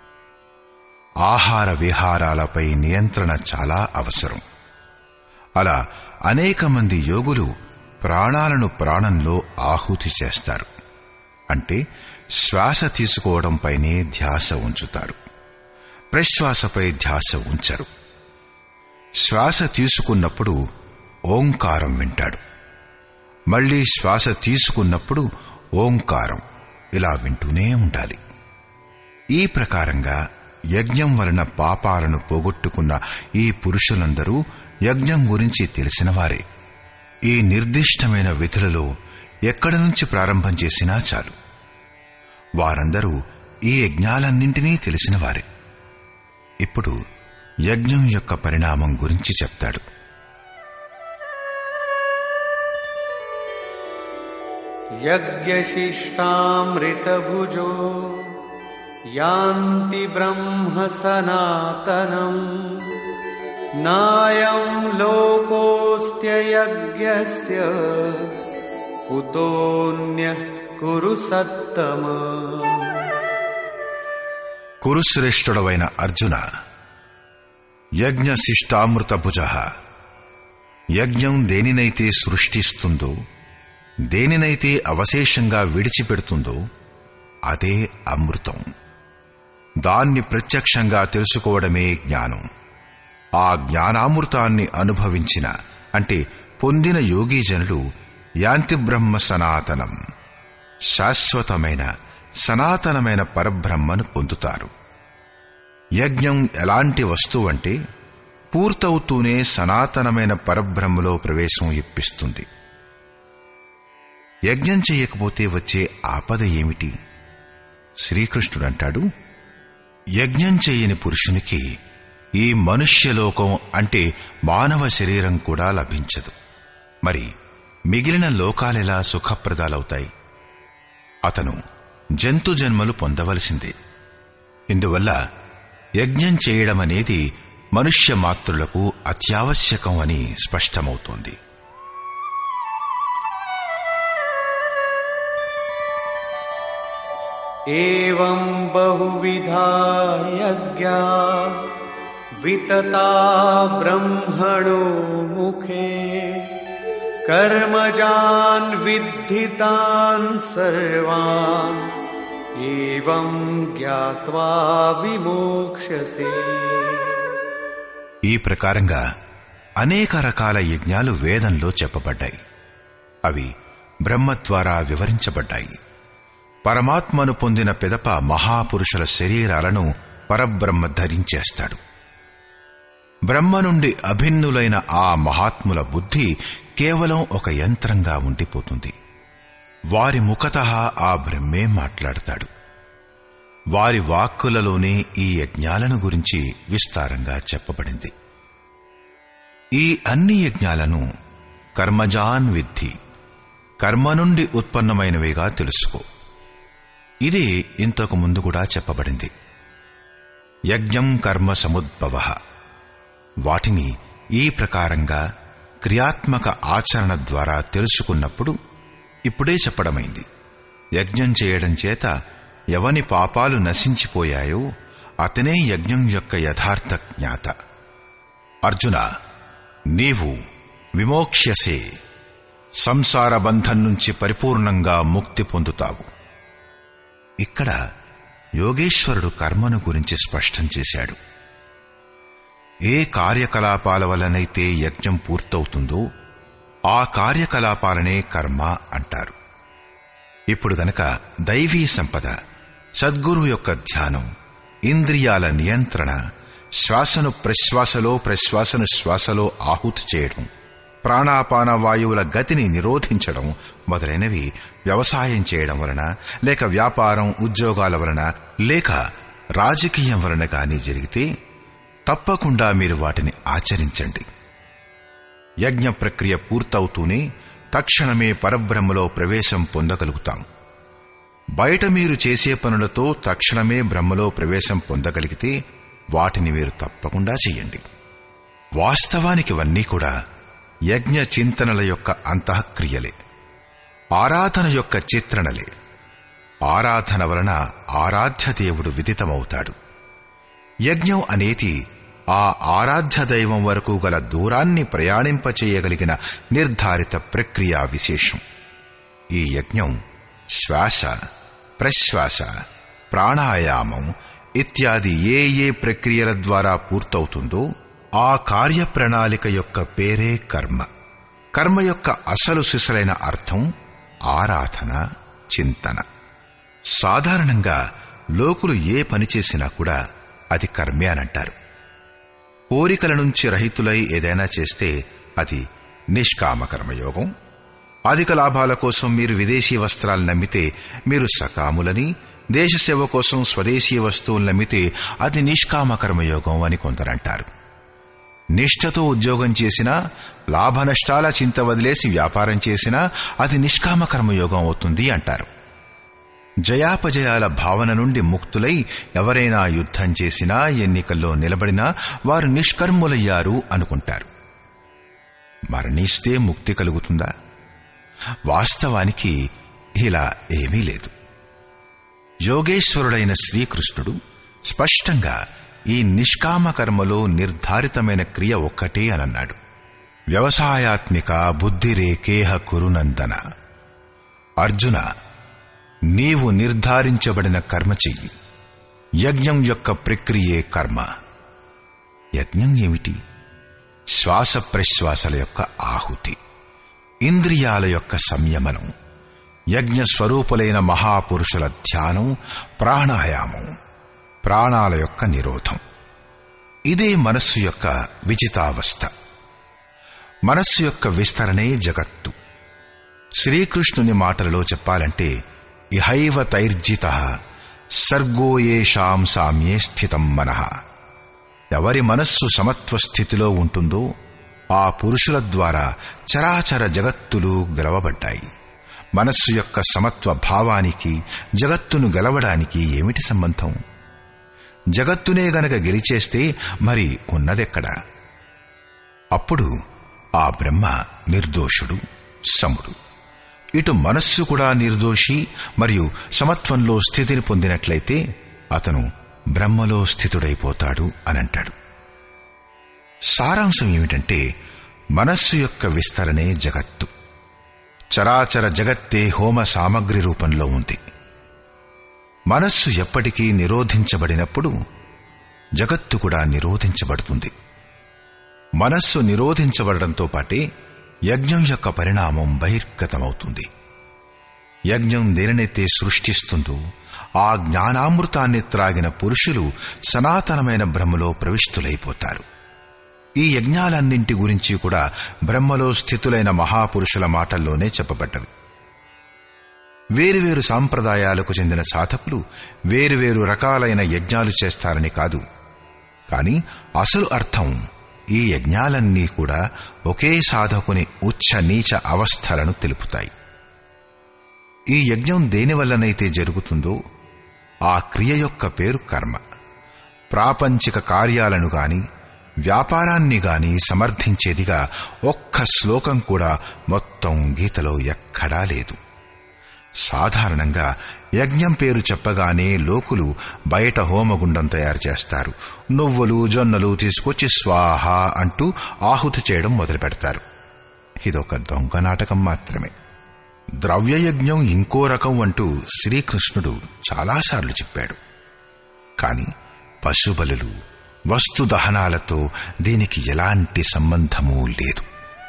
ఆహార విహారాలపై నియంత్రణ చాలా అవసరం అలా అనేక మంది యోగులు ప్రాణాలను ప్రాణంలో ఆహుతి చేస్తారు అంటే శ్వాస తీసుకోవడంపైనే ధ్యాస ఉంచుతారు ప్రశ్వాసపై ధ్యాస ఉంచరు శ్వాస తీసుకున్నప్పుడు ఓంకారం వింటాడు మళ్లీ శ్వాస తీసుకున్నప్పుడు ఓంకారం ఇలా వింటూనే ఉండాలి ఈ ప్రకారంగా యజ్ఞం వలన పాపాలను పోగొట్టుకున్న ఈ పురుషులందరూ యజ్ఞం గురించి తెలిసినవారే ఈ నిర్దిష్టమైన విధులలో ఎక్కడి నుంచి ప్రారంభం చేసినా చాలు వారందరూ ఈ యజ్ఞాలన్నింటినీ తెలిసినవారే ఇప్పుడు యజ్ఞం యొక్క పరిణామం గురించి చెప్తాడు यज्ञशिष्टामृतभुजो यान्ति ब्रह्म सनातनम् नायम् लोकोऽस्त्ययज्ञस्य कुतोऽन्यः कुरु सत्तम కురుశ్రేష్ఠుడవైన అర్జున యజ్ఞ శిష్టామృత భుజ యజ్ఞం దేనినైతే సృష్టిస్తుందో దేనినైతే అవశేషంగా విడిచిపెడుతుందో అదే అమృతం దాన్ని ప్రత్యక్షంగా తెలుసుకోవడమే జ్ఞానం ఆ జ్ఞానామృతాన్ని అనుభవించిన అంటే పొందిన యోగీజనులు యాంతి బ్రహ్మ సనాతనం శాశ్వతమైన సనాతనమైన పరబ్రహ్మను పొందుతారు యజ్ఞం ఎలాంటి వస్తువంటే పూర్తవుతూనే సనాతనమైన పరబ్రహ్మలో ప్రవేశం ఇప్పిస్తుంది యజ్ఞం చేయకపోతే వచ్చే ఆపద ఏమిటి శ్రీకృష్ణుడంటాడు యజ్ఞం చేయని పురుషునికి ఈ మనుష్యలోకం అంటే మానవ శరీరం కూడా లభించదు మరి మిగిలిన లోకాలెలా సుఖప్రదాలవుతాయి అతను జంతు జన్మలు పొందవలసిందే ఇందువల్ల యజ్ఞం చేయడం అనేది మనుష్య మాతృలకు అత్యావశ్యకం అని స్పష్టమవుతోంది एवं बहुविधा यज्ञा वितता ब्रह्मणो मुखे कर्मजान् विद्धितान् सर्वान् एवं ज्ञात्वा विमोक्ष्यसे ఈ ప్రకారంగా అనేక రకాల యజ్ఞాలు వేదంలో చెప్పబడ్డాయి అవి బ్రహ్మ ద్వారా వివరించబడ్డాయి పరమాత్మను పొందిన పిదప మహాపురుషుల శరీరాలను పరబ్రహ్మ ధరించేస్తాడు బ్రహ్మ నుండి అభిన్నులైన ఆ మహాత్ముల బుద్ధి కేవలం ఒక యంత్రంగా ఉండిపోతుంది వారి ముఖత ఆ బ్రహ్మే మాట్లాడతాడు వారి వాక్కులలోనే ఈ యజ్ఞాలను గురించి విస్తారంగా చెప్పబడింది ఈ అన్ని యజ్ఞాలను కర్మజాన్ విద్ధి కర్మ నుండి ఉత్పన్నమైనవిగా తెలుసుకో ఇది ఇంతకు ముందు కూడా చెప్పబడింది యజ్ఞం కర్మ సముద్భవ వాటిని ఈ ప్రకారంగా క్రియాత్మక ఆచరణ ద్వారా తెలుసుకున్నప్పుడు ఇప్పుడే చెప్పడమైంది యజ్ఞం చేయడం చేత ఎవని పాపాలు నశించిపోయాయో అతనే యజ్ఞం యొక్క యథార్థ జ్ఞాత అర్జున నీవు విమోక్ష్యసే సంసార బంధం నుంచి పరిపూర్ణంగా ముక్తి పొందుతావు ఇక్కడ యోగేశ్వరుడు కర్మను గురించి స్పష్టం చేశాడు ఏ కార్యకలాపాల వలనైతే యజ్ఞం పూర్తవుతుందో ఆ కార్యకలాపాలనే కర్మ అంటారు ఇప్పుడు గనక దైవీ సంపద సద్గురు యొక్క ధ్యానం ఇంద్రియాల నియంత్రణ శ్వాసను ప్రశ్వాసలో ప్రశ్వాసను శ్వాసలో ఆహుతి చేయడం ప్రాణాపాన వాయువుల గతిని నిరోధించడం మొదలైనవి వ్యవసాయం చేయడం వలన లేక వ్యాపారం ఉద్యోగాల వలన లేక రాజకీయం వలన గాని జరిగితే తప్పకుండా మీరు వాటిని ఆచరించండి యజ్ఞ ప్రక్రియ పూర్తవుతూనే తక్షణమే పరబ్రహ్మలో ప్రవేశం పొందగలుగుతాం బయట మీరు చేసే పనులతో తక్షణమే బ్రహ్మలో ప్రవేశం పొందగలిగితే వాటిని మీరు తప్పకుండా చెయ్యండి వాస్తవానికి ఇవన్నీ కూడా యజ్ఞ చింతనల యొక్క అంతఃక్రియలే ఆరాధన యొక్క చిత్రణలే ఆరాధన వలన ఆరాధ్య దేవుడు విదితమవుతాడు యజ్ఞం అనేది ఆ ఆరాధ్య దైవం వరకు గల దూరాన్ని ప్రయాణింపచేయగలిగిన నిర్ధారిత ప్రక్రియా విశేషం ఈ యజ్ఞం శ్వాస ప్రశ్వాస ప్రాణాయామం ఇత్యాది ఏ ఏ ప్రక్రియల ద్వారా పూర్తవుతుందో ఆ కార్యప్రణాళిక యొక్క పేరే కర్మ కర్మ యొక్క అసలు సిసలైన అర్థం ఆరాధన చింతన సాధారణంగా లోకులు ఏ పని చేసినా కూడా అది కర్మే అనంటారు కోరికల నుంచి రహితులై ఏదైనా చేస్తే అది నిష్కామ కర్మయోగం అధిక లాభాల కోసం మీరు విదేశీ వస్త్రాలు నమ్మితే మీరు సకాములని దేశ సేవ కోసం స్వదేశీ వస్తువులు నమ్మితే అది నిష్కామ కర్మయోగం అని కొందరంటారు నిష్ఠతో ఉద్యోగం చేసినా లాభ నష్టాల చింత వదిలేసి వ్యాపారం చేసినా అది నిష్కామ కర్మయోగం అవుతుంది అంటారు జయాపజయాల భావన నుండి ముక్తులై ఎవరైనా యుద్ధం చేసినా ఎన్నికల్లో నిలబడినా వారు నిష్కర్ములయ్యారు అనుకుంటారు మరణిస్తే ముక్తి కలుగుతుందా వాస్తవానికి ఇలా ఏమీ లేదు యోగేశ్వరుడైన శ్రీకృష్ణుడు స్పష్టంగా ఈ నిష్కామ కర్మలో నిర్ధారితమైన క్రియ ఒక్కటే అనన్నాడు వ్యవసాయాత్మిక బుద్ధిరేకేహ కురునందన అర్జున నీవు నిర్ధారించబడిన కర్మ చెయ్యి యజ్ఞం యొక్క ప్రక్రియే కర్మ యజ్ఞం ఏమిటి శ్వాస ప్రశ్వాసల యొక్క ఆహుతి ఇంద్రియాల యొక్క సంయమనం యజ్ఞ స్వరూపులైన మహాపురుషుల ధ్యానం ప్రాణాయామం ప్రాణాల యొక్క నిరోధం ఇదే మనస్సు యొక్క విజితావస్థ మనస్సు యొక్క విస్తరణే జగత్తు శ్రీకృష్ణుని మాటలలో చెప్పాలంటే ఇహైవ తైర్జిత సర్గోయేషాం సామ్యే స్థితం మనః ఎవరి మనస్సు సమత్వ స్థితిలో ఉంటుందో ఆ పురుషుల ద్వారా చరాచర జగత్తులు గెలవబడ్డాయి మనస్సు యొక్క సమత్వ భావానికి జగత్తును గెలవడానికి ఏమిటి సంబంధం జగత్తునే గనక గెలిచేస్తే మరి ఉన్నదెక్కడా అప్పుడు ఆ బ్రహ్మ నిర్దోషుడు సముడు ఇటు మనస్సు కూడా నిర్దోషి మరియు సమత్వంలో స్థితిని పొందినట్లయితే అతను బ్రహ్మలో స్థితుడైపోతాడు అనంటాడు సారాంశం ఏమిటంటే మనస్సు యొక్క విస్తరణే జగత్తు చరాచర జగత్తే హోమ సామగ్రి రూపంలో ఉంది మనస్సు ఎప్పటికీ నిరోధించబడినప్పుడు జగత్తు కూడా నిరోధించబడుతుంది మనస్సు నిరోధించబడడంతో పాటే యజ్ఞం యొక్క పరిణామం బహిర్గతమవుతుంది యజ్ఞం దేనినైతే సృష్టిస్తుందో ఆ జ్ఞానామృతాన్ని త్రాగిన పురుషులు సనాతనమైన బ్రహ్మలో ప్రవిష్టులైపోతారు ఈ యజ్ఞాలన్నింటి గురించి కూడా బ్రహ్మలో స్థితులైన మహాపురుషుల మాటల్లోనే చెప్పబడ్డవి వేరువేరు సాంప్రదాయాలకు చెందిన సాధకులు వేరువేరు రకాలైన యజ్ఞాలు చేస్తారని కాదు కాని అసలు అర్థం ఈ యజ్ఞాలన్నీ కూడా ఒకే సాధకుని ఉచ్చ నీచ అవస్థలను తెలుపుతాయి ఈ యజ్ఞం దేనివల్లనైతే జరుగుతుందో ఆ క్రియ యొక్క పేరు కర్మ ప్రాపంచిక కార్యాలను గాని వ్యాపారాన్ని గాని సమర్థించేదిగా ఒక్క శ్లోకం కూడా మొత్తం గీతలో ఎక్కడా లేదు సాధారణంగా యజ్ఞం పేరు చెప్పగానే లోకులు బయట హోమగుండం తయారు చేస్తారు నువ్వులు జొన్నలు తీసుకొచ్చి స్వాహ అంటూ ఆహుతి చేయడం మొదలు పెడతారు ఇదొక దొంగ నాటకం మాత్రమే ద్రవ్యయజ్ఞం ఇంకో రకం అంటూ శ్రీకృష్ణుడు చాలాసార్లు చెప్పాడు కాని పశుబలులు వస్తు దహనాలతో దీనికి ఎలాంటి సంబంధమూ లేదు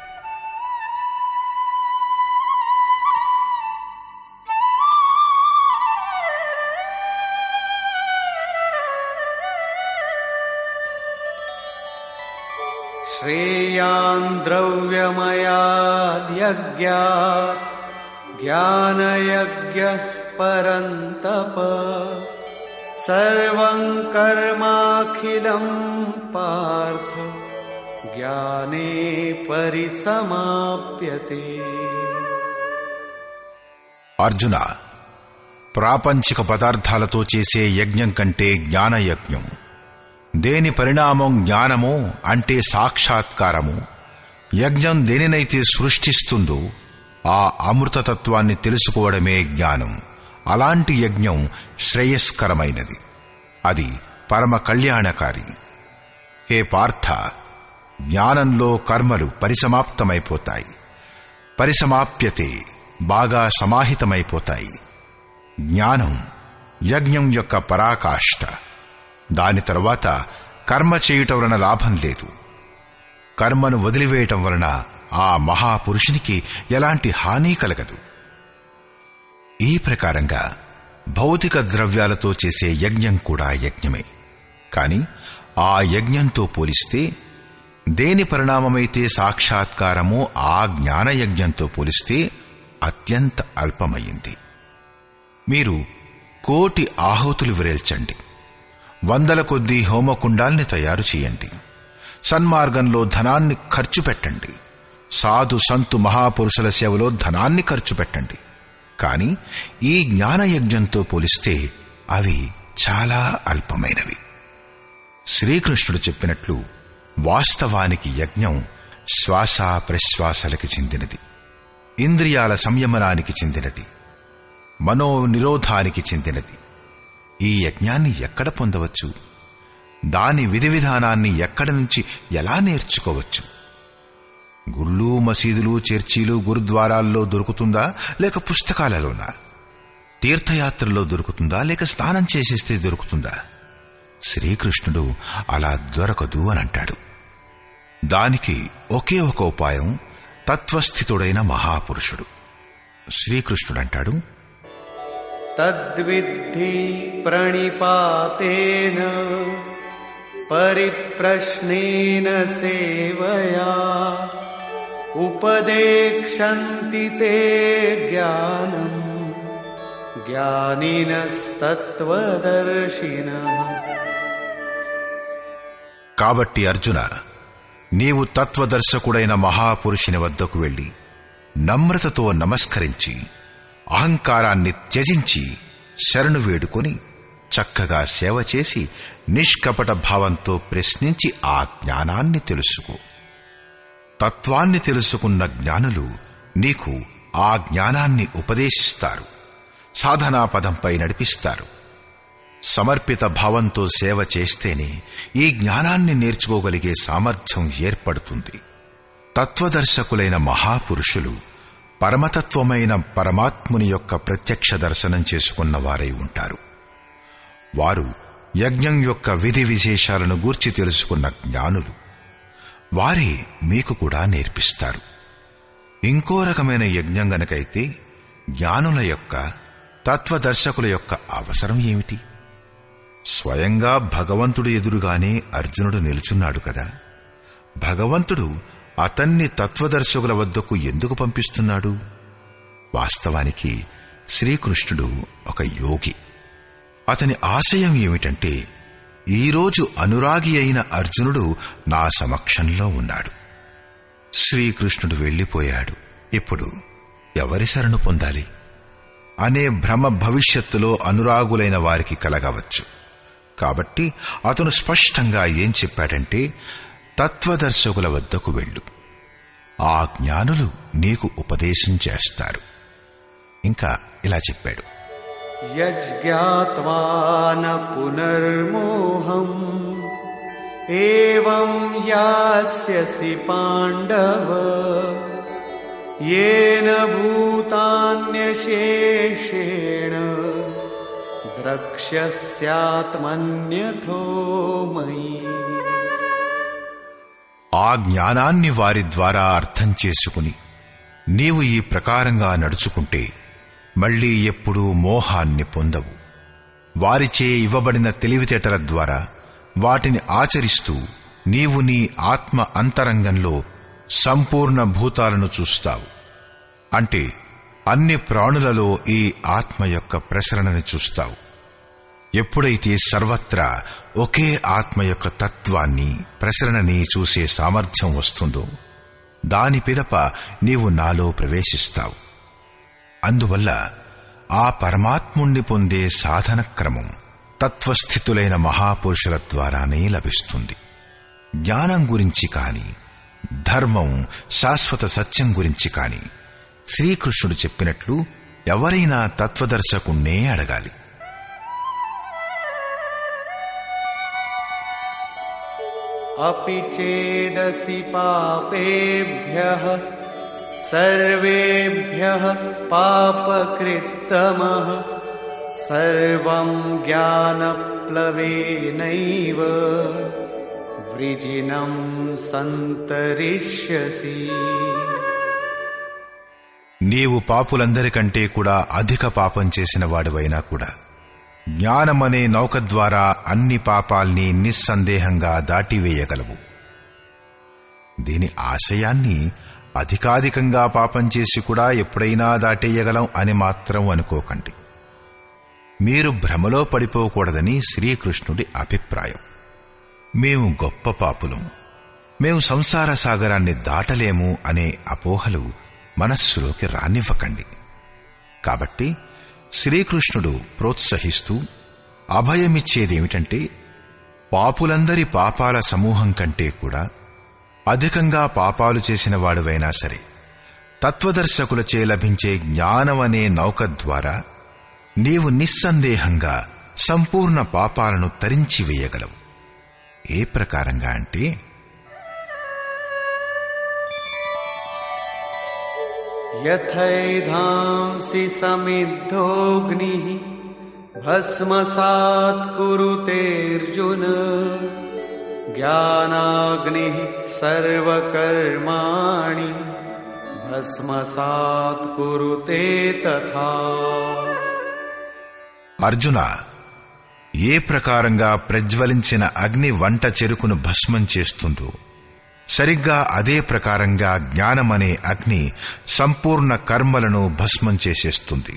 श्रेयान् द्रव्यमयाद्यज्ञात् ज्ञानयज्ञः परन्तप सर्वं कर्माखिलम् पार्थ ज्ञाने परिसमाप्यते అర్జున ప్రాపంచిక పదార్థాలతో చేసే యజ్ఞం కంటే జ్ఞానయజ్ఞం దేని పరిణామం జ్ఞానమో అంటే సాక్షాత్కారము యజ్ఞం దేనినైతే సృష్టిస్తుందో ఆ అమృతతత్వాన్ని తెలుసుకోవడమే జ్ఞానం అలాంటి యజ్ఞం శ్రేయస్కరమైనది అది పరమ కళ్యాణకారి హే పార్థ జ్ఞానంలో కర్మలు పరిసమాప్తమైపోతాయి పరిసమాప్యతే బాగా సమాహితమైపోతాయి జ్ఞానం యజ్ఞం యొక్క పరాకాష్ట దాని తరువాత కర్మ చేయుట వలన లాభం లేదు కర్మను వదిలివేయటం వలన ఆ మహాపురుషునికి ఎలాంటి హాని కలగదు ఈ ప్రకారంగా భౌతిక ద్రవ్యాలతో చేసే యజ్ఞం కూడా యజ్ఞమే కాని ఆ యజ్ఞంతో పోలిస్తే దేని పరిణామమైతే సాక్షాత్కారమో ఆ జ్ఞానయజ్ఞంతో పోలిస్తే అత్యంత అల్పమయ్యింది మీరు కోటి ఆహుతులు విరేల్చండి వందల కొద్దీ హోమకుండాల్ని తయారు చేయండి సన్మార్గంలో ధనాన్ని ఖర్చు పెట్టండి సాధు సంతు మహాపురుషుల సేవలో ధనాన్ని ఖర్చు పెట్టండి కాని ఈ జ్ఞానయజ్ఞంతో పోలిస్తే అవి చాలా అల్పమైనవి శ్రీకృష్ణుడు చెప్పినట్లు వాస్తవానికి యజ్ఞం శ్వాస ప్రశ్వాసలకి చెందినది ఇంద్రియాల సంయమనానికి చెందినది మనో నిరోధానికి చెందినది ఈ యజ్ఞాన్ని ఎక్కడ పొందవచ్చు దాని విధి విధానాన్ని ఎక్కడి నుంచి ఎలా నేర్చుకోవచ్చు గుళ్ళు మసీదులు చర్చీలు గురుద్వారాల్లో దొరుకుతుందా లేక పుస్తకాలలోనా తీర్థయాత్రలో దొరుకుతుందా లేక స్నానం చేసేస్తే దొరుకుతుందా శ్రీకృష్ణుడు అలా దొరకదు అని అంటాడు దానికి ఒకే ఒక ఉపాయం తత్వస్థితుడైన మహాపురుషుడు శ్రీకృష్ణుడంటాడు तद्विद्धि प्रणिपातेन परिप्रश्नेन सेवया उपदेक्षन्ति ते ज्ञानम् ज्ञानिनस्तत्त्वदर्शिनः కాబట్టి అర్జున నీవు తత్వదర్శకుడైన మహాపురుషుని వద్దకు వెళ్లి నమ్రతతో నమస్కరించి అహంకారాన్ని త్యజించి శరణు వేడుకొని చక్కగా సేవ చేసి నిష్కపట భావంతో ప్రశ్నించి ఆ జ్ఞానాన్ని తెలుసుకో తత్వాన్ని తెలుసుకున్న జ్ఞానులు నీకు ఆ జ్ఞానాన్ని ఉపదేశిస్తారు సాధనా పదంపై నడిపిస్తారు సమర్పిత భావంతో సేవ చేస్తేనే ఈ జ్ఞానాన్ని నేర్చుకోగలిగే సామర్థ్యం ఏర్పడుతుంది తత్వదర్శకులైన మహాపురుషులు పరమతత్వమైన పరమాత్ముని యొక్క ప్రత్యక్ష దర్శనం చేసుకున్న వారై ఉంటారు వారు యజ్ఞం యొక్క విధి విశేషాలను గూర్చి తెలుసుకున్న జ్ఞానులు వారే మీకు కూడా నేర్పిస్తారు ఇంకో రకమైన యజ్ఞం గనకైతే జ్ఞానుల యొక్క తత్వదర్శకుల యొక్క అవసరం ఏమిటి స్వయంగా భగవంతుడు ఎదురుగానే అర్జునుడు నిలుచున్నాడు కదా భగవంతుడు అతన్ని తత్వదర్శకుల వద్దకు ఎందుకు పంపిస్తున్నాడు వాస్తవానికి శ్రీకృష్ణుడు ఒక యోగి అతని ఆశయం ఏమిటంటే ఈరోజు అనురాగి అయిన అర్జునుడు నా సమక్షంలో ఉన్నాడు శ్రీకృష్ణుడు వెళ్ళిపోయాడు ఇప్పుడు ఎవరి శరణు పొందాలి అనే భ్రమ భవిష్యత్తులో అనురాగులైన వారికి కలగవచ్చు కాబట్టి అతను స్పష్టంగా ఏం చెప్పాడంటే తత్వదర్శకుల వద్దకు వెళ్ళు ఆ జ్ఞానులు నీకు ఉపదేశం చేస్తారు ఇంకా ఇలా చెప్పాడు यज्ञात्वा न पुनर्मोहम् एवं यास्यसि पाण्डव येन भूतान्यशेषेण द्रक्ष्यस्यात्मन्यथो मयि ఆ జ్ఞానాన్ని వారి ద్వారా అర్థం చేసుకుని నీవు ఈ ప్రకారంగా నడుచుకుంటే మళ్ళీ ఎప్పుడూ మోహాన్ని పొందవు వారిచే ఇవ్వబడిన తెలివితేటల ద్వారా వాటిని ఆచరిస్తూ నీవు నీ ఆత్మ అంతరంగంలో సంపూర్ణ భూతాలను చూస్తావు అంటే అన్ని ప్రాణులలో ఈ ఆత్మ యొక్క ప్రసరణని చూస్తావు ఎప్పుడైతే సర్వత్రా ఒకే ఆత్మ యొక్క తత్వాన్ని ప్రసరణని చూసే సామర్థ్యం వస్తుందో దాని పిదప నీవు నాలో ప్రవేశిస్తావు అందువల్ల ఆ పరమాత్ముణ్ణి పొందే సాధన క్రమం తత్వస్థితులైన మహాపురుషుల ద్వారానే లభిస్తుంది జ్ఞానం గురించి కాని ధర్మం శాశ్వత సత్యం గురించి కాని శ్రీకృష్ణుడు చెప్పినట్లు ఎవరైనా తత్వదర్శకుణ్ణే అడగాలి अपि चेदसि पापेभ्यः सर्वेभ्यः पापकृत्तमः सर्वं ज्ञानप्लवेनैव वृजिनं सन्तरिष्यसि నీవు పాపులందరికంటే కూడా అధిక పాపం చేసిన వాడివైనా కూడా జ్ఞానమనే నౌక ద్వారా అన్ని పాపాల్ని నిస్సందేహంగా దాటివేయగలవు దీని ఆశయాన్ని అధికాధికంగా పాపం చేసి కూడా ఎప్పుడైనా దాటేయగలం అని మాత్రం అనుకోకండి మీరు భ్రమలో పడిపోకూడదని శ్రీకృష్ణుడి అభిప్రాయం మేము గొప్ప పాపులం మేము సంసార సాగరాన్ని దాటలేము అనే అపోహలు మనస్సులోకి రానివ్వకండి కాబట్టి శ్రీకృష్ణుడు ప్రోత్సహిస్తూ అభయమిచ్చేదేమిటంటే పాపులందరి పాపాల సమూహం కంటే కూడా అధికంగా పాపాలు చేసిన వాడువైనా సరే తత్వదర్శకులచే లభించే జ్ఞానమనే నౌక ద్వారా నీవు నిస్సందేహంగా సంపూర్ణ పాపాలను తరించి వేయగలవు ఏ ప్రకారంగా అంటే यथैधांसि समिद्धोऽग्निः भस्मसात् कुरुतेऽर्जुन ज्ञानाग्निः सर्वकर्माणि भस्मसात् कुरुते तथा అర్జున ఏ ప్రకారంగా ప్రజ్వలించిన అగ్ని వంట చెరుకును భస్మం చేస్తుందో సరిగ్గా అదే ప్రకారంగా జ్ఞానమనే అగ్ని సంపూర్ణ కర్మలను భస్మం చేసేస్తుంది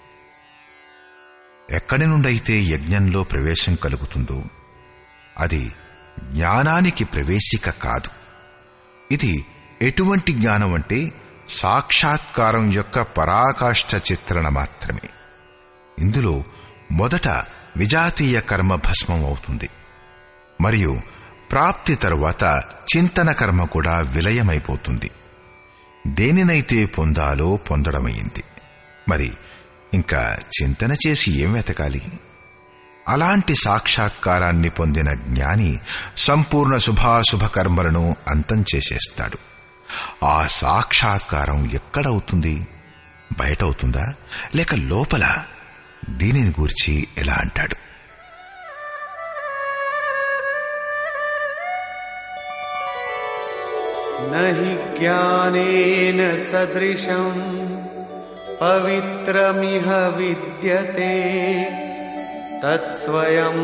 ఎక్కడి నుండైతే యజ్ఞంలో ప్రవేశం కలుగుతుందో అది జ్ఞానానికి ప్రవేశిక కాదు ఇది ఎటువంటి జ్ఞానం అంటే సాక్షాత్కారం యొక్క పరాకాష్ఠ చిత్రణ మాత్రమే ఇందులో మొదట విజాతీయ కర్మ భస్మం అవుతుంది మరియు ప్రాప్తి తరువాత చింతన కర్మ కూడా విలయమైపోతుంది దేనినైతే పొందాలో పొందడమైంది మరి ఇంకా చింతన చేసి ఏం వెతకాలి అలాంటి సాక్షాత్కారాన్ని పొందిన జ్ఞాని సంపూర్ణ శుభాశుభ కర్మలను అంతం చేసేస్తాడు ఆ సాక్షాత్కారం ఎక్కడవుతుంది బయట అవుతుందా లేక లోపల దీనిని గూర్చి ఎలా అంటాడు न हि ज्ञानेन सदृशम् पवित्रमिह विद्यते तत्स्वयं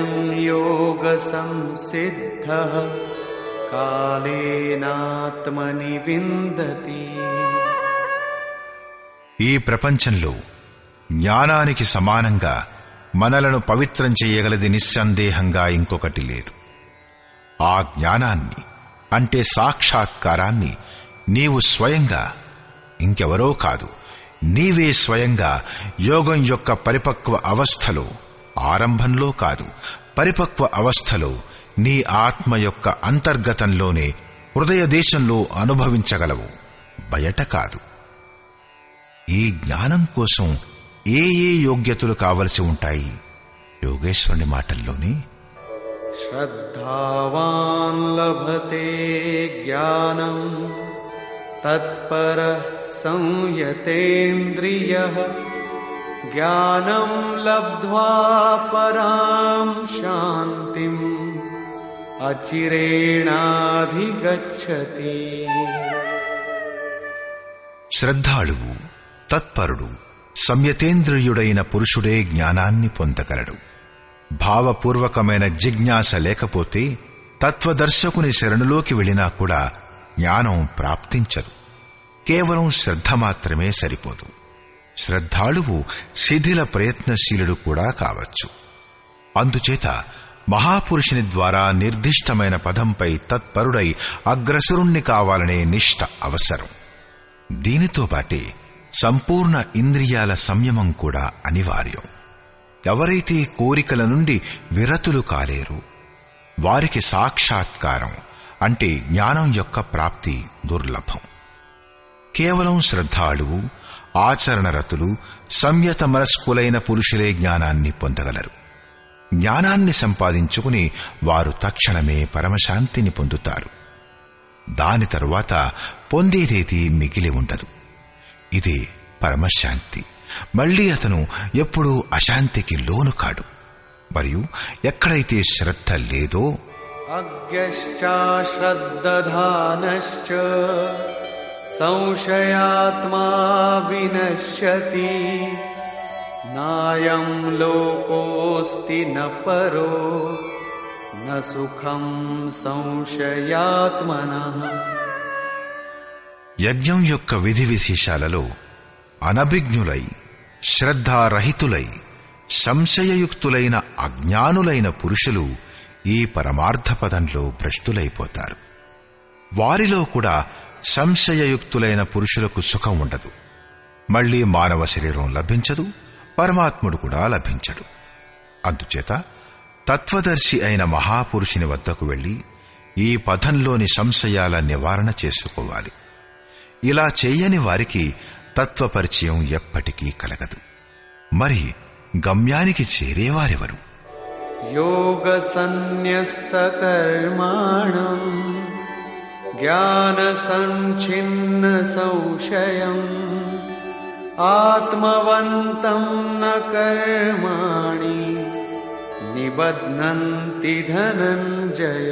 योगसंसिद्धः कालेनात्मनि विन्दति ఈ ప్రపంచంలో జ్ఞానానికి సమానంగా మనలను పవిత్రం చేయగలది నిస్సందేహంగా ఇంకొకటి లేదు ఆ జ్ఞానాన్ని అంటే సాక్షాత్కారాన్ని నీవు స్వయంగా ఇంకెవరో కాదు నీవే స్వయంగా యోగం యొక్క పరిపక్వ అవస్థలో ఆరంభంలో కాదు పరిపక్వ అవస్థలో నీ ఆత్మ యొక్క అంతర్గతంలోనే హృదయ దేశంలో అనుభవించగలవు బయట కాదు ఈ జ్ఞానం కోసం ఏ ఏ యోగ్యతలు కావలసి ఉంటాయి యోగేశ్వరుని మాటల్లోనే श्रद्धावान् लभते ज्ञानम् तत्परः संयतेन्द्रियः ज्ञानम् लब्ध्वा पराम् शान्तिम् अचिरेणाधिगच्छति శ్రద్ధాళువు తత్పరుడు సంయతేంద్రియుడైన పురుషుడే జ్ఞానాన్ని పొందగలడు భావపూర్వకమైన జిజ్ఞాస లేకపోతే తత్వదర్శకుని శరణులోకి వెళ్ళినా కూడా జ్ఞానం ప్రాప్తించదు కేవలం శ్రద్ధ మాత్రమే సరిపోదు శ్రద్ధాళువు శిథిల ప్రయత్నశీలుడు కూడా కావచ్చు అందుచేత మహాపురుషుని ద్వారా నిర్దిష్టమైన పదంపై తత్పరుడై అగ్రసరుణ్ణి కావాలనే నిష్ట అవసరం దీనితో పాటే సంపూర్ణ ఇంద్రియాల సంయమం కూడా అనివార్యం ఎవరైతే కోరికల నుండి విరతులు కాలేరు వారికి సాక్షాత్కారం అంటే జ్ఞానం యొక్క ప్రాప్తి దుర్లభం కేవలం శ్రద్ధాళువు ఆచరణరతులు సంయత మనస్కులైన పురుషులే జ్ఞానాన్ని పొందగలరు జ్ఞానాన్ని సంపాదించుకుని వారు తక్షణమే పరమశాంతిని పొందుతారు దాని తరువాత పొందేదేది మిగిలి ఉండదు ఇది పరమశాంతి మళ్ళీ అతను ఎప్పుడూ అశాంతికి లోను కాడు మరియు ఎక్కడైతే శ్రద్ధ లేదో अज्ञश्चाश्रद्दधानश्च संशयात्मा विनश्यति नायं लोकोऽस्ति न परो न सुखं संशयात्मनः యజ్ఞం యొక్క విధి విశేషాలలో అనభిజ్ఞులై శ్రద్ధారహితులై సంశయయుక్తులైన అజ్ఞానులైన పురుషులు ఈ పరమార్థ పదంలో భ్రష్టులైపోతారు వారిలో కూడా సంశయయుక్తులైన పురుషులకు సుఖం ఉండదు మళ్లీ మానవ శరీరం లభించదు పరమాత్ముడు కూడా లభించడు అందుచేత తత్వదర్శి అయిన మహాపురుషుని వద్దకు వెళ్లి ఈ పదంలోని సంశయాల నివారణ చేసుకోవాలి ఇలా చేయని వారికి తత్వపరిచయం ఎప్పటికీ కలగదు మరి గమ్యానికి చేరేవారెవరు योगसन्न्यस्तकर्माणम् ज्ञानसञ्छिन्नसंशयम् आत्मवन्तं न कर्माणि निबध्नन्ति धनञ्जय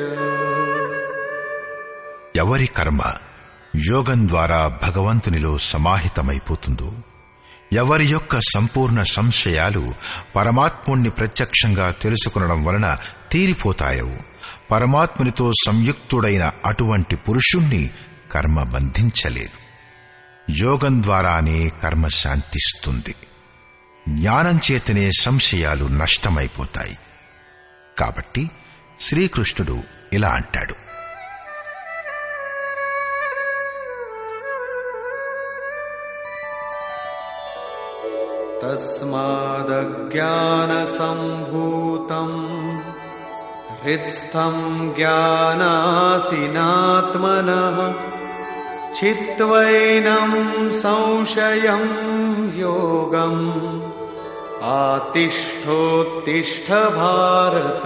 ఎవరి కర్మ యోగం ద్వారా భగవంతునిలో సమాహితమైపోతుందో ఎవరి యొక్క సంపూర్ణ సంశయాలు పరమాత్ముణ్ణి ప్రత్యక్షంగా తెలుసుకునడం వలన తీరిపోతాయో పరమాత్మునితో సంయుక్తుడైన అటువంటి పురుషుణ్ణి కర్మ బంధించలేదు యోగం ద్వారానే కర్మ శాంతిస్తుంది జ్ఞానం చేతనే సంశయాలు నష్టమైపోతాయి కాబట్టి శ్రీకృష్ణుడు ఇలా అంటాడు तस्मादज्ञानसम्भूतम् हृत्स्थम् ज्ञानासिनात्मनः चित्त्वैनम् संशयम् योगम् आतिष्ठोत्तिष्ठ भारत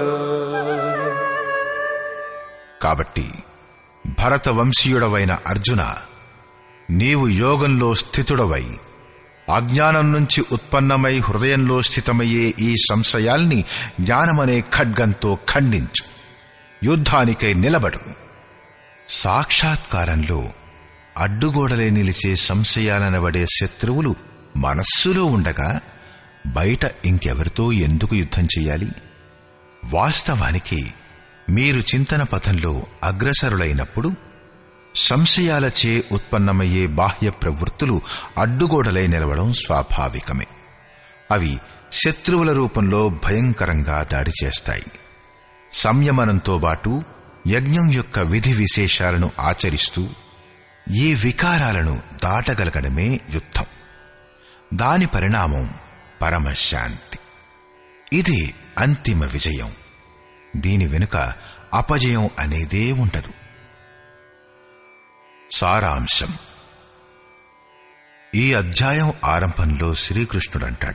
కాబట్టి భరత వంశీయుడవైన అర్జున నీవు యోగంలో స్థితుడవై అజ్ఞానం నుంచి ఉత్పన్నమై హృదయంలో స్థితమయ్యే ఈ సంశయాల్ని జ్ఞానమనే ఖడ్గంతో ఖండించు యుద్ధానికై నిలబడు సాక్షాత్కారంలో అడ్డుగోడలే నిలిచే సంశయాలనబడే శత్రువులు మనస్సులో ఉండగా బయట ఇంకెవరితో ఎందుకు యుద్ధం చెయ్యాలి వాస్తవానికి మీరు చింతన పథంలో అగ్రసరులైనప్పుడు సంశయాలచే ఉత్పన్నమయ్యే బాహ్య ప్రవృత్తులు అడ్డుగోడలై నిలవడం స్వాభావికమే అవి శత్రువుల రూపంలో భయంకరంగా దాడి చేస్తాయి సంయమనంతో బాటు యజ్ఞం యొక్క విధి విశేషాలను ఆచరిస్తూ ఈ వికారాలను దాటగలగడమే యుద్ధం దాని పరిణామం పరమశాంతి ఇది అంతిమ విజయం దీని వెనుక అపజయం అనేదే ఉండదు సారాంశం ఈ అధ్యాయం ఆరంభంలో శ్రీకృష్ణుడంటాడు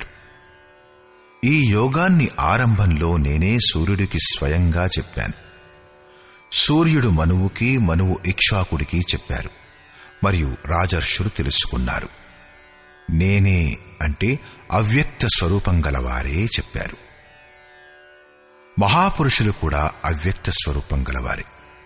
ఈ యోగాన్ని ఆరంభంలో నేనే సూర్యుడికి స్వయంగా చెప్పాను సూర్యుడు మనువుకి మనువు ఇక్ష్వాకుడికి చెప్పారు మరియు రాజర్షులు తెలుసుకున్నారు నేనే అంటే అవ్యక్త స్వరూపం గలవారే చెప్పారు మహాపురుషులు కూడా అవ్యక్త స్వరూపం గలవారే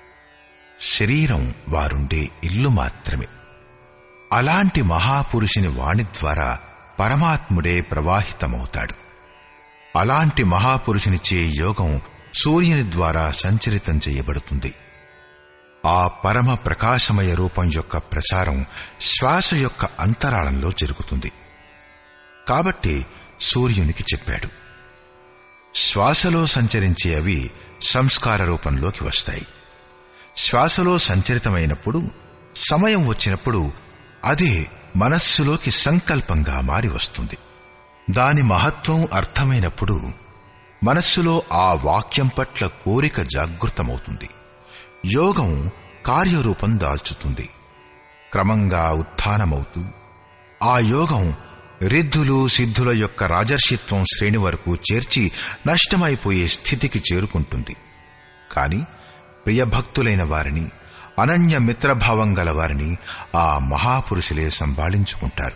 శరీరం వారుండే ఇల్లు మాత్రమే అలాంటి మహాపురుషుని వాణి ద్వారా పరమాత్ముడే ప్రవాహితమవుతాడు అలాంటి మహాపురుషునిచే యోగం సూర్యుని ద్వారా సంచరితం చేయబడుతుంది ఆ పరమ ప్రకాశమయ రూపం యొక్క ప్రసారం శ్వాస యొక్క అంతరాళంలో జరుగుతుంది కాబట్టి సూర్యునికి చెప్పాడు శ్వాసలో సంచరించే అవి సంస్కార రూపంలోకి వస్తాయి శ్వాసలో సంచరితమైనప్పుడు సమయం వచ్చినప్పుడు అదే మనస్సులోకి సంకల్పంగా మారి వస్తుంది దాని మహత్వం అర్థమైనప్పుడు మనస్సులో ఆ వాక్యం పట్ల కోరిక జాగృతమవుతుంది యోగం కార్యరూపం దాల్చుతుంది క్రమంగా ఉత్థానమవుతూ ఆ యోగం రిద్ధులు సిద్ధుల యొక్క రాజర్షిత్వం శ్రేణి వరకు చేర్చి నష్టమైపోయే స్థితికి చేరుకుంటుంది కాని ప్రియభక్తులైన వారిని అనన్య మిత్రభావం గల వారిని ఆ మహాపురుషులే సంభాళించుకుంటారు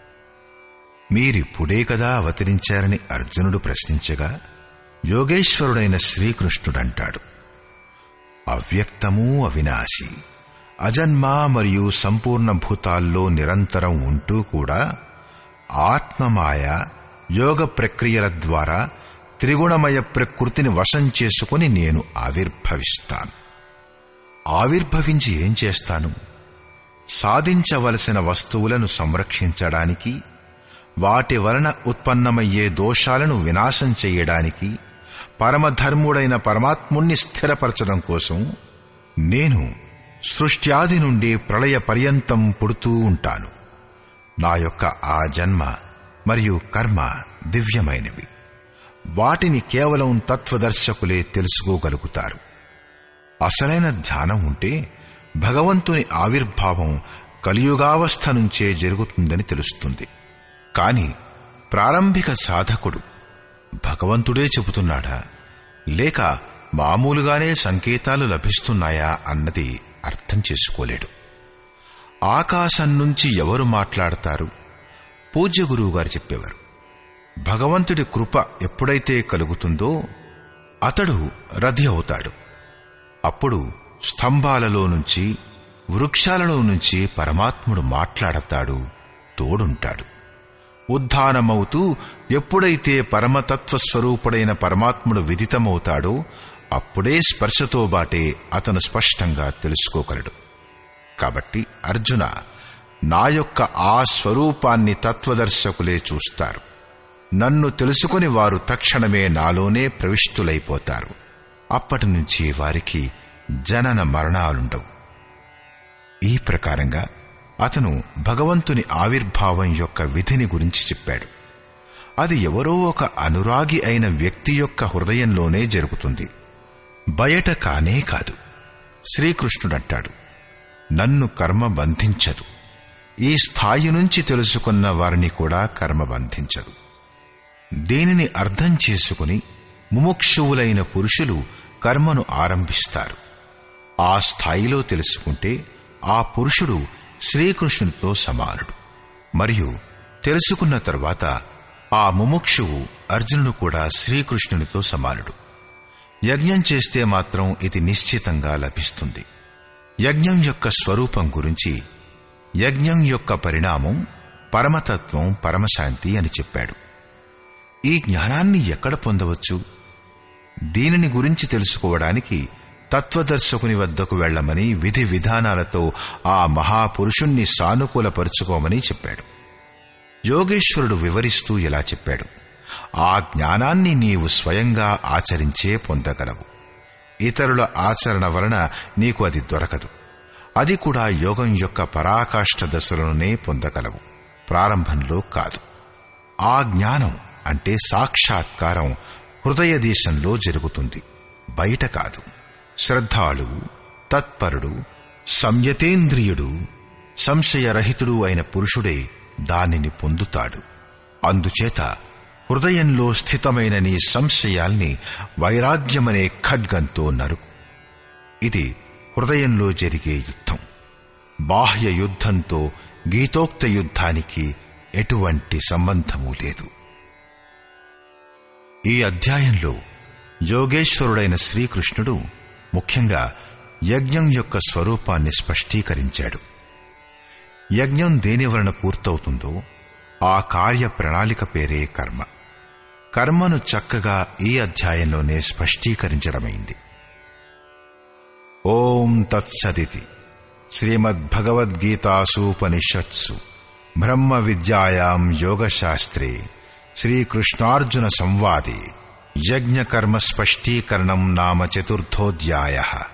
మీరిప్పుడే కదా అవతరించారని అర్జునుడు ప్రశ్నించగా యోగేశ్వరుడైన శ్రీకృష్ణుడంటాడు అవ్యక్తమూ అవినాశి అజన్మ మరియు సంపూర్ణ భూతాల్లో నిరంతరం ఉంటూ కూడా ఆత్మమాయ యోగ ప్రక్రియల ద్వారా త్రిగుణమయ ప్రకృతిని వశం చేసుకుని నేను ఆవిర్భవిస్తాను ఆవిర్భవించి ఏం చేస్తాను సాధించవలసిన వస్తువులను సంరక్షించడానికి వాటి వలన ఉత్పన్నమయ్యే దోషాలను వినాశం చేయడానికి పరమధర్ముడైన పరమాత్ముణ్ణి స్థిరపరచడం కోసం నేను సృష్ట్యాది నుండి ప్రళయ పర్యంతం పుడుతూ ఉంటాను నా యొక్క ఆ జన్మ మరియు కర్మ దివ్యమైనవి వాటిని కేవలం తత్వదర్శకులే తెలుసుకోగలుగుతారు అసలైన ధ్యానం ఉంటే భగవంతుని ఆవిర్భావం కలియుగావస్థ నుంచే జరుగుతుందని తెలుస్తుంది కాని ప్రారంభిక సాధకుడు భగవంతుడే చెబుతున్నాడా లేక మామూలుగానే సంకేతాలు లభిస్తున్నాయా అన్నది అర్థం చేసుకోలేడు ఆకాశం నుంచి ఎవరు మాట్లాడతారు పూజ్య గురువు గారు చెప్పేవారు భగవంతుడి కృప ఎప్పుడైతే కలుగుతుందో అతడు రథి అవుతాడు అప్పుడు స్తంభాలలో నుంచి వృక్షాలలో నుంచి పరమాత్ముడు మాట్లాడతాడు తోడుంటాడు ఉద్ధానమవుతూ ఎప్పుడైతే పరమతత్వ స్వరూపుడైన పరమాత్ముడు విదితమవుతాడో అప్పుడే స్పర్శతో బాటే అతను స్పష్టంగా తెలుసుకోగలడు కాబట్టి అర్జున నా యొక్క ఆ స్వరూపాన్ని తత్వదర్శకులే చూస్తారు నన్ను తెలుసుకుని వారు తక్షణమే నాలోనే ప్రవిష్టులైపోతారు అప్పటి నుంచి వారికి జనన మరణాలుండవు ఈ ప్రకారంగా అతను భగవంతుని ఆవిర్భావం యొక్క విధిని గురించి చెప్పాడు అది ఎవరో ఒక అనురాగి అయిన వ్యక్తి యొక్క హృదయంలోనే జరుగుతుంది బయట కానే కాదు శ్రీకృష్ణుడంటాడు నన్ను కర్మ బంధించదు ఈ స్థాయి నుంచి తెలుసుకున్న వారిని కూడా కర్మ బంధించదు దీనిని అర్థం చేసుకుని ముముక్షువులైన పురుషులు కర్మను ఆరంభిస్తారు ఆ స్థాయిలో తెలుసుకుంటే ఆ పురుషుడు శ్రీకృష్ణునితో సమానుడు మరియు తెలుసుకున్న తర్వాత ఆ ముముక్షువు అర్జునుడు కూడా శ్రీకృష్ణునితో సమానుడు యజ్ఞం చేస్తే మాత్రం ఇది నిశ్చితంగా లభిస్తుంది యజ్ఞం యొక్క స్వరూపం గురించి యజ్ఞం యొక్క పరిణామం పరమతత్వం పరమశాంతి అని చెప్పాడు ఈ జ్ఞానాన్ని ఎక్కడ పొందవచ్చు దీనిని గురించి తెలుసుకోవడానికి తత్వదర్శకుని వద్దకు వెళ్లమని విధి విధానాలతో ఆ మహాపురుషుణ్ణి సానుకూలపరుచుకోమని చెప్పాడు యోగేశ్వరుడు వివరిస్తూ ఇలా చెప్పాడు ఆ జ్ఞానాన్ని నీవు స్వయంగా ఆచరించే పొందగలవు ఇతరుల ఆచరణ వలన నీకు అది దొరకదు అది కూడా యోగం యొక్క పరాకాష్ఠ దశలోనే పొందగలవు ప్రారంభంలో కాదు ఆ జ్ఞానం అంటే సాక్షాత్కారం హృదయ దేశంలో జరుగుతుంది బయట కాదు శ్రద్ధాళువు తత్పరుడు సంయతేంద్రియుడు సంశయరహితుడు అయిన పురుషుడే దానిని పొందుతాడు అందుచేత హృదయంలో స్థితమైన నీ సంశయాల్ని వైరాగ్యమనే ఖడ్గంతో నరుకు ఇది హృదయంలో జరిగే యుద్ధం బాహ్య యుద్ధంతో గీతోక్త యుద్ధానికి ఎటువంటి సంబంధము లేదు ఈ అధ్యాయంలో యోగేశ్వరుడైన శ్రీకృష్ణుడు ముఖ్యంగా యజ్ఞం యొక్క స్వరూపాన్ని స్పష్టీకరించాడు యజ్ఞం దేని వలన పూర్తవుతుందో ఆ కార్య ప్రణాళిక పేరే కర్మ కర్మను చక్కగా ఈ అధ్యాయంలోనే స్పష్టీకరించడమైంది ఓం తత్సదితి శ్రీమద్భగవద్గీతాసూపనిషత్సు బ్రహ్మ విద్యాయాం యోగశాస్త్రే శ్రీకృష్ణార్జున సంవాదే యజ్ఞకర్మ స్పష్టీకరణం నామ చతుర్థోధ్యాయ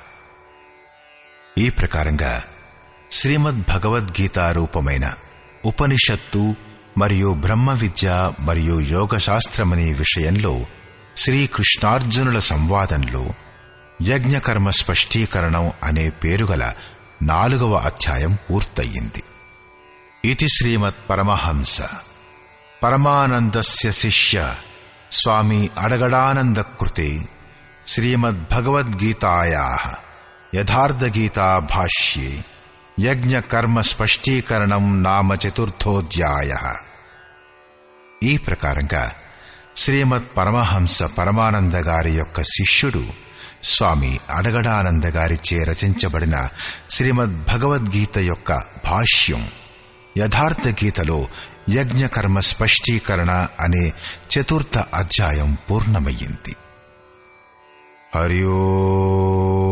ఈ ప్రకారంగా శ్రీమద్ భగవద్గీత రూపమైన ఉపనిషత్తు మరియు బ్రహ్మ విద్య మరియు యోగశాస్త్రమనే విషయంలో శ్రీకృష్ణార్జునుల సంవాదంలో యజ్ఞకర్మ స్పష్టీకరణం అనే పేరుగల నాలుగవ అధ్యాయం పూర్తయింది ఇది శ్రీమత్ పరమహంస పరమానందస్య శిష్య స్వామి అడగడానంద కృతే శ్రీమద్భగవద్గీతాయా యథార్థగీతా భాష్యే యజ్ఞకర్మ స్పష్టీకరణం నామ చతుర్థోధ్యాయ ఈ ప్రకారంగా శ్రీమద్ పరమహంస పరమానంద గారి యొక్క శిష్యుడు స్వామి అడగడానంద గారిచే రచించబడిన శ్రీమద్ భగవద్గీత యొక్క భాష్యం యథార్థ గీతలో యజ్ఞకర్మ స్పష్టీకరణ అనే చతుర్థ అధ్యాయం పూర్ణమయ్యింది హరియో